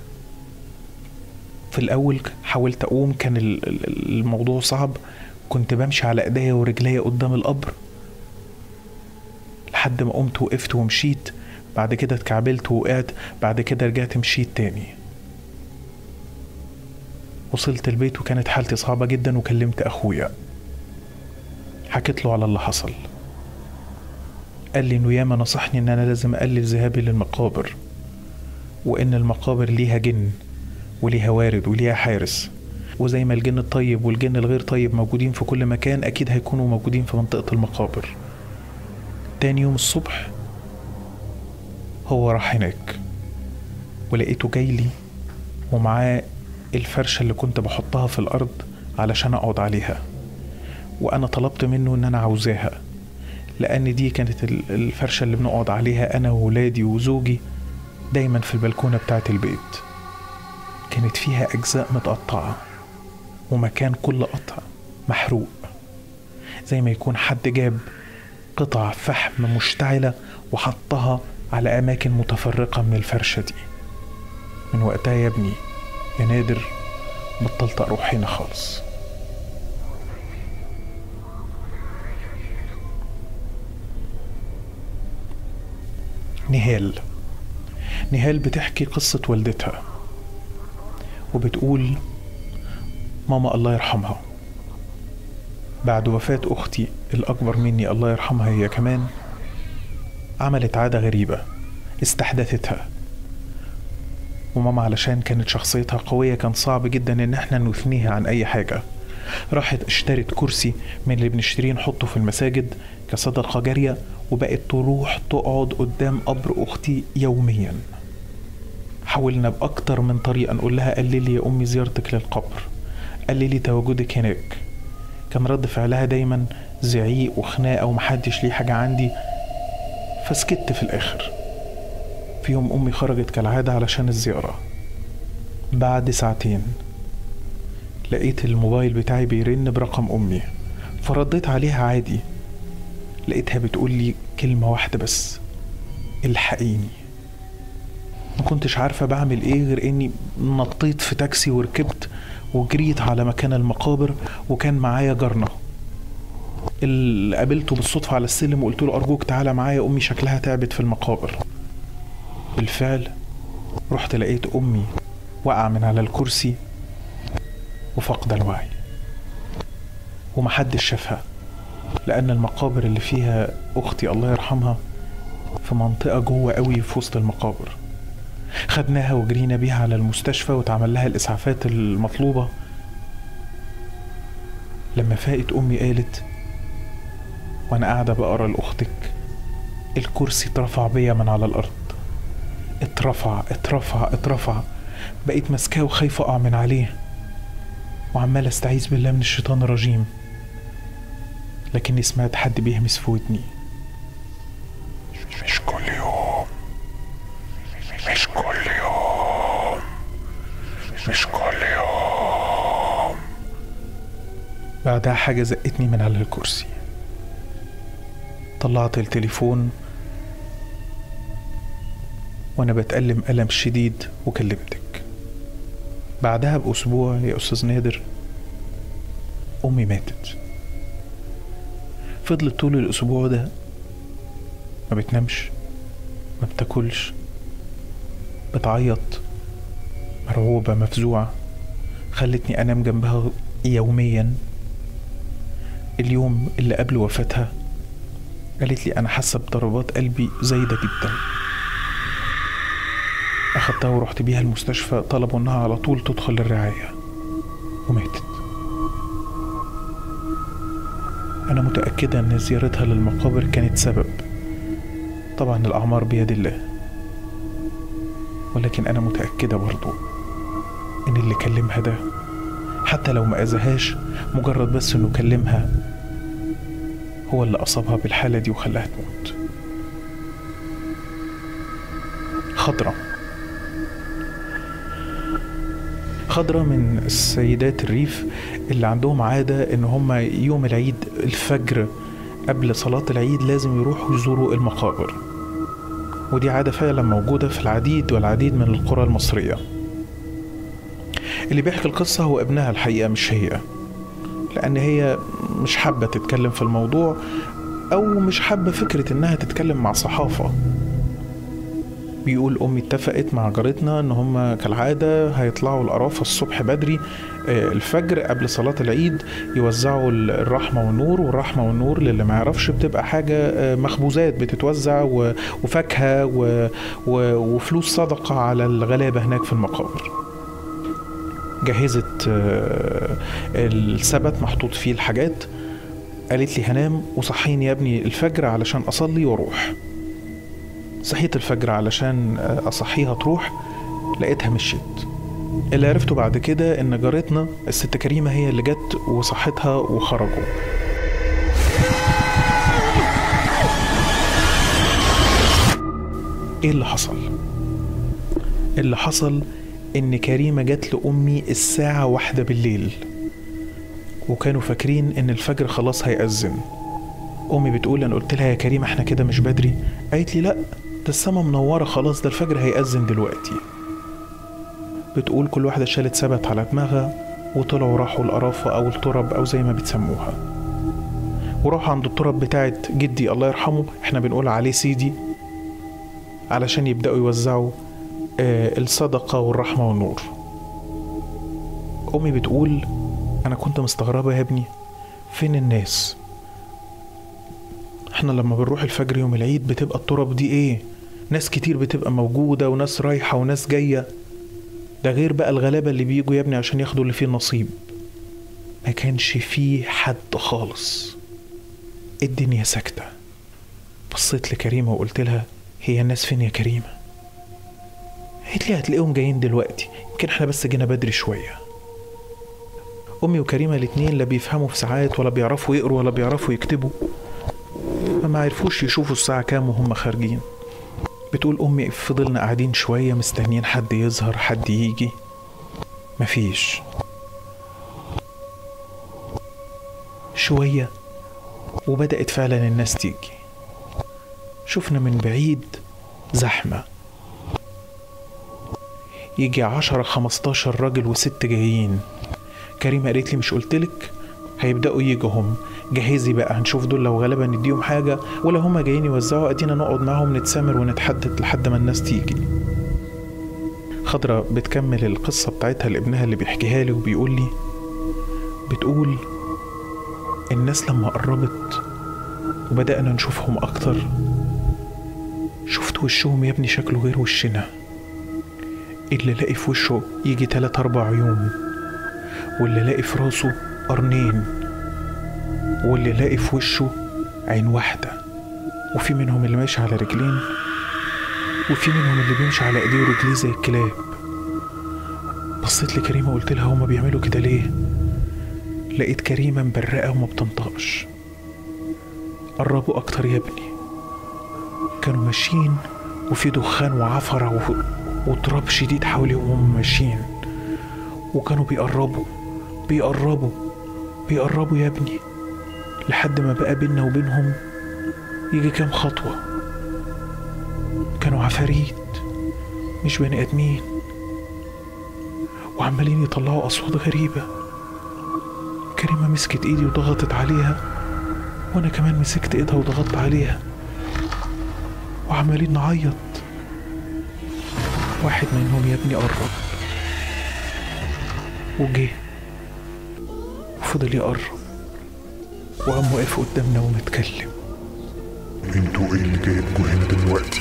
H: في الاول حاولت اقوم كان ال- ال- الموضوع صعب كنت بمشي على ايديا ورجليا قدام القبر لحد ما قمت وقفت ومشيت بعد كده اتكعبلت ووقعت بعد كده رجعت مشيت تاني وصلت البيت وكانت حالتي صعبة جدا وكلمت أخويا حكيت له على اللي حصل قال لي إنه ياما نصحني إن أنا لازم أقلل ذهابي للمقابر وإن المقابر ليها جن وليها وارد وليها حارس وزي ما الجن الطيب والجن الغير طيب موجودين في كل مكان أكيد هيكونوا موجودين في منطقة المقابر تاني يوم الصبح هو راح هناك ولقيته جاي لي ومعاه الفرشة اللي كنت بحطها في الأرض علشان أقعد عليها وأنا طلبت منه إن أنا عاوزاها لأن دي كانت ال- الفرشة اللي بنقعد عليها أنا وولادي وزوجي دايما في البلكونة بتاعة البيت كانت فيها أجزاء متقطعة ومكان كل قطع محروق زي ما يكون حد جاب قطع فحم مشتعلة وحطها على أماكن متفرقة من الفرشة دي من وقتها يا ابني يا نادر بطلت أروح هنا خالص نهال نهال بتحكي قصة والدتها وبتقول ماما الله يرحمها بعد وفاة أختي الأكبر مني الله يرحمها هي كمان عملت عادة غريبة استحدثتها وماما علشان كانت شخصيتها قوية كان صعب جدا إن احنا نثنيها عن أي حاجة راحت اشترت كرسي من اللي بنشتريه نحطه في المساجد كصدقة جارية وبقت تروح تقعد قدام قبر أختي يوميا حاولنا بأكتر من طريقة نقول لها قللي يا أمي زيارتك للقبر قللي تواجدك هناك كان رد فعلها دايما زعيق وخناقة ومحدش ليه حاجة عندي فسكت في الآخر في يوم أمي خرجت كالعادة علشان الزيارة بعد ساعتين لقيت الموبايل بتاعي بيرن برقم أمي فرديت عليها عادي لقيتها بتقول لي كلمة واحدة بس الحقيني ما كنتش عارفة بعمل ايه غير اني نطيت في تاكسي وركبت وجريت على مكان المقابر وكان معايا جارنا اللي قابلته بالصدفة على السلم وقلت له أرجوك تعالى معايا أمي شكلها تعبت في المقابر بالفعل رحت لقيت أمي وقع من على الكرسي وفقد الوعي ومحدش شافها لأن المقابر اللي فيها أختي الله يرحمها في منطقة جوه قوي في وسط المقابر خدناها وجرينا بيها على المستشفى واتعمل لها الإسعافات المطلوبة لما فاقت أمي قالت وأنا قاعدة بقرا لأختك الكرسي اترفع بيا من على الأرض اترفع اترفع اترفع بقيت ماسكاه وخايفة أقع من عليه وعمال استعيذ بالله من الشيطان الرجيم لكني سمعت حد بيهمس في ودني
A: مش كل يوم مش كل يوم
G: مش كل يوم
H: بعدها حاجة زقتني من على الكرسي طلعت التليفون وأنا بتألم ألم شديد وكلمتك بعدها بأسبوع يا أستاذ نادر أمي ماتت فضلت طول الأسبوع ده ما بتنامش ما بتاكلش بتعيط مرعوبة مفزوعة خلتني أنام جنبها يوميا اليوم اللي قبل وفاتها قالت لي أنا حاسة بضربات قلبي زايدة جدا أخدتها ورحت بيها المستشفى طلبوا إنها على طول تدخل الرعاية وماتت أنا متأكدة إن زيارتها للمقابر كانت سبب طبعا الأعمار بيد الله ولكن أنا متأكدة برضو إن اللي كلمها ده حتى لو ما أذاهاش مجرد بس إنه كلمها هو اللي أصابها بالحالة دي وخلاها تموت خضرة خضرة من السيدات الريف اللي عندهم عادة إن هم يوم العيد الفجر قبل صلاة العيد لازم يروحوا يزوروا المقابر ودي عادة فعلا موجودة في العديد والعديد من القرى المصرية اللي بيحكي القصة هو ابنها الحقيقة مش هي لأن هي مش حابة تتكلم في الموضوع أو مش حابة فكرة إنها تتكلم مع صحافة بيقول أمي اتفقت مع جارتنا إن هما كالعادة هيطلعوا القرافة الصبح بدري آه، الفجر قبل صلاة العيد يوزعوا ال- الرحمة والنور والرحمة والنور للي ما يعرفش بتبقى حاجة آه، مخبوزات بتتوزع و- وفاكهة و- و- وفلوس صدقة على الغلابة هناك في المقابر جهزت آه، السبت محطوط فيه الحاجات قالت لي هنام وصحيني يا ابني الفجر علشان أصلي وأروح صحيت الفجر علشان آه، أصحيها تروح لقيتها مشيت اللي عرفته بعد كده إن جارتنا الست كريمة هي اللي جت وصحتها وخرجوا ايه اللي حصل اللي حصل ان كريمة جت لأمي الساعة واحدة بالليل وكانوا فاكرين ان الفجر خلاص هيأذن امي بتقول انا قلت لها يا كريمة احنا كده مش بدري قالت لي لا ده السما منورة خلاص ده الفجر هيأذن دلوقتي بتقول كل واحدة شالت سبت على دماغها وطلعوا راحوا القرافة أو الترب أو زي ما بتسموها وراحوا عند الترب بتاعت جدي الله يرحمه احنا بنقول عليه سيدي علشان يبدأوا يوزعوا آه، الصدقة والرحمة والنور أمي بتقول أنا كنت مستغربة يا ابني فين الناس احنا لما بنروح الفجر يوم العيد بتبقى التراب دي ايه ناس كتير بتبقى موجودة وناس رايحة وناس جاية ده غير بقى الغلابة اللي بيجوا يا ابني عشان ياخدوا اللي فيه النصيب ما كانش فيه حد خالص الدنيا ساكتة بصيت لكريمة وقلت لها هي الناس فين يا كريمة قالت لي هتلاقيهم جايين دلوقتي يمكن احنا بس جينا بدري شوية أمي وكريمة الاتنين لا بيفهموا في ساعات ولا بيعرفوا يقروا ولا بيعرفوا يكتبوا فما عرفوش يشوفوا الساعة كام وهم خارجين بتقول أمي فضلنا قاعدين شوية مستنيين حد يظهر حد يجي مفيش شوية وبدأت فعلا الناس تيجي شفنا من بعيد زحمة يجي عشرة خمستاشر راجل وست جايين كريمة قالت لي مش قلتلك هيبدأوا يجوا هم جهزي بقى هنشوف دول لو غالبا نديهم حاجة ولا هما جايين يوزعوا ادينا نقعد معاهم نتسامر ونتحدث لحد ما الناس تيجي خضرة بتكمل القصة بتاعتها لابنها اللي بيحكيها لي وبيقول لي بتقول الناس لما قربت وبدأنا نشوفهم أكتر شفت وشهم يا ابني شكله غير وشنا اللي لاقي في وشه يجي تلات أربع عيون واللي لاقي في راسه قرنين واللي لاقي في وشه عين واحدة وفي منهم اللي ماشي على رجلين وفي منهم اللي بيمشي على ايديه ورجليه زي الكلاب بصيت لكريمة وقلت لها هما بيعملوا كده ليه لقيت كريمة مبرقة وما بتنطقش قربوا أكتر يا ابني كانوا ماشيين وفي دخان وعفرة و... وتراب شديد حواليهم وهم ماشيين وكانوا بيقربوا بيقربوا بيقربوا يا ابني لحد ما بقى بينا وبينهم يجي كام خطوة كانوا عفاريت مش بني آدمين وعمالين يطلعوا أصوات غريبة كريمة مسكت إيدي وضغطت عليها وأنا كمان مسكت إيدها وضغطت عليها وعمالين نعيط واحد منهم يا ابني قرب وجه وفضل يقرب وقام واقف قدامنا ومتكلم
A: انتوا ايه اللي جايبكوا هنا دلوقتي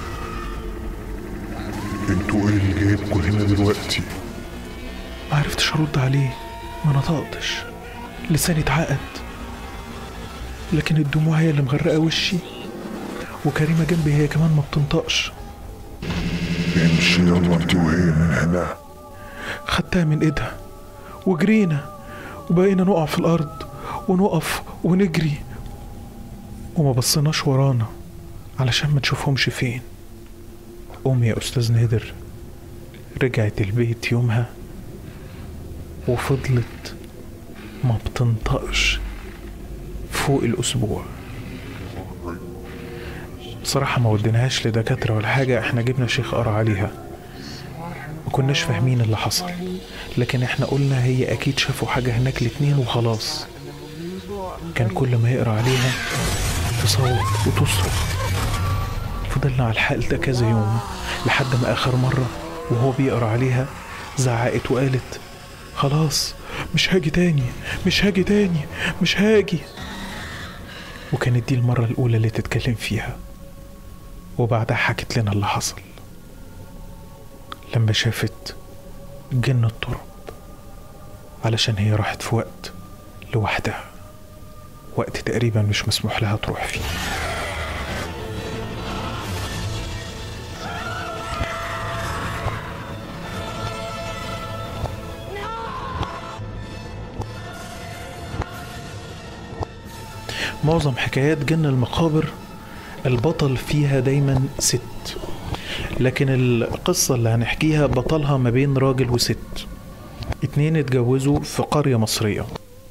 A: انتوا ايه اللي جايبكوا هنا دلوقتي
H: ما عرفتش ارد عليه ما نطقتش لساني اتعقد لكن الدموع هي اللي مغرقه وشي وكريمه جنبي هي كمان ما بتنطقش
A: امشي يلا انت وهي من هنا
H: خدتها من ايدها وجرينا وبقينا نقع في الارض ونقف ونجري وما بصيناش ورانا علشان ما نشوفهمش فين امي يا استاذ نادر رجعت البيت يومها وفضلت ما بتنطقش فوق الاسبوع بصراحة ما وديناهاش لدكاترة ولا حاجة احنا جبنا شيخ قرا عليها ما كناش فاهمين اللي حصل لكن احنا قلنا هي اكيد شافوا حاجة هناك الاتنين وخلاص كان كل ما يقرا عليها تصوت وتصرخ فضلنا على الحال ده كذا يوم لحد ما اخر مرة وهو بيقرا عليها زعقت وقالت خلاص مش هاجي تاني مش هاجي تاني مش هاجي وكانت دي المرة الأولى اللي تتكلم فيها وبعدها حكت لنا اللي حصل لما شافت جن التراب علشان هي راحت في وقت لوحدها وقت تقريبا مش مسموح لها تروح فيه معظم حكايات جن المقابر البطل فيها دايما ست لكن القصة اللي هنحكيها بطلها ما بين راجل وست اتنين اتجوزوا في قرية مصرية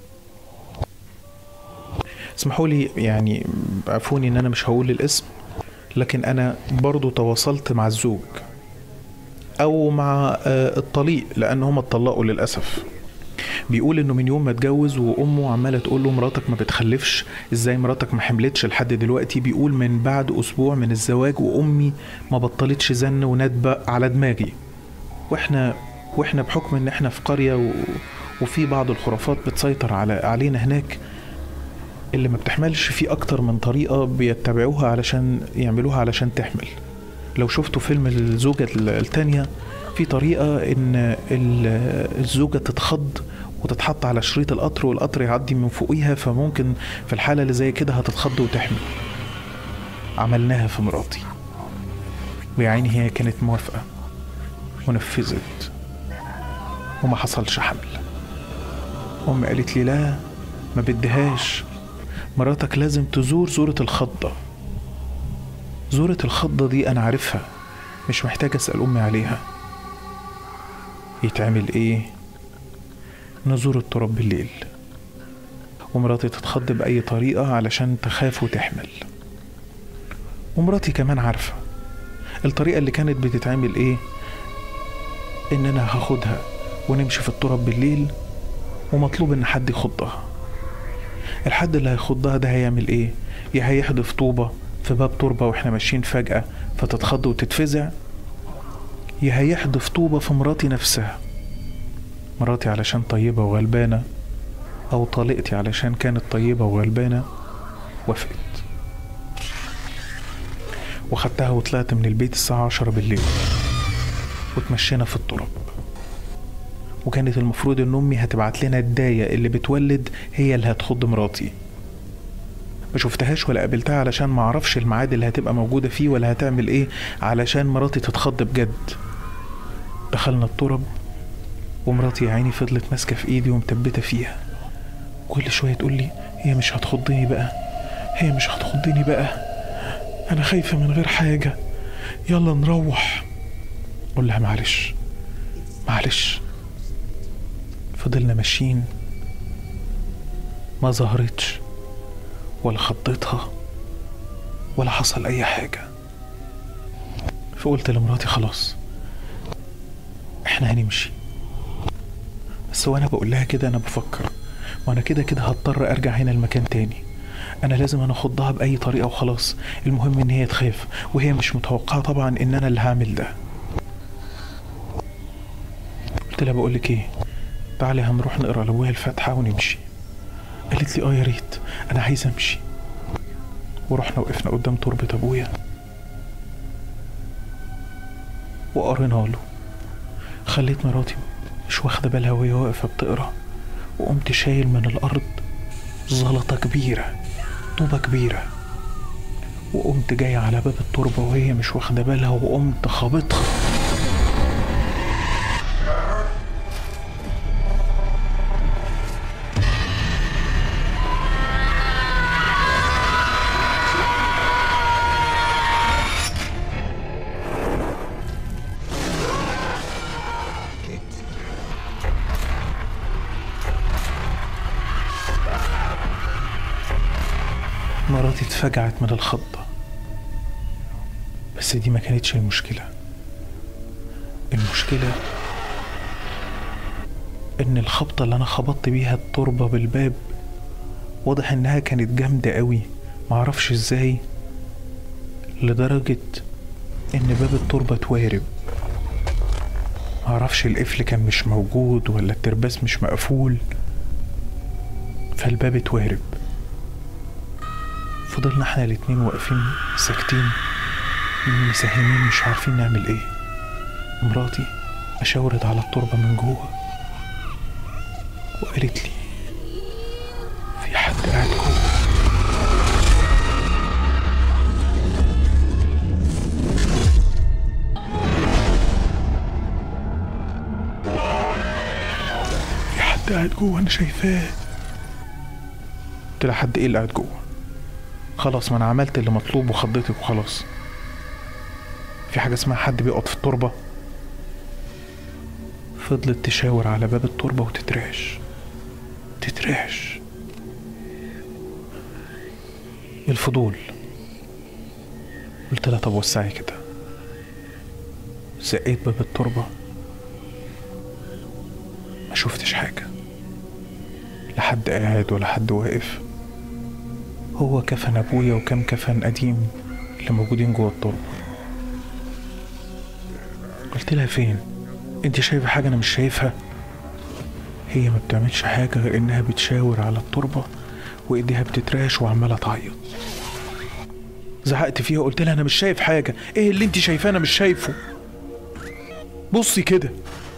H: اسمحوا لي يعني عفوني ان انا مش هقول الاسم لكن انا برضو تواصلت مع الزوج او مع آه، الطليق لان هم اتطلقوا للاسف بيقول انه من يوم ما اتجوز وامه عماله تقول له مراتك ما بتخلفش ازاي مراتك ما حملتش لحد دلوقتي بيقول من بعد اسبوع من الزواج وامي ما بطلتش زن وندبه على دماغي واحنا واحنا بحكم ان احنا في قريه و... وفي بعض الخرافات بتسيطر على علينا هناك اللي ما بتحملش في اكتر من طريقه بيتبعوها علشان يعملوها علشان تحمل لو شفتوا فيلم الزوجة التانية في طريقة ان ال- الزوجة تتخض وتتحط على شريط القطر والقطر يعدي من فوقيها فممكن في الحالة اللي زي كده هتتخض وتحمل عملناها في مراتي ويا عيني هي كانت موافقة ونفذت وما حصلش حمل أمي قالت لي لا ما بديهاش مراتك لازم تزور زورة الخضة زورة الخضة دي أنا عارفها مش محتاج أسأل أمي عليها يتعمل إيه نزور التراب بالليل ومراتي تتخض بأي طريقة علشان تخاف وتحمل ومراتي كمان عارفة الطريقة اللي كانت بتتعمل إيه إن أنا هاخدها ونمشي في التراب بالليل ومطلوب إن حد يخضها الحد اللي هيخضها ده هيعمل إيه يا هيحدف طوبة في باب تربة واحنا ماشيين فجأة فتتخض وتتفزع يا هيحدف طوبة في مراتي نفسها مراتي علشان طيبة وغلبانة أو طليقتي علشان كانت طيبة وغلبانة وافقت وخدتها وطلعت من البيت الساعة عشرة بالليل وتمشينا في التراب وكانت المفروض ان امي هتبعت لنا الداية اللي بتولد هي اللي هتخض مراتي ما شفتهاش ولا قابلتها علشان ما اعرفش الميعاد اللي هتبقى موجودة فيه ولا هتعمل ايه علشان مراتي تتخض بجد دخلنا الترب ومراتي يا عيني فضلت ماسكة في ايدي ومثبتة فيها كل شوية تقول لي هي مش هتخضني بقى هي مش هتخضني بقى انا خايفة من غير حاجة يلا نروح قول لها معلش معلش فضلنا ماشيين ما ظهرتش ولا خضتها ولا حصل اي حاجة فقلت لمراتي خلاص احنا هنمشي بس وانا بقول لها كده انا بفكر وانا كده كده هضطر ارجع هنا المكان تاني انا لازم انا اخضها باي طريقه وخلاص المهم ان هي تخاف وهي مش متوقعه طبعا ان انا اللي هعمل ده قلت لها بقول لك ايه تعالي هنروح نقرا لابويا الفاتحه ونمشي قالت لي اه يا ريت انا عايز امشي ورحنا وقفنا قدام تربة ابويا وقرينا له خليت مراتي مش واخدة بالها وهي واقفة بتقرا وقمت شايل من الأرض زلطة كبيرة طوبة كبيرة وقمت جاي على باب التربة وهي مش واخدة بالها وقمت خابطها مراتي اتفجعت من الخضة بس دي ما كانتش المشكلة المشكلة ان الخبطة اللي انا خبطت بيها التربة بالباب واضح انها كانت جامدة قوي معرفش ازاي لدرجة ان باب التربة اتوارب معرفش القفل كان مش موجود ولا الترباس مش مقفول فالباب اتوارب فضلنا احنا الاتنين واقفين ساكتين مساهمين مش عارفين نعمل ايه مراتي اشاورت على التربة من جوه وقالت لي في حد قاعد جوه في حد قاعد جوه انا شايفاه قلت لها حد ايه اللي قاعد جوه خلاص ما انا عملت اللي مطلوب وخضيتك وخلاص في حاجة اسمها حد بيقعد في التربة فضلت تشاور على باب التربة وتترعش تترعش الفضول قلت لها طب وسعي كده زقيت باب التربة ما شفتش حاجة لا حد قاعد ولا حد واقف هو كفن ابويا وكم كفن قديم اللي موجودين جوه التربة قلت لها فين انت شايفة حاجة انا مش شايفها هي ما بتعملش حاجة غير انها بتشاور على التربة وايديها بتتراش وعمالة تعيط زعقت فيها وقلت لها انا مش شايف حاجة ايه اللي انت شايفاه انا مش شايفه بصي كده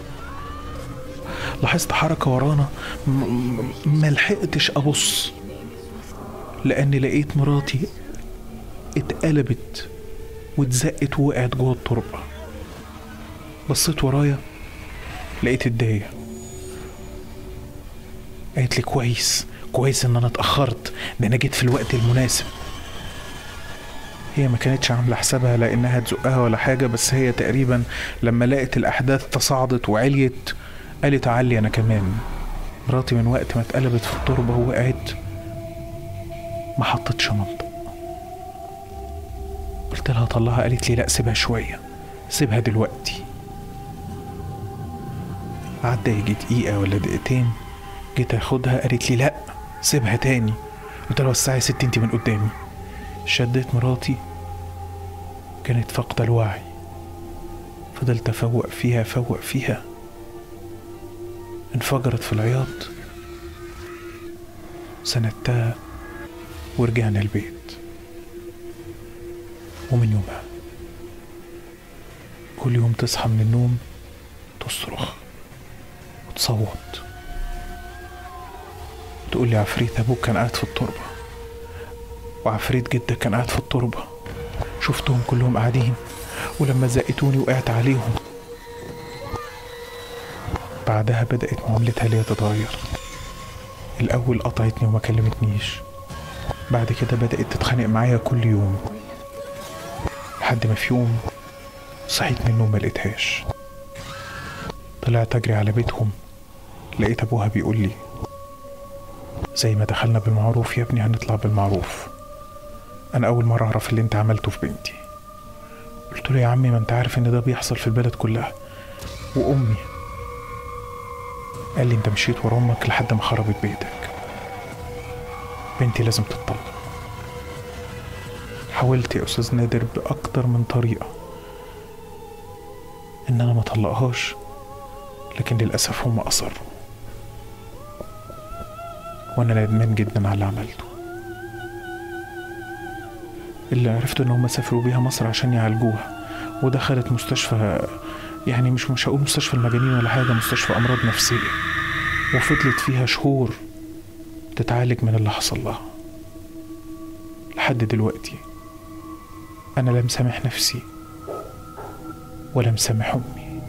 H: لاحظت حركة ورانا م- م- ملحقتش ابص لأني لقيت مراتي اتقلبت واتزقت ووقعت جوه التربة بصيت ورايا لقيت الداية قالت لي كويس كويس ان انا اتأخرت ده انا جيت في الوقت المناسب هي ما كانتش عاملة حسابها لانها تزقها ولا حاجة بس هي تقريبا لما لقت الاحداث تصاعدت وعليت قالت علي انا كمان مراتي من وقت ما اتقلبت في التربة ووقعت ما حطتش منطق قلت لها طلعها قالت لي لا سيبها شوية سيبها دلوقتي عدى يجي دقيقة ولا دقيقتين جيت اخدها قالت لي لا سيبها تاني قلت لها وسعي يا ستي انت من قدامي شديت مراتي كانت فاقدة الوعي فضلت افوق فيها افوق فيها انفجرت في العياط سندتها ورجعنا البيت ومن يومها كل يوم تصحى من النوم تصرخ وتصوت تقول لي عفريت ابوك كان قاعد في التربة وعفريت جدك كان قاعد في التربة شفتهم كلهم قاعدين ولما زقتوني وقعت عليهم بعدها بدأت معاملتها ليا تتغير الأول قطعتني وما كلمتنيش بعد كده بدأت تتخانق معايا كل يوم لحد ما في يوم صحيت من النوم ملقتهاش طلعت أجري على بيتهم لقيت ابوها بيقول لي زي ما دخلنا بالمعروف يا ابني هنطلع بالمعروف انا اول مره اعرف اللي انت عملته في بنتي قلت له يا عمي ما انت عارف ان ده بيحصل في البلد كلها وامي قال لي انت مشيت ورا امك لحد ما خربت بيتك بنتي لازم تتطلق حاولت يا استاذ نادر باكتر من طريقه ان انا ما اطلقهاش لكن للاسف هم اصروا وانا ندمان جدا على اللي عملته اللي عرفته ان هم سافروا بيها مصر عشان يعالجوها ودخلت مستشفى يعني مش مش هقول مستشفى المجانين ولا حاجه مستشفى امراض نفسيه وفضلت فيها شهور تتعالج من اللي حصل لها لحد دلوقتي انا لا مسامح نفسي ولا مسامح امي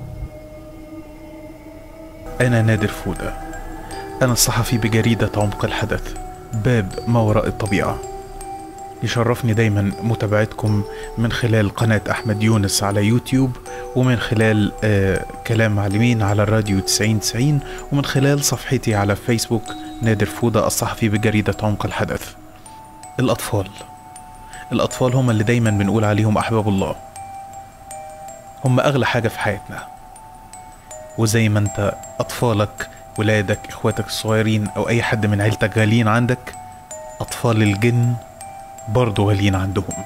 B: أنا نادر فودة أنا الصحفي بجريدة عمق الحدث باب ما وراء الطبيعة يشرفني دايما متابعتكم من خلال قناة أحمد يونس على يوتيوب ومن خلال آه كلام معلمين على الراديو 9090 ومن خلال صفحتي على فيسبوك نادر فودة الصحفي بجريدة عمق الحدث الأطفال الأطفال هم اللي دايما بنقول عليهم أحباب الله هم أغلى حاجة في حياتنا وزي ما انت أطفالك ولادك إخواتك الصغيرين أو أي حد من عيلتك غاليين عندك أطفال الجن برضو غاليين عندهم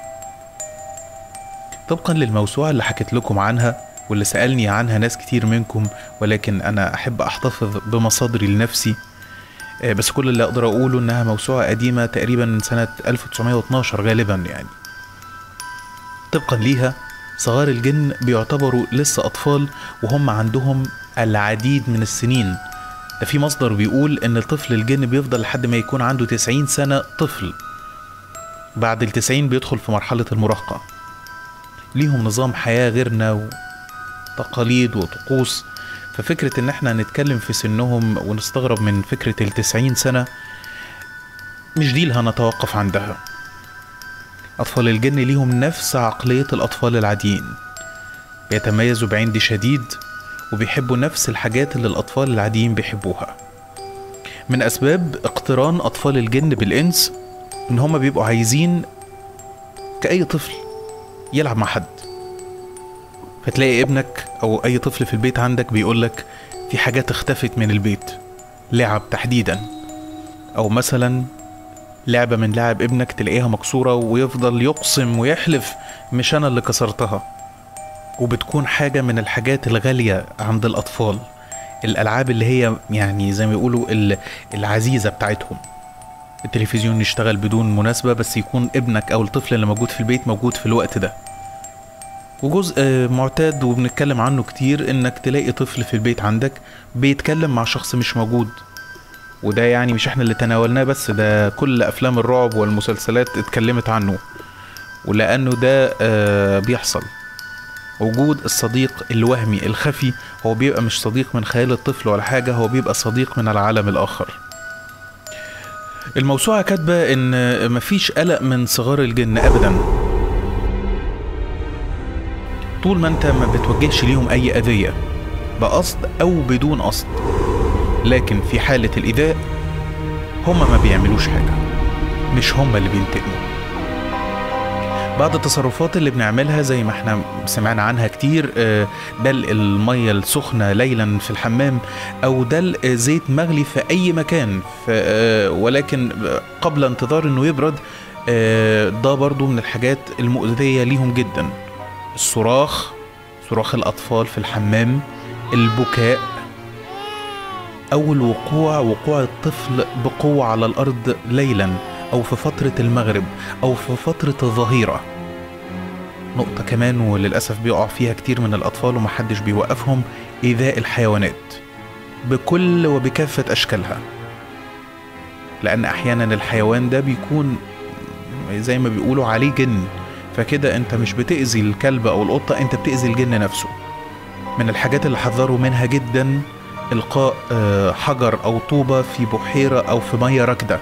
B: طبقا للموسوعة اللي حكيت لكم عنها واللي سألني عنها ناس كتير منكم ولكن أنا أحب أحتفظ بمصادري لنفسي آه، بس كل اللي أقدر أقوله إنها موسوعة قديمة تقريبا من سنة 1912 غالبا يعني طبقا ليها صغار الجن بيعتبروا لسه أطفال وهم عندهم العديد من السنين ده في مصدر بيقول إن الطفل الجن بيفضل لحد ما يكون عنده 90 سنة طفل بعد التسعين بيدخل في مرحلة المراهقة ليهم نظام حياة غيرنا وتقاليد وطقوس ففكرة إن احنا نتكلم في سنهم ونستغرب من فكرة التسعين سنة مش دي اللي هنتوقف عندها أطفال الجن ليهم نفس عقلية الأطفال العاديين بيتميزوا بعند شديد وبيحبوا نفس الحاجات اللي الأطفال العاديين بيحبوها من أسباب اقتران أطفال الجن بالإنس إن هما بيبقوا عايزين كأي طفل يلعب مع حد فتلاقي ابنك أو أي طفل في البيت عندك بيقولك في حاجات اختفت من البيت لعب تحديدا أو مثلا لعبة من لعب ابنك تلاقيها مكسورة ويفضل يقسم ويحلف مش أنا اللي كسرتها وبتكون حاجة من الحاجات الغالية عند الأطفال الألعاب اللي هي يعني زي ما بيقولوا ال- العزيزة بتاعتهم التلفزيون يشتغل بدون مناسبة بس يكون ابنك أو الطفل اللي موجود في البيت موجود في الوقت ده وجزء آه، معتاد وبنتكلم عنه كتير انك تلاقي طفل في البيت عندك بيتكلم مع شخص مش موجود وده يعني مش احنا اللي تناولناه بس ده كل افلام الرعب والمسلسلات اتكلمت عنه ولانه ده آه، بيحصل وجود الصديق الوهمي الخفي هو بيبقى مش صديق من خيال الطفل ولا حاجة هو بيبقى صديق من العالم الآخر الموسوعة كاتبة إن مفيش قلق من صغار الجن أبدا طول ما أنت ما بتوجهش ليهم أي أذية بقصد أو بدون قصد لكن في حالة الإيذاء هما ما بيعملوش حاجة مش هما اللي بينتقموا بعض التصرفات اللي بنعملها زي ما احنا سمعنا عنها كتير آه، دلق المية السخنة ليلا في الحمام او دلق زيت مغلي في اي مكان ف- آه، ولكن قبل انتظار انه يبرد آه، ده برضو من الحاجات المؤذية ليهم جدا الصراخ صراخ الاطفال في الحمام البكاء او الوقوع وقوع الطفل بقوة على الارض ليلا او في فترة المغرب او في فترة الظهيرة نقطة كمان وللأسف بيقع فيها كتير من الأطفال ومحدش بيوقفهم إيذاء الحيوانات بكل وبكافة أشكالها لأن أحيانا الحيوان ده بيكون زي ما بيقولوا عليه جن فكده أنت مش بتأذي الكلب أو القطة أنت بتأذي الجن نفسه من الحاجات اللي حذروا منها جدا إلقاء آه، حجر أو طوبة في بحيرة أو في مية راكدة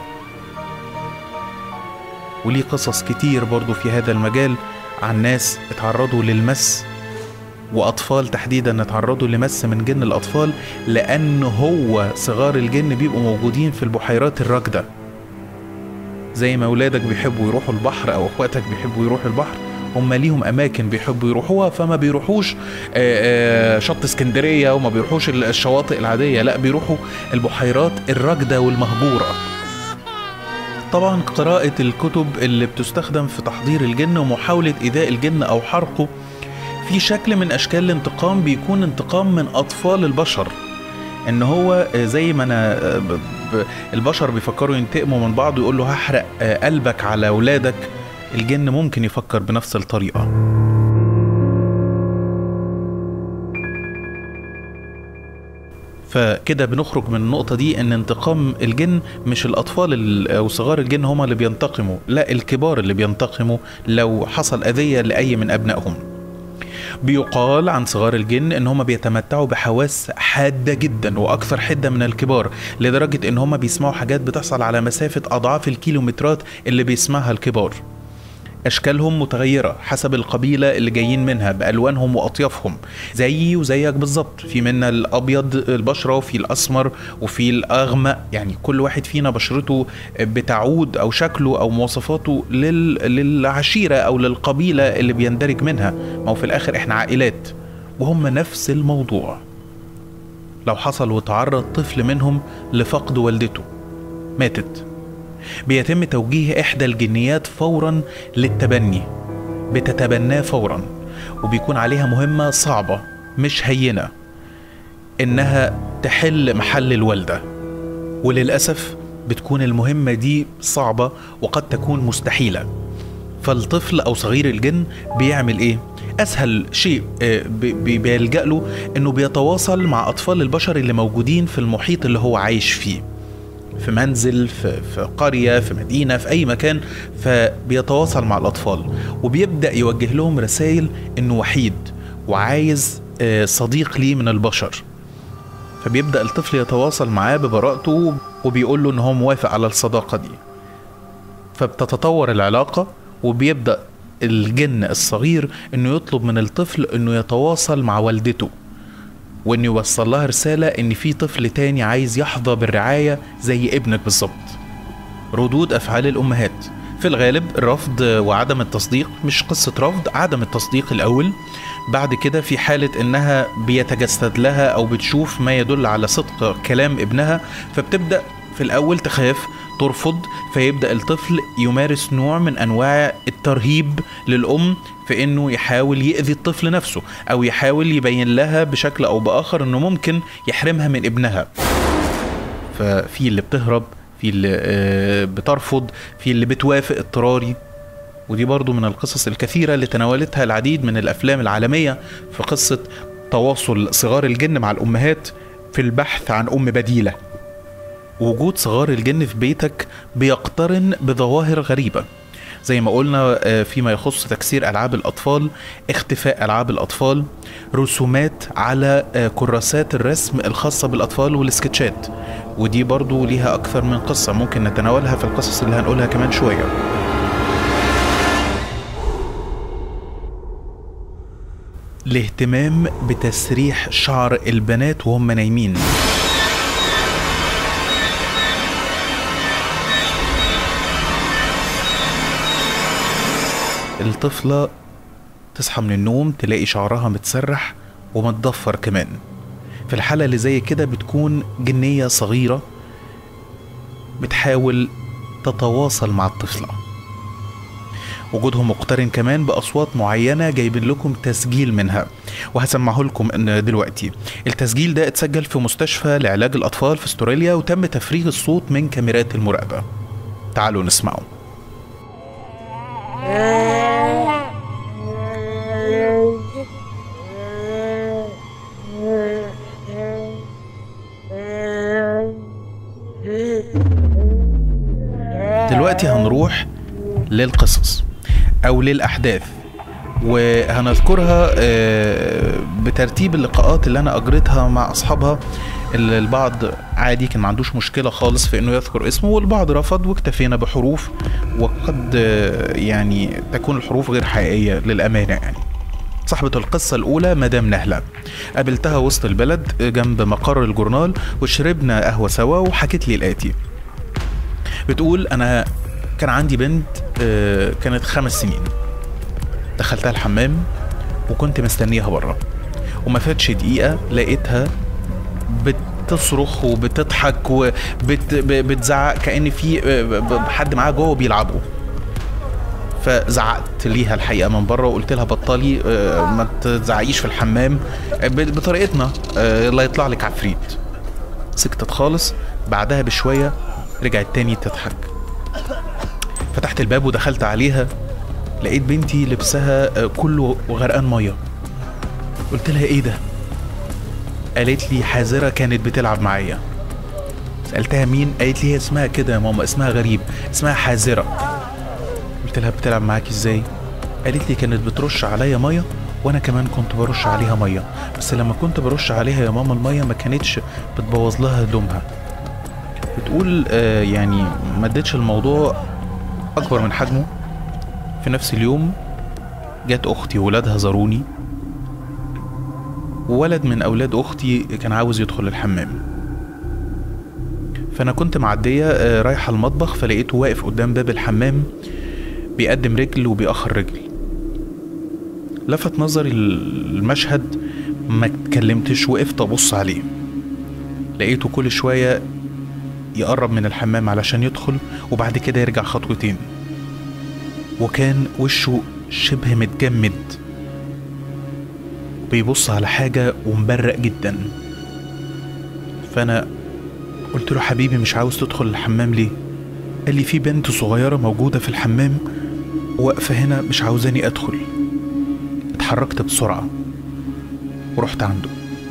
B: وليه قصص كتير برضو في هذا المجال عن ناس اتعرضوا للمس
H: واطفال تحديدا اتعرضوا لمس من جن الاطفال لان هو صغار الجن بيبقوا موجودين في البحيرات الراكده زي ما اولادك بيحبوا يروحوا البحر او اخواتك بيحبوا يروحوا البحر هم ليهم اماكن بيحبوا يروحوها فما بيروحوش آه، آه، شط اسكندريه وما بيروحوش ال- الشواطئ العاديه لا بيروحوا البحيرات الراكده والمهجوره طبعا قراءة الكتب اللي بتستخدم في تحضير الجن ومحاولة إيذاء الجن أو حرقه في شكل من أشكال الانتقام بيكون انتقام من أطفال البشر ان هو آه، زي ما انا آه، ب- ب- البشر بيفكروا ينتقموا من بعض ويقول له هحرق آه، قلبك على اولادك الجن ممكن يفكر بنفس الطريقه فكده بنخرج من النقطة دي ان انتقام الجن مش الاطفال ال- او صغار الجن هما اللي بينتقموا لا الكبار اللي بينتقموا لو حصل اذية لاي من ابنائهم بيقال عن صغار الجن ان هم بيتمتعوا بحواس حاده جدا واكثر حده من الكبار لدرجه ان هم بيسمعوا حاجات بتحصل على مسافه اضعاف الكيلومترات اللي بيسمعها الكبار اشكالهم متغيره حسب القبيله اللي جايين منها بالوانهم واطيافهم زيي وزيك بالظبط في منا الابيض البشره وفي الاسمر وفي الاغمق يعني كل واحد فينا بشرته بتعود او شكله او مواصفاته لل... للعشيره او للقبيله اللي بيندرج منها ما هو في الاخر احنا عائلات وهم نفس الموضوع لو حصل وتعرض طفل منهم لفقد والدته ماتت بيتم توجيه إحدى الجنيات فورا للتبني بتتبناه فورا وبيكون عليها مهمة صعبة مش هينة إنها تحل محل الوالدة وللأسف بتكون المهمة دي صعبة وقد تكون مستحيلة فالطفل أو صغير الجن بيعمل إيه؟ أسهل شيء آه، بي- بي- بيلجأ له إنه بيتواصل مع أطفال البشر اللي موجودين في المحيط اللي هو عايش فيه في منزل في, في قرية في مدينة في أي مكان فبيتواصل مع الأطفال وبيبدأ يوجه لهم رسائل إنه وحيد وعايز آه، صديق ليه من البشر فبيبدأ الطفل يتواصل معاه ببراءته وبيقول له إن هو موافق على الصداقة دي فبتتطور العلاقة وبيبدأ الجن الصغير إنه يطلب من الطفل إنه يتواصل مع والدته وإنه يوصل لها رسالة إن في طفل تاني عايز يحظى بالرعاية زي ابنك بالظبط ردود أفعال الأمهات في الغالب الرفض وعدم التصديق مش قصة رفض عدم التصديق الأول بعد كده في حالة إنها بيتجسد لها أو بتشوف ما يدل على صدق كلام ابنها فبتبدأ في الأول تخاف ترفض فيبدأ الطفل يمارس نوع من أنواع الترهيب للأم في إنه يحاول يأذي الطفل نفسه أو يحاول يبين لها بشكل أو بآخر إنه ممكن يحرمها من ابنها ففي اللي بتهرب في اللي آه، بترفض في اللي بتوافق اضطراري ودي برضو من القصص الكثيرة اللي تناولتها العديد من الأفلام العالمية في قصة تواصل صغار الجن مع الأمهات في البحث عن أم بديلة وجود صغار الجن في بيتك بيقترن بظواهر غريبة زي ما قلنا آه، فيما يخص تكسير ألعاب الأطفال اختفاء ألعاب الأطفال رسومات على آه، كراسات الرسم الخاصة بالأطفال والسكتشات ودي برضو ليها أكثر من قصة ممكن نتناولها في القصص اللي هنقولها كمان شوية الاهتمام بتسريح شعر البنات وهم نايمين الطفلة تصحى من النوم تلاقي شعرها متسرح ومتضفر كمان في الحالة اللي زي كده بتكون جنية صغيرة بتحاول تتواصل مع الطفلة وجودهم مقترن كمان بأصوات معينة جايبين لكم تسجيل منها وهسمعه لكم إن دلوقتي التسجيل ده اتسجل في مستشفى لعلاج الأطفال في استراليا وتم تفريغ الصوت من كاميرات المراقبة تعالوا نسمعه دلوقتي هنروح للقصص او للاحداث وهنذكرها آه، بترتيب اللقاءات اللي انا اجريتها مع اصحابها اللي البعض عادي كان ما عندوش مشكله خالص في انه يذكر اسمه والبعض رفض واكتفينا بحروف وقد آه، يعني تكون الحروف غير حقيقيه للامانه يعني صاحبة القصة الأولى مدام نهلة قابلتها وسط البلد جنب مقر الجورنال وشربنا قهوة سوا وحكت لي الآتي بتقول أنا كان عندي بنت آه، كانت خمس سنين دخلتها الحمام وكنت مستنيها بره وما فاتش دقيقة لقيتها بتصرخ وبتضحك وبتزعق كأن في آه، ب- ب- حد معاها جوه بيلعبوا فزعقت ليها الحقيقه من بره وقلت لها بطلي آه، ما تزعقيش في الحمام آه، ب- بطريقتنا آه، لا يطلع لك عفريت سكتت خالص بعدها بشويه رجعت تاني تضحك فتحت الباب ودخلت عليها لقيت بنتي لبسها آه، كله غرقان ميه قلت لها ايه ده قالت لي حازره كانت بتلعب معايا سالتها مين قالت لي هي اسمها كده يا ماما اسمها غريب اسمها حازره قلت لها بتلعب معاكي ازاي قالت لي كانت بترش عليا ميه وانا كمان كنت برش عليها ميه بس لما كنت برش عليها يا ماما الميه ما كانتش بتبوظ لها هدومها بتقول آه يعني ما اديتش الموضوع اكبر من حجمه في نفس اليوم جت اختي وولادها زاروني وولد من اولاد اختي كان عاوز يدخل الحمام فانا كنت معديه آه، رايحه المطبخ فلقيته واقف قدام باب الحمام بيقدم رجل وبيأخر رجل لفت نظري المشهد ما اتكلمتش وقفت ابص عليه لقيته كل شويه يقرب من الحمام علشان يدخل وبعد كده يرجع خطوتين وكان وشه شبه متجمد بيبص على حاجة ومبرق جدا فأنا قلت له حبيبي مش عاوز تدخل الحمام ليه؟ قال لي في بنت صغيرة موجودة في الحمام واقفة هنا مش عاوزاني أدخل اتحركت بسرعة ورحت عنده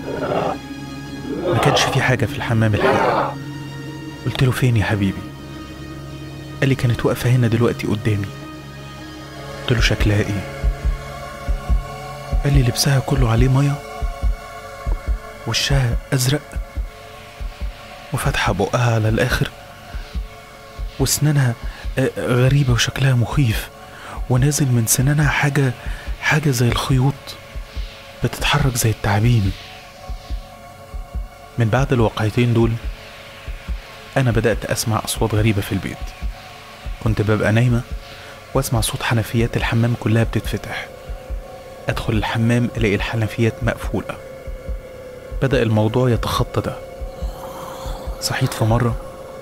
H: ما كانش في حاجة في الحمام الحقيقة قلت له فين يا حبيبي قال لي كانت واقفة هنا دلوقتي قدامي قلت له شكلها ايه قال لي لبسها كله عليه مية وشها أزرق وفاتحة بقها على الآخر وسنانها آه، غريبة وشكلها مخيف ونازل من سنانها حاجة حاجة زي الخيوط بتتحرك زي التعابين من بعد الواقعتين دول أنا بدأت أسمع أصوات غريبة في البيت كنت ببقى نايمة وأسمع صوت حنفيات الحمام كلها بتتفتح أدخل الحمام ألاقي الحنفيات مقفولة بدأ الموضوع يتخطى ده صحيت في مرة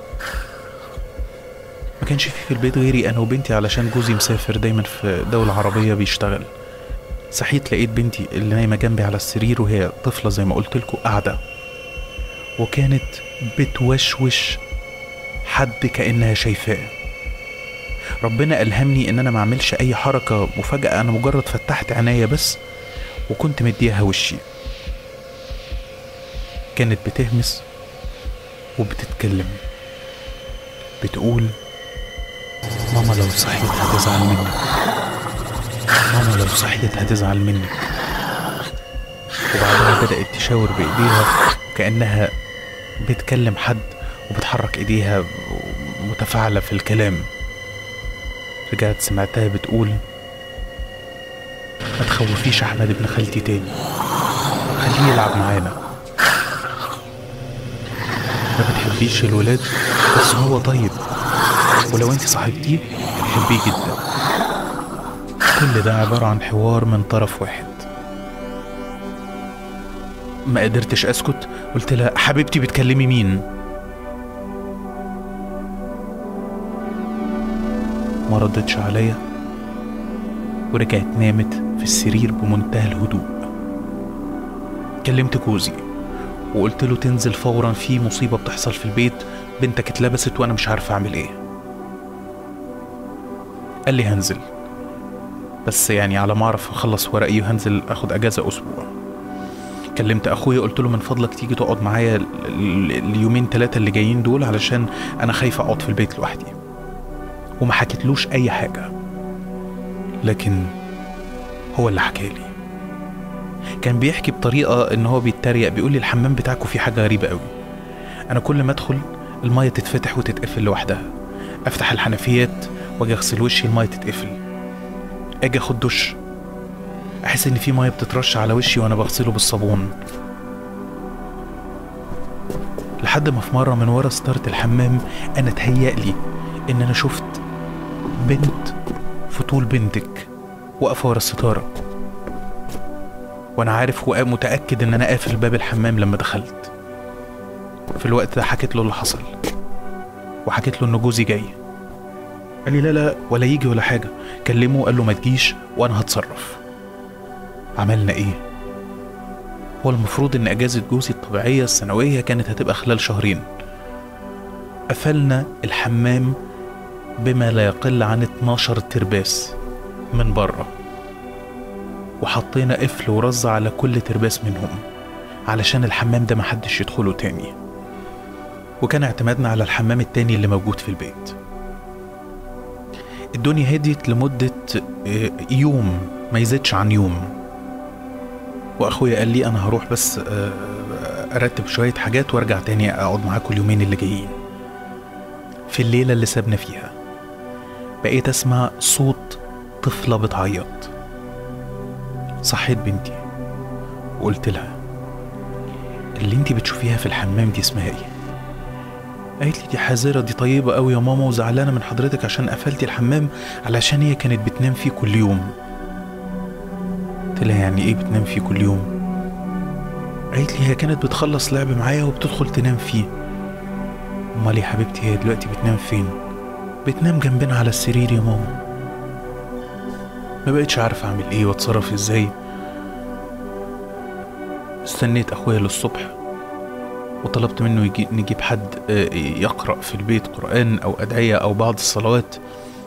H: ما كانش في في البيت غيري أنا وبنتي علشان جوزي مسافر دايما في دولة عربية بيشتغل صحيت لقيت بنتي اللي نايمة جنبي على السرير وهي طفلة زي ما قلت لكم قاعدة وكانت بتوشوش حد كأنها شايفاه ربنا ألهمني إن أنا ما أعملش أي حركة مفاجأة أنا مجرد فتحت عينيا بس وكنت مديها وشي كانت بتهمس وبتتكلم بتقول ماما لو صحيت هتزعل مني ماما لو صحيت هتزعل مني وبعدها بدأت تشاور بإيديها كأنها بتكلم حد وبتحرك إيديها متفاعلة في الكلام رجعت سمعتها بتقول ما تخوفيش أحمد ابن خالتي تاني خليه يلعب معانا ما بتحبيش الولاد بس هو طيب ولو انت صاحبتيه تحبيه جدا كل ده عبارة عن حوار من طرف واحد ما قدرتش اسكت قلت لها حبيبتي بتكلمي مين ما ردتش عليا ورجعت نامت في السرير بمنتهى الهدوء كلمت جوزي وقلت له تنزل فورا في مصيبة بتحصل في البيت بنتك اتلبست وانا مش عارف اعمل ايه قال لي هنزل بس يعني على ما اعرف اخلص ورقي وهنزل اخد اجازة اسبوع كلمت اخويا قلت له من فضلك تيجي تقعد معايا ال- ال- اليومين ثلاثة اللي جايين دول علشان انا خايفة اقعد في البيت لوحدي وما حكيتلوش اي حاجة لكن هو اللي حكالي كان بيحكي بطريقة ان هو بيتريق بيقول لي الحمام بتاعكم فيه حاجة غريبة قوي انا كل ما ادخل المية تتفتح وتتقفل لوحدها افتح الحنفيات واجي اغسل وشي المية تتقفل اجي اخد دش احس ان في ميه بتترش على وشي وانا بغسله بالصابون لحد ما في مره من ورا ستارة الحمام انا اتهيألي ان انا شفت بنت في طول بنتك واقفه ورا الستاره وانا عارف ومتاكد ان انا قافل باب الحمام لما دخلت في الوقت ده حكيت له اللي حصل وحكيت له ان جوزي جاي قال لي لا لا ولا يجي ولا حاجه كلمه وقال له ما تجيش وانا هتصرف عملنا ايه هو المفروض ان اجازه جوزي الطبيعيه السنويه كانت هتبقى خلال شهرين قفلنا الحمام بما لا يقل عن 12 ترباس من بره وحطينا قفل ورز على كل ترباس منهم علشان الحمام ده محدش يدخله تاني وكان اعتمادنا على الحمام التاني اللي موجود في البيت الدنيا هديت لمدة آه، يوم ما يزيدش عن يوم واخويا قال لي انا هروح بس آه، ارتب شوية حاجات وارجع تاني اقعد معاكم اليومين اللي جايين في الليلة اللي سابنا فيها بقيت اسمع صوت طفلة بتعيط صحيت بنتي وقلت لها اللي انتي بتشوفيها في الحمام دي اسمها ايه قالت لي دي حذرة دي طيبة قوي يا ماما وزعلانة من حضرتك عشان قفلتي الحمام علشان هي كانت بتنام فيه كل يوم قلت لها يعني ايه بتنام فيه كل يوم قالت لي هي كانت بتخلص لعب معايا وبتدخل تنام فيه امال يا حبيبتي هي دلوقتي بتنام فين بتنام جنبنا على السرير يا ماما ما بقتش عارف اعمل ايه واتصرف ازاي استنيت اخويا للصبح وطلبت منه يجي نجيب حد آه، يقرأ في البيت قرآن أو أدعية أو بعض الصلوات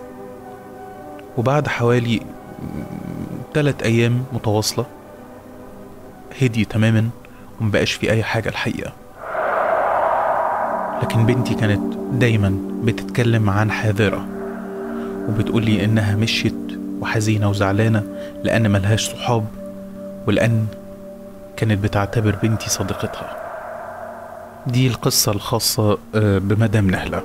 H: وبعد حوالي ثلاث أيام متواصلة هدي تماما ومبقاش في أي حاجة الحقيقة لكن بنتي كانت دايما بتتكلم عن حاذرة وبتقولي إنها مشيت وحزينة وزعلانة لأن ملهاش صحاب ولأن كانت بتعتبر بنتي صديقتها دي القصة الخاصة آه، بمدام نهلة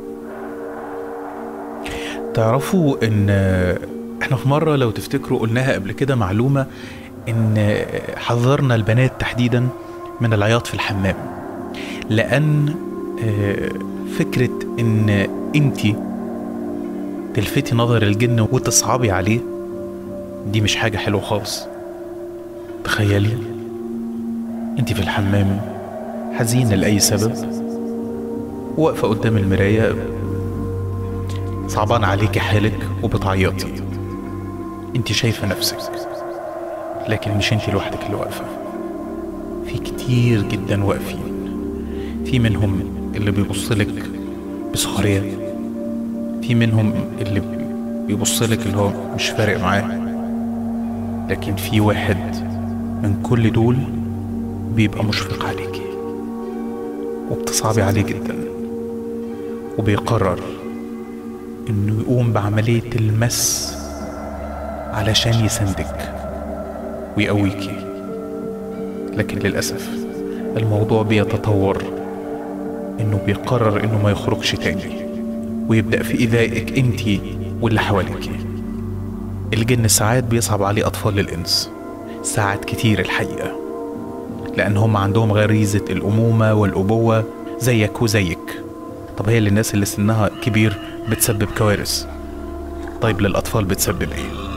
H: تعرفوا ان آه، احنا في مرة لو تفتكروا قلناها قبل كده معلومة ان آه، حذرنا البنات تحديدا من العياط في الحمام لان آه، فكرة ان انتي تلفتي نظر الجن وتصعبي عليه دي مش حاجة حلوة خالص تخيلي انتي في الحمام حزينة لأي سبب واقفة قدام المراية صعبان عليكي حالك وبتعيطي انت شايفة نفسك لكن مش انت لوحدك اللي واقفة في كتير جدا واقفين في منهم اللي بيبصلك بسخرية في منهم اللي بيبصلك اللي هو مش فارق معاه لكن في واحد من كل دول بيبقى مشفق عليكي وبتصعبي عليه جدا وبيقرر انه يقوم بعملية المس علشان يسندك ويقويكي لكن للأسف الموضوع بيتطور انه بيقرر انه ما يخرجش تاني ويبدأ في إيذائك انتي واللي حواليكي الجن ساعات بيصعب عليه أطفال الإنس ساعات كتير الحقيقة لأن هم عندهم غريزة الأمومة والأبوة زيك وزيك طب هي للناس اللي سنها كبير بتسبب كوارث طيب للأطفال بتسبب إيه؟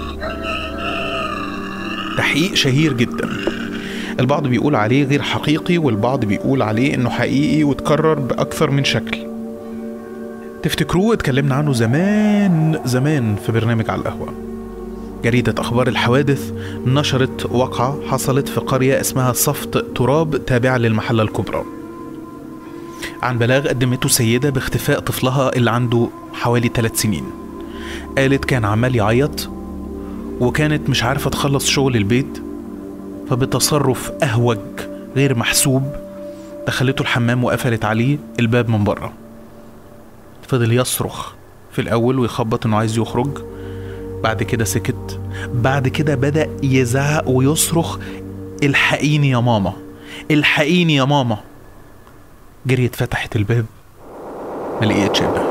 H: تحقيق شهير جدا البعض بيقول عليه غير حقيقي والبعض بيقول عليه إنه حقيقي وتكرر بأكثر من شكل تفتكروه اتكلمنا عنه زمان زمان في برنامج على القهوه جريدة أخبار الحوادث نشرت واقعة حصلت في قرية اسمها صفت تراب تابعة للمحلة الكبرى عن بلاغ قدمته سيدة باختفاء طفلها اللي عنده حوالي ثلاث سنين قالت كان عمال يعيط وكانت مش عارفة تخلص شغل البيت فبتصرف أهوج غير محسوب دخلته الحمام وقفلت عليه الباب من بره فضل يصرخ في الأول ويخبط إنه عايز يخرج بعد كده سكت بعد كده بدأ يزعق ويصرخ الحقيني يا ماما الحقيني يا ماما جريت فتحت الباب ما لقيتش ابنها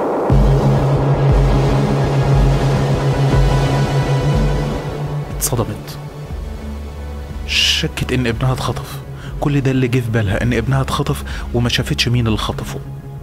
H: اتصدمت شكت ان ابنها اتخطف كل ده اللي جه في بالها ان ابنها اتخطف وما شافتش مين اللي خطفه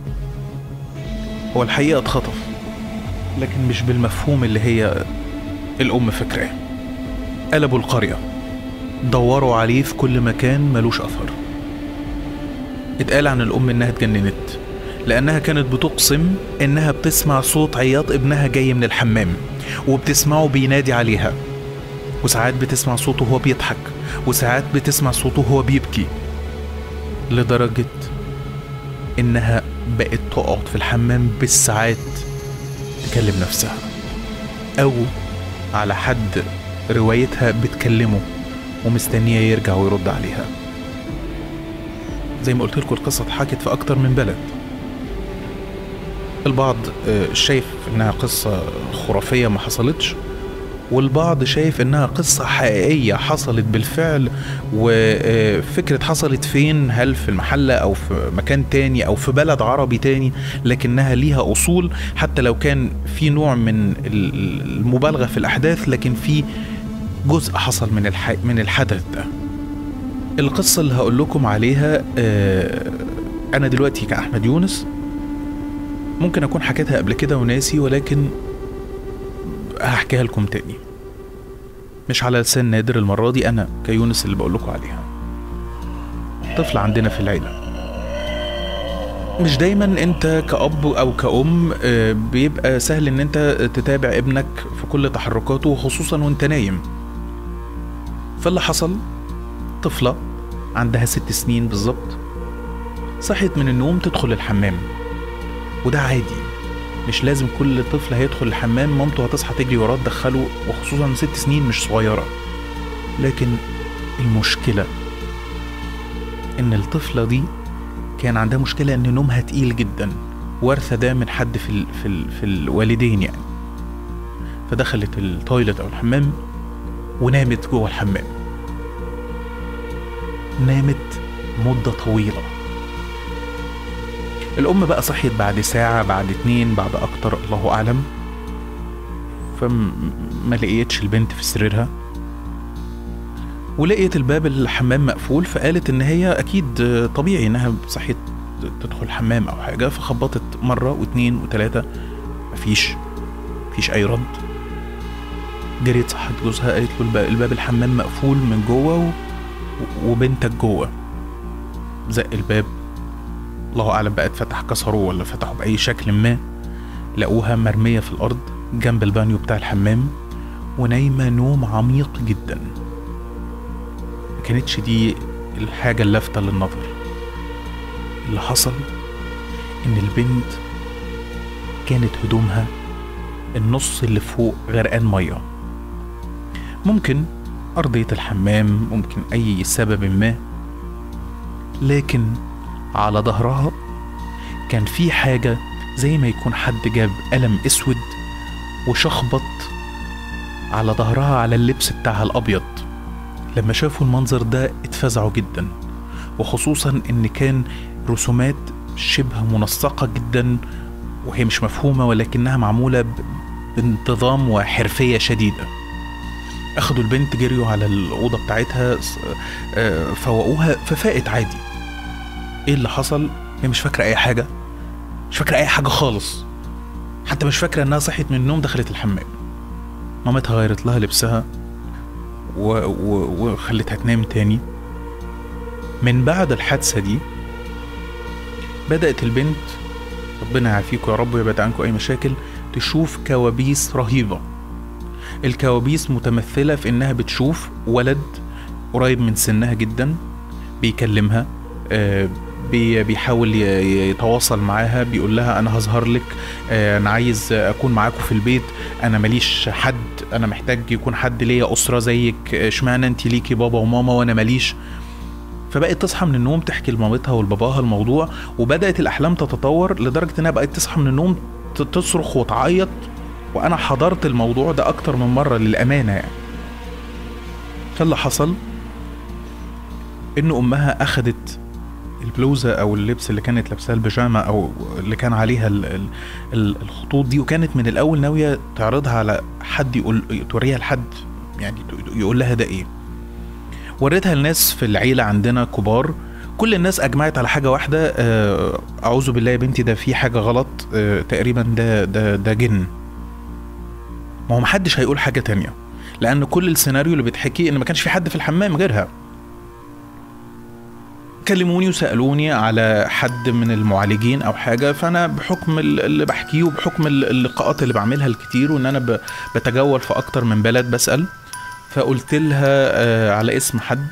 H: هو الحقيقة اتخطف لكن مش بالمفهوم اللي هي الأم فاكراه قلبوا القرية دوروا عليه في كل مكان ملوش أثر اتقال عن الأم إنها اتجننت لأنها كانت بتقسم إنها بتسمع صوت عياط ابنها جاي من الحمام وبتسمعه بينادي عليها وساعات بتسمع صوته وهو بيضحك وساعات بتسمع صوته وهو بيبكي لدرجة إنها بقت تقعد في الحمام بالساعات تكلم نفسها أو على حد روايتها بتكلمه ومستنية يرجع ويرد عليها زي ما قلت لكم القصة اتحكت في أكتر من بلد البعض آه، شايف إنها قصة خرافية ما حصلتش والبعض شايف إنها قصة حقيقية حصلت بالفعل وفكرة حصلت فين هل في المحلة أو في مكان تاني أو في بلد عربي تاني لكنها ليها أصول حتى لو كان في نوع من ال- المبالغة في الأحداث لكن في جزء حصل من الح... من الحدث ده القصة اللي هقول لكم عليها آه، أنا دلوقتي كأحمد يونس ممكن أكون حكيتها قبل كده وناسي ولكن هحكيها لكم تاني مش على لسان نادر المرة دي أنا كيونس اللي بقول لكم عليها طفل عندنا في العيلة مش دايما انت كأب او كأم آه، بيبقى سهل ان انت تتابع ابنك في كل تحركاته خصوصا وانت نايم فاللي حصل طفلة عندها ست سنين بالظبط صحيت من النوم تدخل الحمام وده عادي مش لازم كل طفل هيدخل الحمام مامته هتصحى تجري وراه تدخله وخصوصا ست سنين مش صغيرة لكن المشكلة إن الطفلة دي كان عندها مشكلة إن نومها تقيل جدا وارثة ده من حد في ال في ال في الوالدين يعني فدخلت التويلت أو الحمام ونامت جوه الحمام نامت مدة طويلة الأم بقى صحيت بعد ساعة بعد اتنين بعد أكتر الله أعلم فما لقيتش البنت في سريرها ولقيت الباب الحمام مقفول فقالت إن هي أكيد طبيعي إنها صحيت تدخل الحمام أو حاجة فخبطت مرة واتنين وتلاتة مفيش مفيش أي رد جريت صحت جوزها قالت له الب- الباب الحمام مقفول من جوه و... وبنتك جوه زق الباب الله اعلم بقى اتفتح كسروه ولا فتحوا باي شكل ما لقوها مرميه في الارض جنب البانيو بتاع الحمام ونايمه نوم عميق جدا ما كانتش دي الحاجه اللافته للنظر اللي حصل ان البنت كانت هدومها النص اللي فوق غرقان ميه ممكن أرضية الحمام ممكن أي سبب ما لكن على ظهرها كان في حاجة زي ما يكون حد جاب قلم أسود وشخبط على ظهرها على اللبس بتاعها الأبيض لما شافوا المنظر ده اتفزعوا جدا وخصوصا إن كان رسومات شبه منسقة جدا وهي مش مفهومة ولكنها معمولة ب- بانتظام وحرفية شديدة اخدوا البنت جريوا على الاوضه بتاعتها س- آه، فوقوها ففاقت عادي ايه اللي حصل هي مش فاكره اي حاجه مش فاكره اي حاجه خالص حتى مش فاكره انها صحت من النوم دخلت الحمام مامتها غيرت لها لبسها و... و... وخلتها تنام تاني من بعد الحادثه دي بدات البنت ربنا يعافيكم يا رب ويبعد عنكم اي مشاكل تشوف كوابيس رهيبه الكوابيس متمثلة في إنها بتشوف ولد قريب من سنها جدا بيكلمها آه، بي- بيحاول ي- ي- يتواصل معاها بيقول لها أنا هظهر لك آه، أنا عايز أكون معاكم في البيت أنا ماليش حد أنا محتاج يكون حد ليا أسرة زيك آه، اشمعنى أنت ليكي بابا وماما وأنا ماليش فبقت تصحى من النوم تحكي لمامتها ولباباها الموضوع وبدأت الأحلام تتطور لدرجة إنها بقت تصحى من النوم ت- تصرخ وتعيط وانا حضرت الموضوع ده اكتر من مره للامانه يعني فاللي حصل ان امها اخدت البلوزه او اللبس اللي كانت لابساه البيجامه او اللي كان عليها ال- ال- ال- الخطوط دي وكانت من الاول ناويه تعرضها على حد يقول توريها لحد يعني ت- يقول لها ده ايه
B: وريتها لناس في العيله عندنا كبار كل الناس اجمعت على حاجه واحده آه، اعوذ بالله يا بنتي ده في حاجه غلط آه، تقريبا ده ده ده جن ما هو محدش هيقول حاجه تانية لان كل السيناريو اللي بيتحكي ان ما كانش في حد في الحمام غيرها كلموني وسالوني على حد من المعالجين او حاجه فانا بحكم ال- اللي بحكيه وبحكم ال- اللقاءات اللي بعملها الكتير وان انا ب- بتجول في اكتر من بلد بسال فقلت لها آه، على اسم حد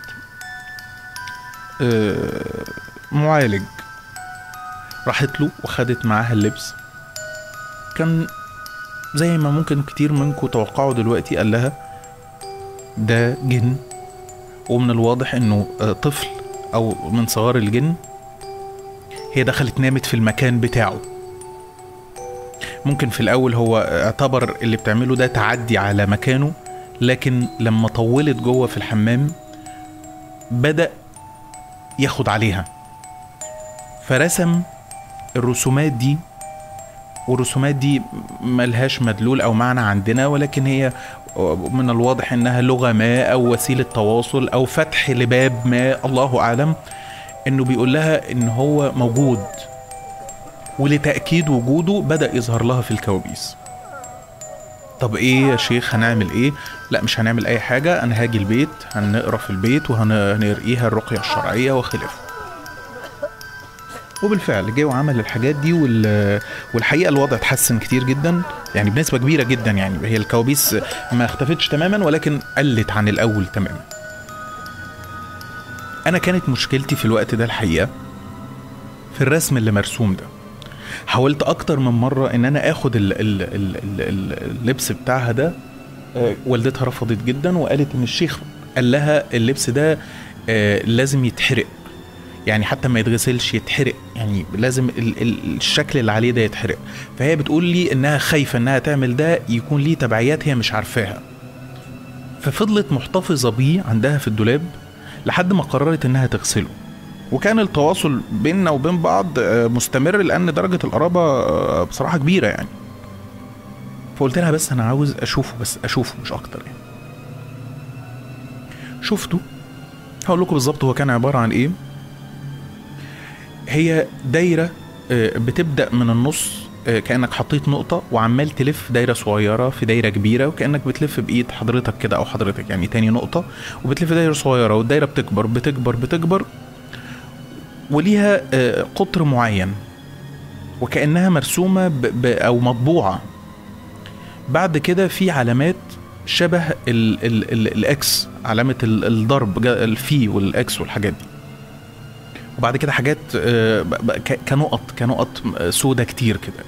B: آه، معالج راحت له وخدت معاها اللبس كان زي ما ممكن كتير منكم توقعوا دلوقتي قال لها ده جن ومن الواضح انه آه، طفل او من صغار الجن هي دخلت نامت في المكان بتاعه ممكن في الاول هو اعتبر اللي بتعمله ده تعدي على مكانه لكن لما طولت جوه في الحمام بدأ ياخد عليها فرسم الرسومات دي والرسومات دي ملهاش مدلول او معنى عندنا ولكن هي من الواضح انها لغه ما او وسيله تواصل او فتح لباب ما الله اعلم انه بيقول لها ان هو موجود ولتاكيد وجوده بدا يظهر لها في الكوابيس طب ايه يا شيخ هنعمل ايه لا مش هنعمل اي حاجه انا هاجي البيت هنقرا في البيت وهنرقيها الرقيه الشرعيه وخلافه وبالفعل جه وعمل الحاجات دي وال... والحقيقه الوضع اتحسن كتير جدا يعني بنسبه كبيره جدا يعني هي الكوابيس ما اختفتش تماما ولكن قلت عن الاول تماما انا كانت مشكلتي في الوقت ده الحقيقه في الرسم اللي مرسوم ده حاولت اكتر من مره ان انا اخد ال ال ال ال ال اللبس بتاعها ده آه، والدتها رفضت جدا وقالت ان الشيخ قال لها اللبس ده آه، لازم يتحرق يعني حتى ما يتغسلش يتحرق يعني لازم ال ال الشكل اللي عليه ده يتحرق فهي بتقول لي انها خايفه انها تعمل ده يكون ليه تبعيات هي مش عارفاها ففضلت محتفظه بيه عندها في الدولاب لحد ما قررت انها تغسله وكان التواصل بيننا وبين بعض آه، مستمر لان درجه القرابه آه، بصراحه كبيره يعني فقلت لها بس انا عاوز اشوفه بس اشوفه مش اكتر يعني شفته هقول لكم بالظبط هو كان عباره عن ايه هي دايره آه، بتبدا من النص آه، كانك حطيت نقطه وعمال تلف دايره صغيره في دايره كبيره وكانك بتلف بايد حضرتك كده او حضرتك يعني تاني نقطه وبتلف دايره صغيره والدايره بتكبر بتكبر بتكبر وليها آه، قطر معين وكانها مرسومه ب ب او مطبوعه بعد كده في علامات شبه ال ال ال الاكس علامه ال- الضرب جا- الفي والاكس والحاجات دي وبعد كده حاجات آه، ب- ب- ك- كنقط كنقط سودة كتير كده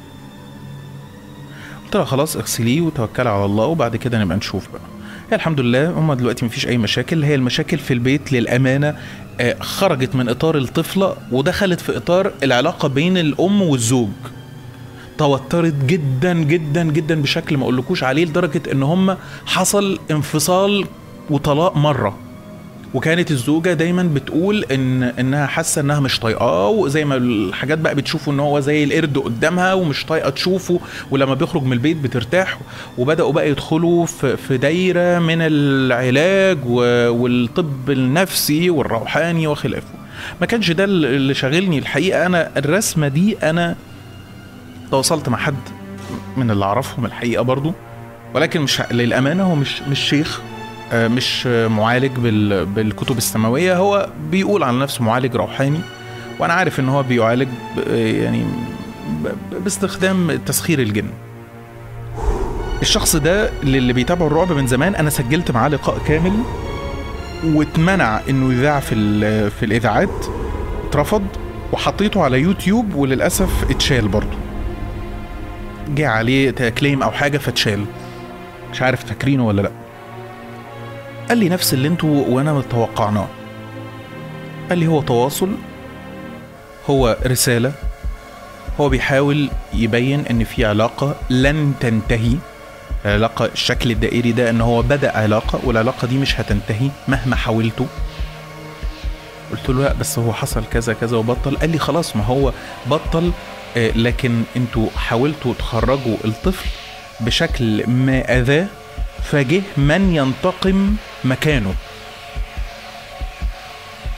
B: قلت لها خلاص اغسليه وتوكلي على الله وبعد كده نبقى نشوف بقى هي الحمد لله هم دلوقتي مفيش اي مشاكل هي المشاكل في البيت للامانه آه، خرجت من اطار الطفله ودخلت في اطار العلاقه بين الام والزوج توترت جدا جدا جدا بشكل ما اقولكوش عليه لدرجه ان هم حصل انفصال وطلاق مره وكانت الزوجه دايما بتقول ان انها حاسه انها مش طايقاه وزي ما الحاجات بقى بتشوفه ان هو زي القرد قدامها ومش طايقه تشوفه ولما بيخرج من البيت بترتاح وبداوا بقى يدخلوا في في دايره من العلاج و- والطب النفسي والروحاني وخلافه ما كانش ده اللي شاغلني الحقيقه انا الرسمه دي انا تواصلت مع حد من اللي اعرفهم الحقيقه برضو ولكن مش للامانه هو مش مش شيخ آه، مش آه، معالج بال- بالكتب السماويه هو بيقول على نفسه معالج روحاني وانا عارف ان هو بيعالج ب- يعني ب- باستخدام تسخير الجن الشخص ده اللي بيتابعوا الرعب من زمان انا سجلت معاه لقاء كامل واتمنع انه يذاع في ال- في الاذاعات اترفض وحطيته على يوتيوب وللاسف اتشال برضه جه عليه كليم او حاجه فاتشال مش عارف فاكرينه ولا لا قال لي نفس اللي انتوا وانا توقعناه قال لي هو تواصل هو رساله هو بيحاول يبين ان في علاقه لن تنتهي العلاقه الشكل الدائري ده ان هو بدا علاقه والعلاقه دي مش هتنتهي مهما حاولتوا قلت له لا بس هو حصل كذا كذا وبطل قال لي خلاص ما هو بطل آه، لكن انتوا حاولتوا تخرجوا الطفل بشكل ما اذاه فجه من ينتقم مكانه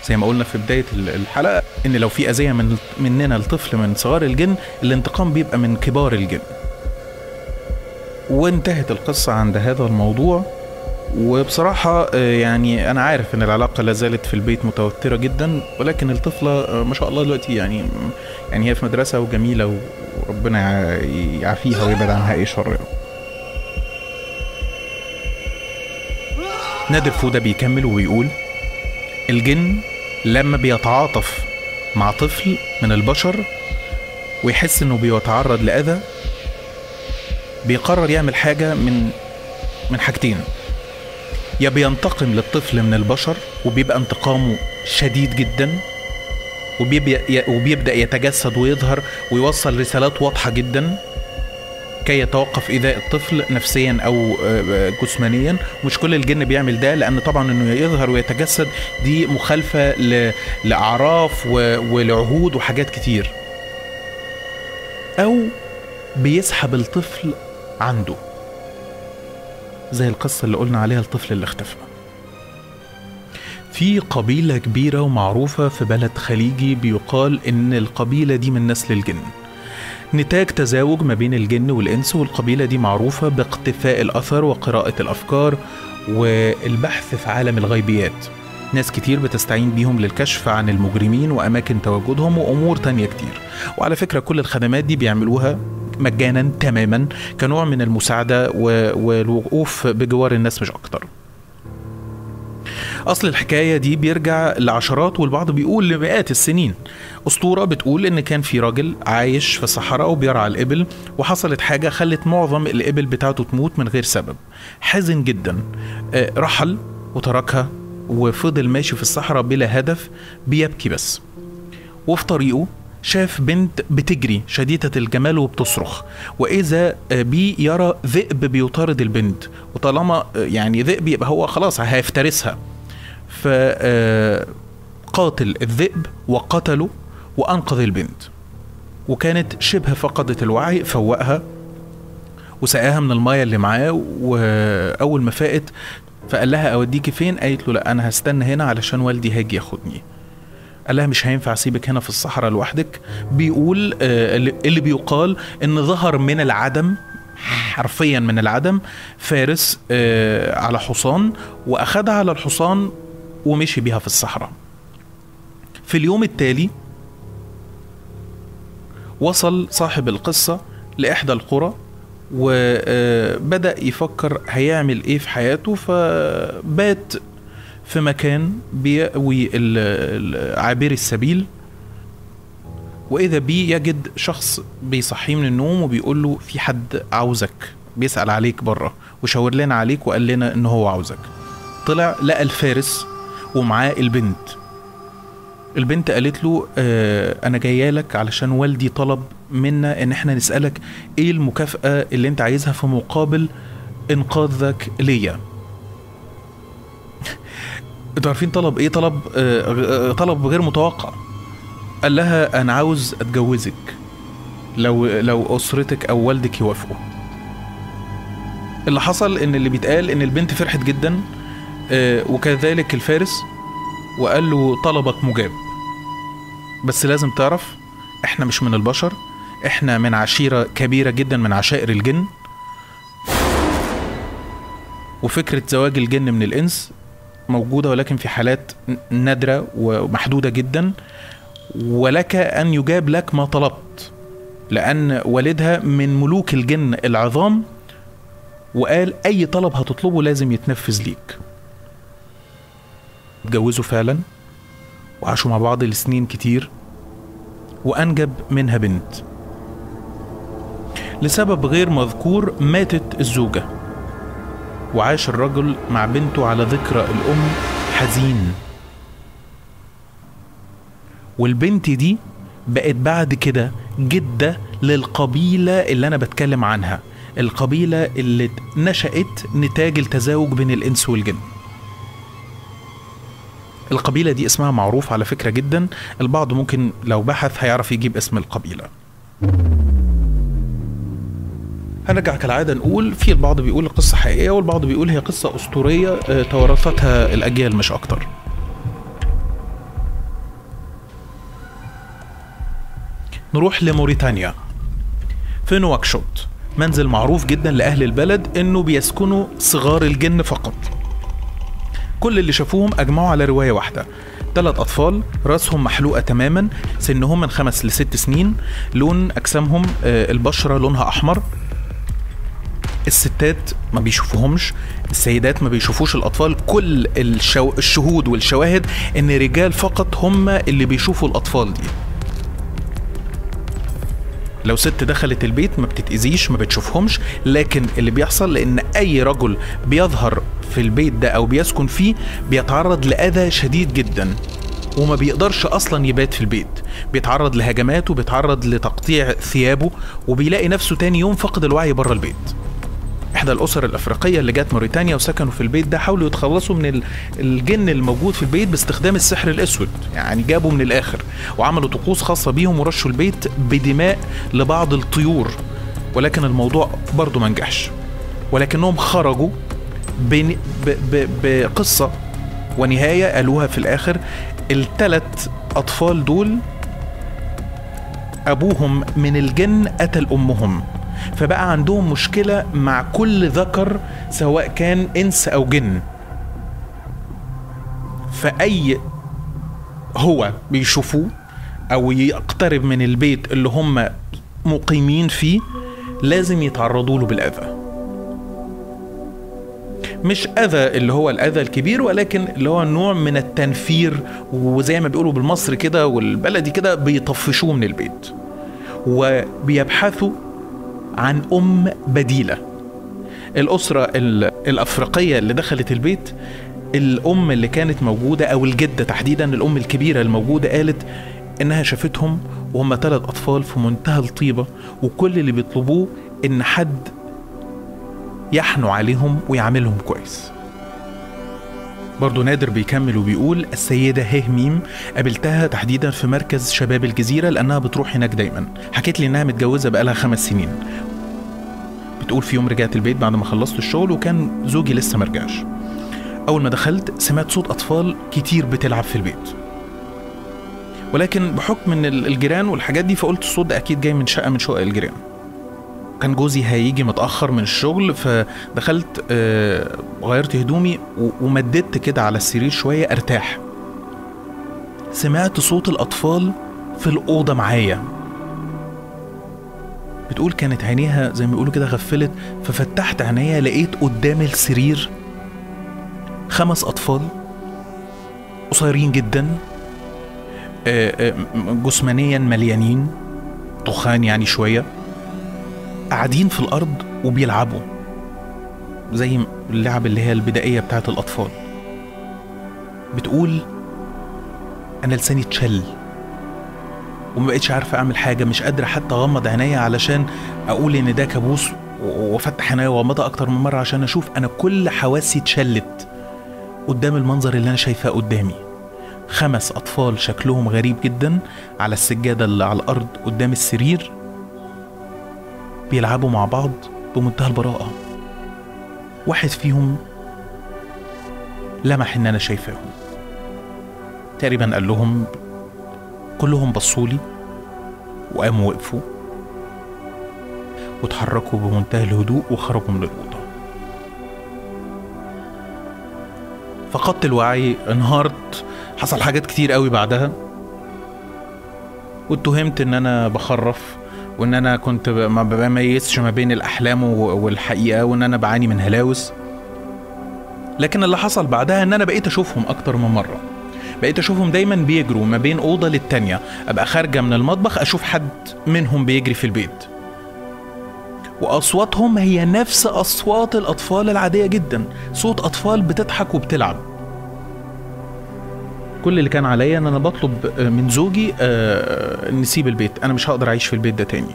H: زي ما قلنا في بدايه ال- الحلقه ان لو في اذيه من مننا لطفل من صغار الجن الانتقام بيبقى من كبار الجن وانتهت القصه عند هذا الموضوع وبصراحة آه، يعني أنا عارف إن العلاقة لا زالت في البيت متوترة جدا ولكن الطفلة آه، ما شاء الله دلوقتي يعني يعني هي في مدرسة وجميلة وربنا يع- يعافيها ويبعد عنها أي شر نادر فودة بيكمل وبيقول الجن لما بيتعاطف مع طفل من البشر ويحس انه بيتعرض لأذى بيقرر يعمل حاجة من من حاجتين يا بينتقم للطفل من البشر وبيبقى انتقامه شديد جدا وبيبدأ وبيبدأ يتجسد ويظهر ويوصل رسالات واضحة جدا كي يتوقف إيذاء الطفل نفسيا أو آه، آه، جسمانيا مش كل الجن بيعمل ده لأن طبعا إنه يظهر ويتجسد دي مخالفة ل... لأعراف و... ولعهود وحاجات كتير أو بيسحب الطفل عنده زي القصة اللي قلنا عليها الطفل اللي اختفى في قبيلة كبيرة ومعروفة في بلد خليجي بيقال إن القبيلة دي من نسل الجن نتاج تزاوج ما بين الجن والإنس والقبيلة دي معروفة باقتفاء الأثر وقراءة الأفكار والبحث في عالم الغيبيات ناس كتير بتستعين بيهم للكشف عن المجرمين وأماكن تواجدهم وأمور تانية كتير وعلى فكرة كل الخدمات دي بيعملوها مجانا تماما كنوع من المساعدة و- والوقوف بجوار الناس مش أكتر أصل الحكاية دي بيرجع لعشرات والبعض بيقول لمئات السنين أسطورة بتقول إن كان في راجل عايش في الصحراء وبيرعى الإبل وحصلت حاجة خلت معظم الإبل بتاعته تموت من غير سبب حزن جدا آه، رحل وتركها وفضل ماشي في الصحراء بلا هدف بيبكي بس وفي طريقه شاف بنت بتجري شديدة الجمال وبتصرخ وإذا آه، بي يرى ذئب بيطارد البنت وطالما آه، يعني ذئب يبقى هو خلاص هيفترسها فقاتل الذئب وقتله وأنقذ البنت وكانت شبه فقدت الوعي فوقها وسقاها من المايه اللي معاه وأول ما فاقت فقال لها أوديكي فين؟ قالت له لا أنا هستنى هنا علشان والدي هاجي ياخدني قال لها مش هينفع اسيبك هنا في الصحراء لوحدك بيقول آه، اللي اللي بيقال ان ظهر من العدم حرفيا من العدم فارس آه، على حصان واخدها على الحصان ومشي بيها في الصحراء في اليوم التالي وصل صاحب القصة لإحدى القرى وبدأ يفكر هيعمل إيه في حياته فبات في مكان بيأوي ال- ال- عابري السبيل وإذا بيه يجد شخص بيصحيه من النوم وبيقول له في حد عاوزك بيسأل عليك بره وشاور لنا عليك وقال لنا إن هو عاوزك طلع لقى الفارس ومعاه البنت البنت قالت له آه انا جايه لك علشان والدي طلب منا ان احنا نسالك ايه المكافاه اللي انت عايزها في مقابل انقاذك ليا انتوا عارفين طلب ايه طلب آه آه، طلب غير متوقع قال لها انا عاوز اتجوزك لو لو اسرتك او والدك يوافقوا اللي حصل ان اللي بيتقال ان البنت فرحت جدا آه وكذلك الفارس وقال له طلبك مجاب بس لازم تعرف احنا مش من البشر احنا من عشيرة كبيرة جدا من عشائر الجن وفكرة زواج الجن من الإنس موجودة ولكن في حالات ن- نادرة ومحدودة جدا ولك أن يجاب لك ما طلبت لأن والدها من ملوك الجن العظام وقال أي طلب هتطلبه لازم يتنفذ ليك اتجوزوا فعلا وعاشوا مع بعض لسنين كتير وأنجب منها بنت لسبب غير مذكور ماتت الزوجة وعاش الرجل مع بنته على ذكرى الأم حزين والبنت دي بقت بعد كده جدة للقبيلة اللي أنا بتكلم عنها القبيلة اللي نشأت نتاج التزاوج بين الإنس والجن القبيلة دي اسمها معروف على فكرة جدا البعض ممكن لو بحث هيعرف يجيب اسم القبيلة هنرجع كالعادة نقول في البعض بيقول القصة حقيقية والبعض بيقول هي قصة أسطورية آه، توارثتها الأجيال مش أكتر
B: نروح لموريتانيا في نواكشوط منزل معروف جدا لأهل البلد إنه بيسكنوا صغار الجن فقط كل اللي شافوهم أجمعوا على رواية واحدة ثلاث أطفال راسهم محلوقة تماما سنهم من خمس لست سنين لون أجسامهم آه، البشرة لونها أحمر الستات ما بيشوفوهمش السيدات ما بيشوفوش الأطفال كل الشو... الشهود والشواهد إن رجال فقط هم اللي بيشوفوا الأطفال دي لو ست دخلت البيت ما بتتأذيش ما بتشوفهمش لكن اللي بيحصل لان اي رجل بيظهر في البيت ده او بيسكن فيه بيتعرض لاذى شديد جدا وما بيقدرش اصلا يبات في البيت بيتعرض لهجمات وبيتعرض لتقطيع ثيابه وبيلاقي نفسه تاني يوم فقد الوعي بره البيت احدى الاسر الافريقيه اللي جت موريتانيا وسكنوا في البيت ده حاولوا يتخلصوا من ال- الجن الموجود في البيت باستخدام السحر الاسود يعني جابوا من الاخر وعملوا طقوس خاصه بيهم ورشوا البيت بدماء لبعض الطيور ولكن الموضوع برضه ما نجحش ولكنهم خرجوا بن- ب- ب- بقصه ونهايه قالوها في الاخر الثلاث اطفال دول ابوهم من الجن قتل امهم فبقى عندهم مشكله مع كل ذكر سواء كان انس او جن فاي هو بيشوفوه او يقترب من البيت اللي هم مقيمين فيه لازم يتعرضوا له بالاذى مش اذى اللي هو الاذى الكبير ولكن اللي هو نوع من التنفير وزي ما بيقولوا بالمصري كده والبلدي كده بيطفشوه من البيت وبيبحثوا عن ام بديله الاسره ال- الافريقيه اللي دخلت البيت الام اللي كانت موجوده او الجده تحديدا الام الكبيره الموجوده قالت انها شافتهم وهم ثلاث اطفال في منتهى الطيبه وكل اللي بيطلبوه ان حد يحنوا عليهم ويعاملهم كويس برضه نادر بيكمل وبيقول السيدة هيه ميم قابلتها تحديدا في مركز شباب الجزيرة لأنها بتروح هناك دايما حكيت لي إنها متجوزة بقالها خمس سنين بتقول في يوم رجعت البيت بعد ما خلصت الشغل وكان زوجي لسه مرجعش أول ما دخلت سمعت صوت أطفال كتير بتلعب في البيت ولكن بحكم ان ال- الجيران والحاجات دي فقلت الصوت ده اكيد جاي من شقه من شقق الجيران كان جوزي هيجي متاخر من الشغل فدخلت آه، غيرت هدومي و- ومددت كده على السرير شويه ارتاح سمعت صوت الاطفال في الاوضه معايا بتقول كانت عينيها زي ما بيقولوا كده غفلت ففتحت عينيا لقيت قدام السرير خمس اطفال قصيرين جدا آه، آه، م- جسمانيا مليانين تخان يعني شويه قاعدين في الارض وبيلعبوا زي اللعب اللي هي البدائيه بتاعت الاطفال بتقول انا لساني اتشل وما بقتش عارفه اعمل حاجه مش قادره حتى اغمض عينيا علشان اقول ان ده كابوس و- وافتح عينيا واغمضها اكتر من مره عشان اشوف انا كل حواسي اتشلت قدام المنظر اللي انا شايفاه قدامي خمس اطفال شكلهم غريب جدا على السجاده اللي على الارض قدام السرير بيلعبوا مع بعض بمنتهى البراءه واحد فيهم لمح ان انا شايفاهم تقريبا قال لهم كلهم بصولي وقاموا وقفوا وتحركوا بمنتهى الهدوء وخرجوا من الأوضة فقدت الوعي انهارت حصل حاجات كتير قوي بعدها واتهمت ان انا بخرف وان انا كنت ب- ما بميزش ما بين الاحلام و- والحقيقه وان انا بعاني من هلاوس لكن اللي حصل بعدها ان انا بقيت اشوفهم اكتر من مره بقيت اشوفهم دايما بيجروا ما بين اوضه للتانيه ابقى خارجه من المطبخ اشوف حد منهم بيجري في البيت واصواتهم هي نفس اصوات الاطفال العاديه جدا صوت اطفال بتضحك وبتلعب كل اللي كان عليا ان انا بطلب من زوجي آه، نسيب البيت انا مش هقدر اعيش في البيت ده تاني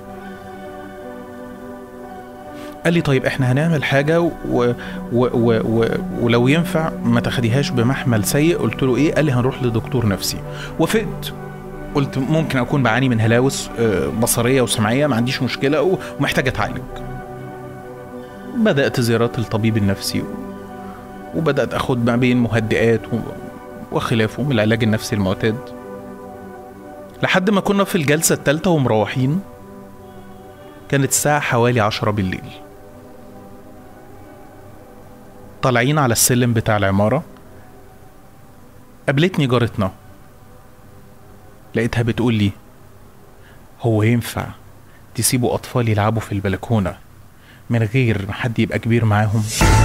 B: قال لي طيب احنا هنعمل حاجه و... و... و... و... ولو ينفع ما تاخديهاش بمحمل سيء قلت له ايه قال لي هنروح لدكتور نفسي وافقت قلت ممكن اكون بعاني من هلاوس آه، بصريه وسمعيه ما عنديش مشكله و- ومحتاج اتعالج بدات زيارات الطبيب النفسي و... وبدات اخد ما بين مهدئات و... وخلافه من العلاج النفسي المعتاد
H: لحد ما كنا في الجلسة التالتة ومروحين كانت الساعة حوالي عشرة بالليل طالعين على السلم بتاع العمارة قابلتني جارتنا لقيتها بتقول لي هو ينفع تسيبوا أطفال يلعبوا في البلكونة من غير ما حد يبقى كبير معاهم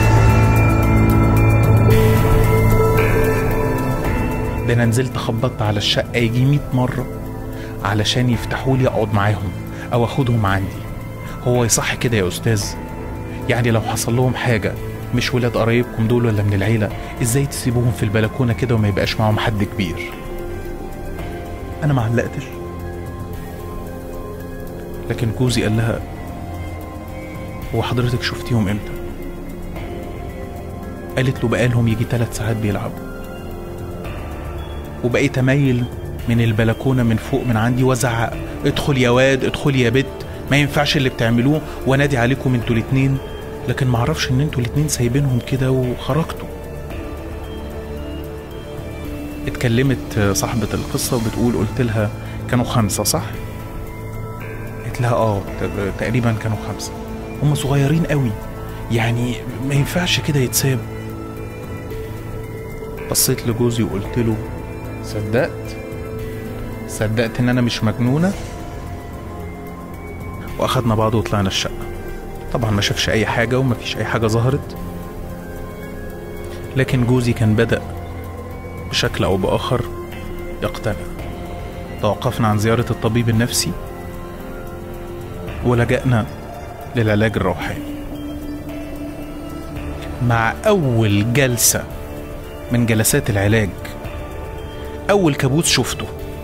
H: ده انا نزلت خبطت على الشقة يجي 100 مرة علشان يفتحوا لي اقعد معاهم او اخدهم عندي هو يصح كده يا استاذ يعني لو حصل لهم حاجة مش ولاد قرايبكم دول ولا من العيلة ازاي تسيبوهم في البلكونة كده وما يبقاش معاهم حد كبير انا ما علقتش لكن جوزي قال لها هو حضرتك شفتيهم امتى قالت له بقالهم يجي ثلاث ساعات بيلعبوا وبقيت اميل من البلكونه من فوق من عندي وازعق ادخل يا واد ادخل يا بت ما ينفعش اللي بتعملوه وانادي عليكم انتوا الاتنين لكن ما اعرفش ان انتوا الاتنين سايبينهم كده وخرجتوا اتكلمت صاحبة القصة وبتقول قلت لها كانوا خمسة صح؟ قلت لها اه ت- تقريبا كانوا خمسة هم صغيرين قوي يعني ما ينفعش كده يتساب بصيت لجوزي وقلت له صدقت صدقت ان انا مش مجنونة واخدنا بعض وطلعنا الشقة طبعا ما شافش اي حاجة وما فيش اي حاجة ظهرت لكن جوزي كان بدأ بشكل او باخر يقتنع توقفنا عن زيارة الطبيب النفسي ولجأنا للعلاج الروحاني مع أول جلسة من جلسات العلاج أول كابوس شفته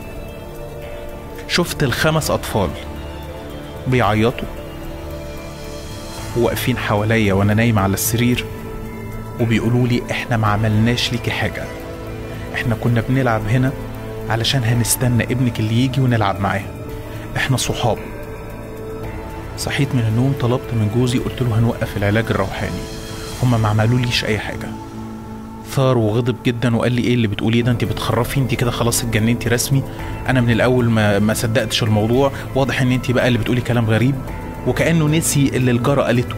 H: شفت الخمس أطفال بيعيطوا وواقفين حواليا وأنا نايم على السرير وبيقولوا لي إحنا ما عملناش ليكي حاجة إحنا كنا بنلعب هنا علشان هنستنى ابنك اللي يجي ونلعب معاه إحنا صحاب صحيت من النوم طلبت من جوزي قلت له هنوقف العلاج الروحاني هما ما عملوليش اي حاجه ثار وغضب جدا وقال لي ايه اللي بتقوليه ده انت بتخرفي انت كده خلاص اتجننتي رسمي انا من الاول ما ما صدقتش الموضوع واضح ان انت بقى اللي بتقولي كلام غريب وكانه نسي اللي الجاره قالته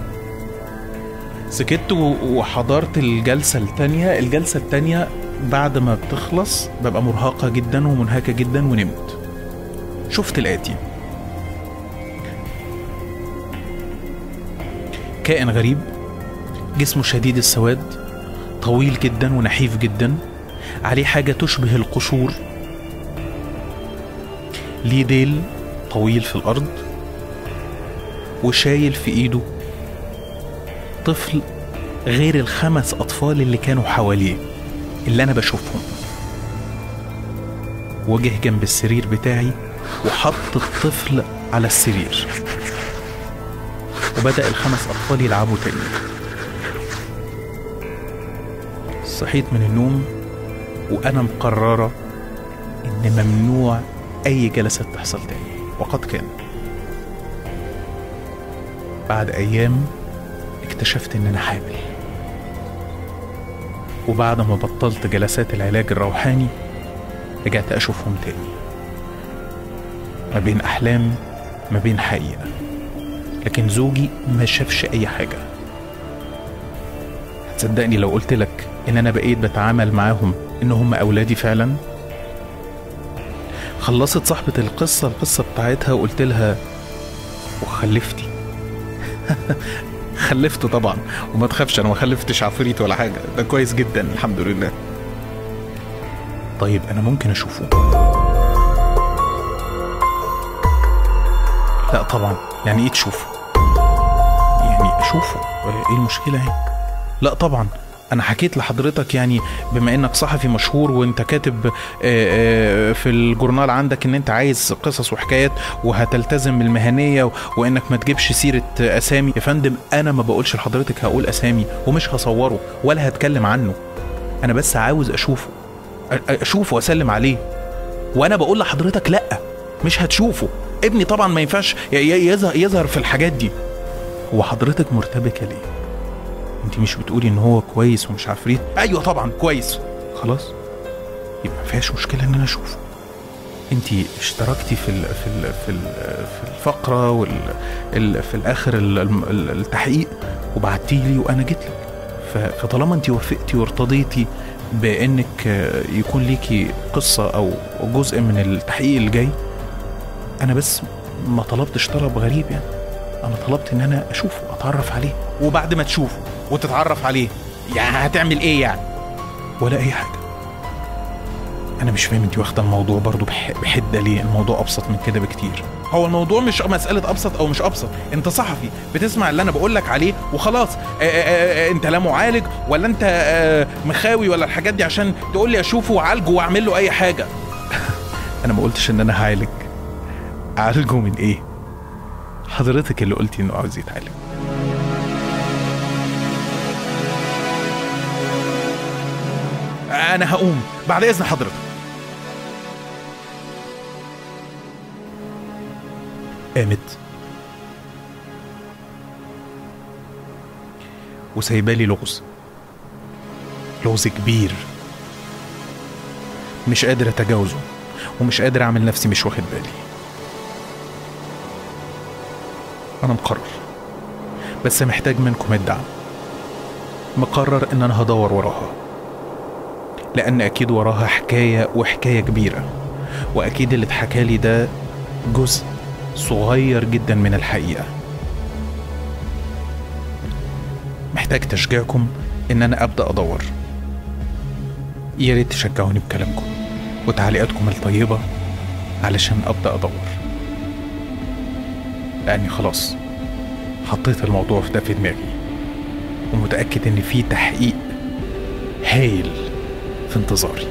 H: سكت و- وحضرت الجلسه التانية الجلسه التانية بعد ما بتخلص ببقى مرهقه جدا ومنهكه جدا ونمت شفت الاتي كائن غريب جسمه شديد السواد طويل جدا ونحيف جدا عليه حاجة تشبه القشور ليه ديل طويل في الأرض وشايل في إيده طفل غير الخمس أطفال اللي كانوا حواليه اللي أنا بشوفهم وجه جنب السرير بتاعي وحط الطفل على السرير وبدأ الخمس أطفال يلعبوا تاني صحيت من النوم وأنا مقررة إن ممنوع أي جلسات تحصل تاني وقد كان بعد أيام اكتشفت إن أنا حامل وبعد ما بطلت جلسات العلاج الروحاني رجعت أشوفهم تاني ما بين أحلام ما بين حقيقة لكن زوجي ما شافش اي حاجه هتصدقني لو قلت لك ان انا بقيت بتعامل معاهم ان هم اولادي فعلا خلصت صاحبة القصة القصة بتاعتها وقلت لها وخلفتي خلفت طبعا وما تخافش انا ما خلفتش عفريت ولا حاجة ده كويس جدا الحمد لله طيب انا ممكن اشوفه لا طبعا يعني ايه تشوفه يعني اشوفه ايه المشكله يعني لا طبعا انا حكيت لحضرتك يعني بما انك صحفي مشهور وانت كاتب آه، آه، في الجورنال عندك ان انت عايز قصص وحكايات وهتلتزم بالمهنيه و- وانك ما تجيبش سيره اسامي يا فندم انا ما بقولش لحضرتك هقول اسامي ومش هصوره ولا هتكلم عنه انا بس عاوز اشوفه أ- اشوفه واسلم عليه وانا بقول لحضرتك لا مش هتشوفه ابني طبعا ما ينفعش ي- ي- يظهر يظهر في الحاجات دي هو حضرتك مرتبكه ليه انت مش بتقولي ان هو كويس ومش عفريت ايوه طبعا كويس خلاص يبقى ما فيهاش مشكله ان انا اشوفه انت اشتركتي في ال في ال في ال في الفقره وال ال في الاخر ال- ال- ال- التحقيق وبعتي لي وانا جيت لك ف- فطالما انت وافقتي وارتضيتي بانك آه، يكون ليكي قصه او جزء من التحقيق اللي جاي انا بس ما طلبتش طلب غريب يعني انا طلبت ان انا اشوفه اتعرف عليه وبعد ما تشوفه وتتعرف عليه يعني هتعمل ايه يعني ولا اي حاجه انا مش فاهم انت واخده الموضوع برضو بح- بحده ليه الموضوع ابسط من كده بكتير هو الموضوع مش مسألة أبسط أو مش أبسط، أنت صحفي بتسمع اللي أنا بقول لك عليه وخلاص آآ آآ أنت لا معالج ولا أنت آآ مخاوي ولا الحاجات دي عشان تقول لي أشوفه وأعالجه وأعمل له أي حاجة. أنا ما قلتش إن أنا هعالج. أعالجه من إيه؟ حضرتك اللي قلتي إنه عاوز يتعالج. أنا هقوم بعد إذن حضرتك. قامت وسايبالي لغز لغز كبير مش قادر اتجاوزه ومش قادر اعمل نفسي مش واخد بالي انا مقرر بس محتاج منكم الدعم مقرر ان انا هدور وراها لان اكيد وراها حكايه وحكايه كبيره واكيد اللي اتحكى لي ده جزء صغير جدا من الحقيقه محتاج تشجيعكم ان انا ابدا ادور يا ريت تشجعوني بكلامكم وتعليقاتكم الطيبه علشان ابدا ادور لاني خلاص حطيت الموضوع في ده في دماغي ومتاكد ان في تحقيق هايل في انتظاري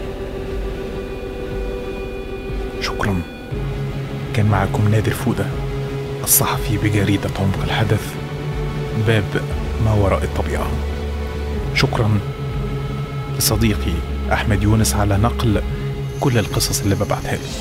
H: شكرا كان معكم نادر فودة الصحفي بجريدة عمق الحدث باب ما وراء الطبيعة شكرا لصديقي أحمد يونس على نقل كل القصص اللي ببعتها له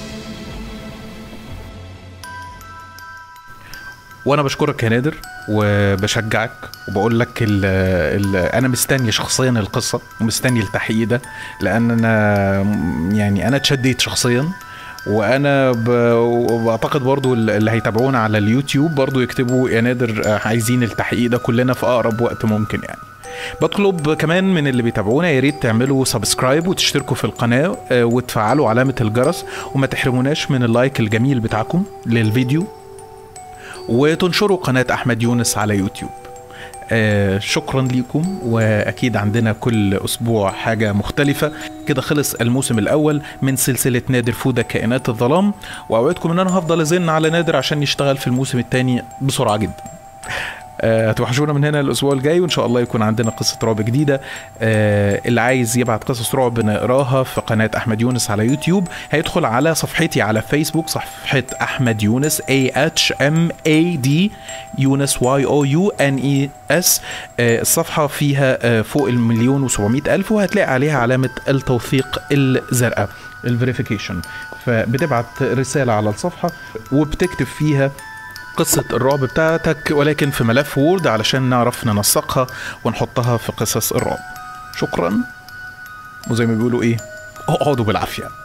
H: وانا بشكرك يا نادر وبشجعك وبقول لك ال ال انا مستني شخصيا القصه ومستني التحقيق ده لان انا يعني انا اتشديت شخصيا وانا ب... وبعتقد برضو اللي هيتابعونا على اليوتيوب برضو يكتبوا يا نادر آه، عايزين التحقيق ده كلنا في اقرب وقت ممكن يعني بطلب كمان من اللي بيتابعونا يا ريت تعملوا سبسكرايب وتشتركوا في القناه آه، وتفعلوا علامه الجرس وما تحرموناش من اللايك الجميل بتاعكم للفيديو وتنشروا قناه احمد يونس على يوتيوب آه شكرا ليكم واكيد عندنا كل اسبوع حاجه مختلفه كده خلص الموسم الاول من سلسله نادر فوده كائنات الظلام واوعدكم ان انا هفضل ازن على نادر عشان يشتغل في الموسم الثاني بسرعه جدا آه، هتوحشونا من هنا الاسبوع الجاي وان شاء الله يكون عندنا قصه رعب جديده آه، اللي عايز يبعت قصص رعب نقراها في قناه احمد يونس على يوتيوب هيدخل على صفحتي على فيسبوك صفحه احمد يونس A H M A D يونس Y O U N E S آه، الصفحه فيها آه، فوق المليون و700 الف وهتلاقي عليها علامه التوثيق الزرقاء الفيريفيكيشن فبتبعت رساله على الصفحه وبتكتب فيها قصة الرعب بتاعتك ولكن في ملف وورد علشان نعرف ننسقها ونحطها في قصص الرعب شكرا وزي ما بيقولوا ايه اقعدوا بالعافيه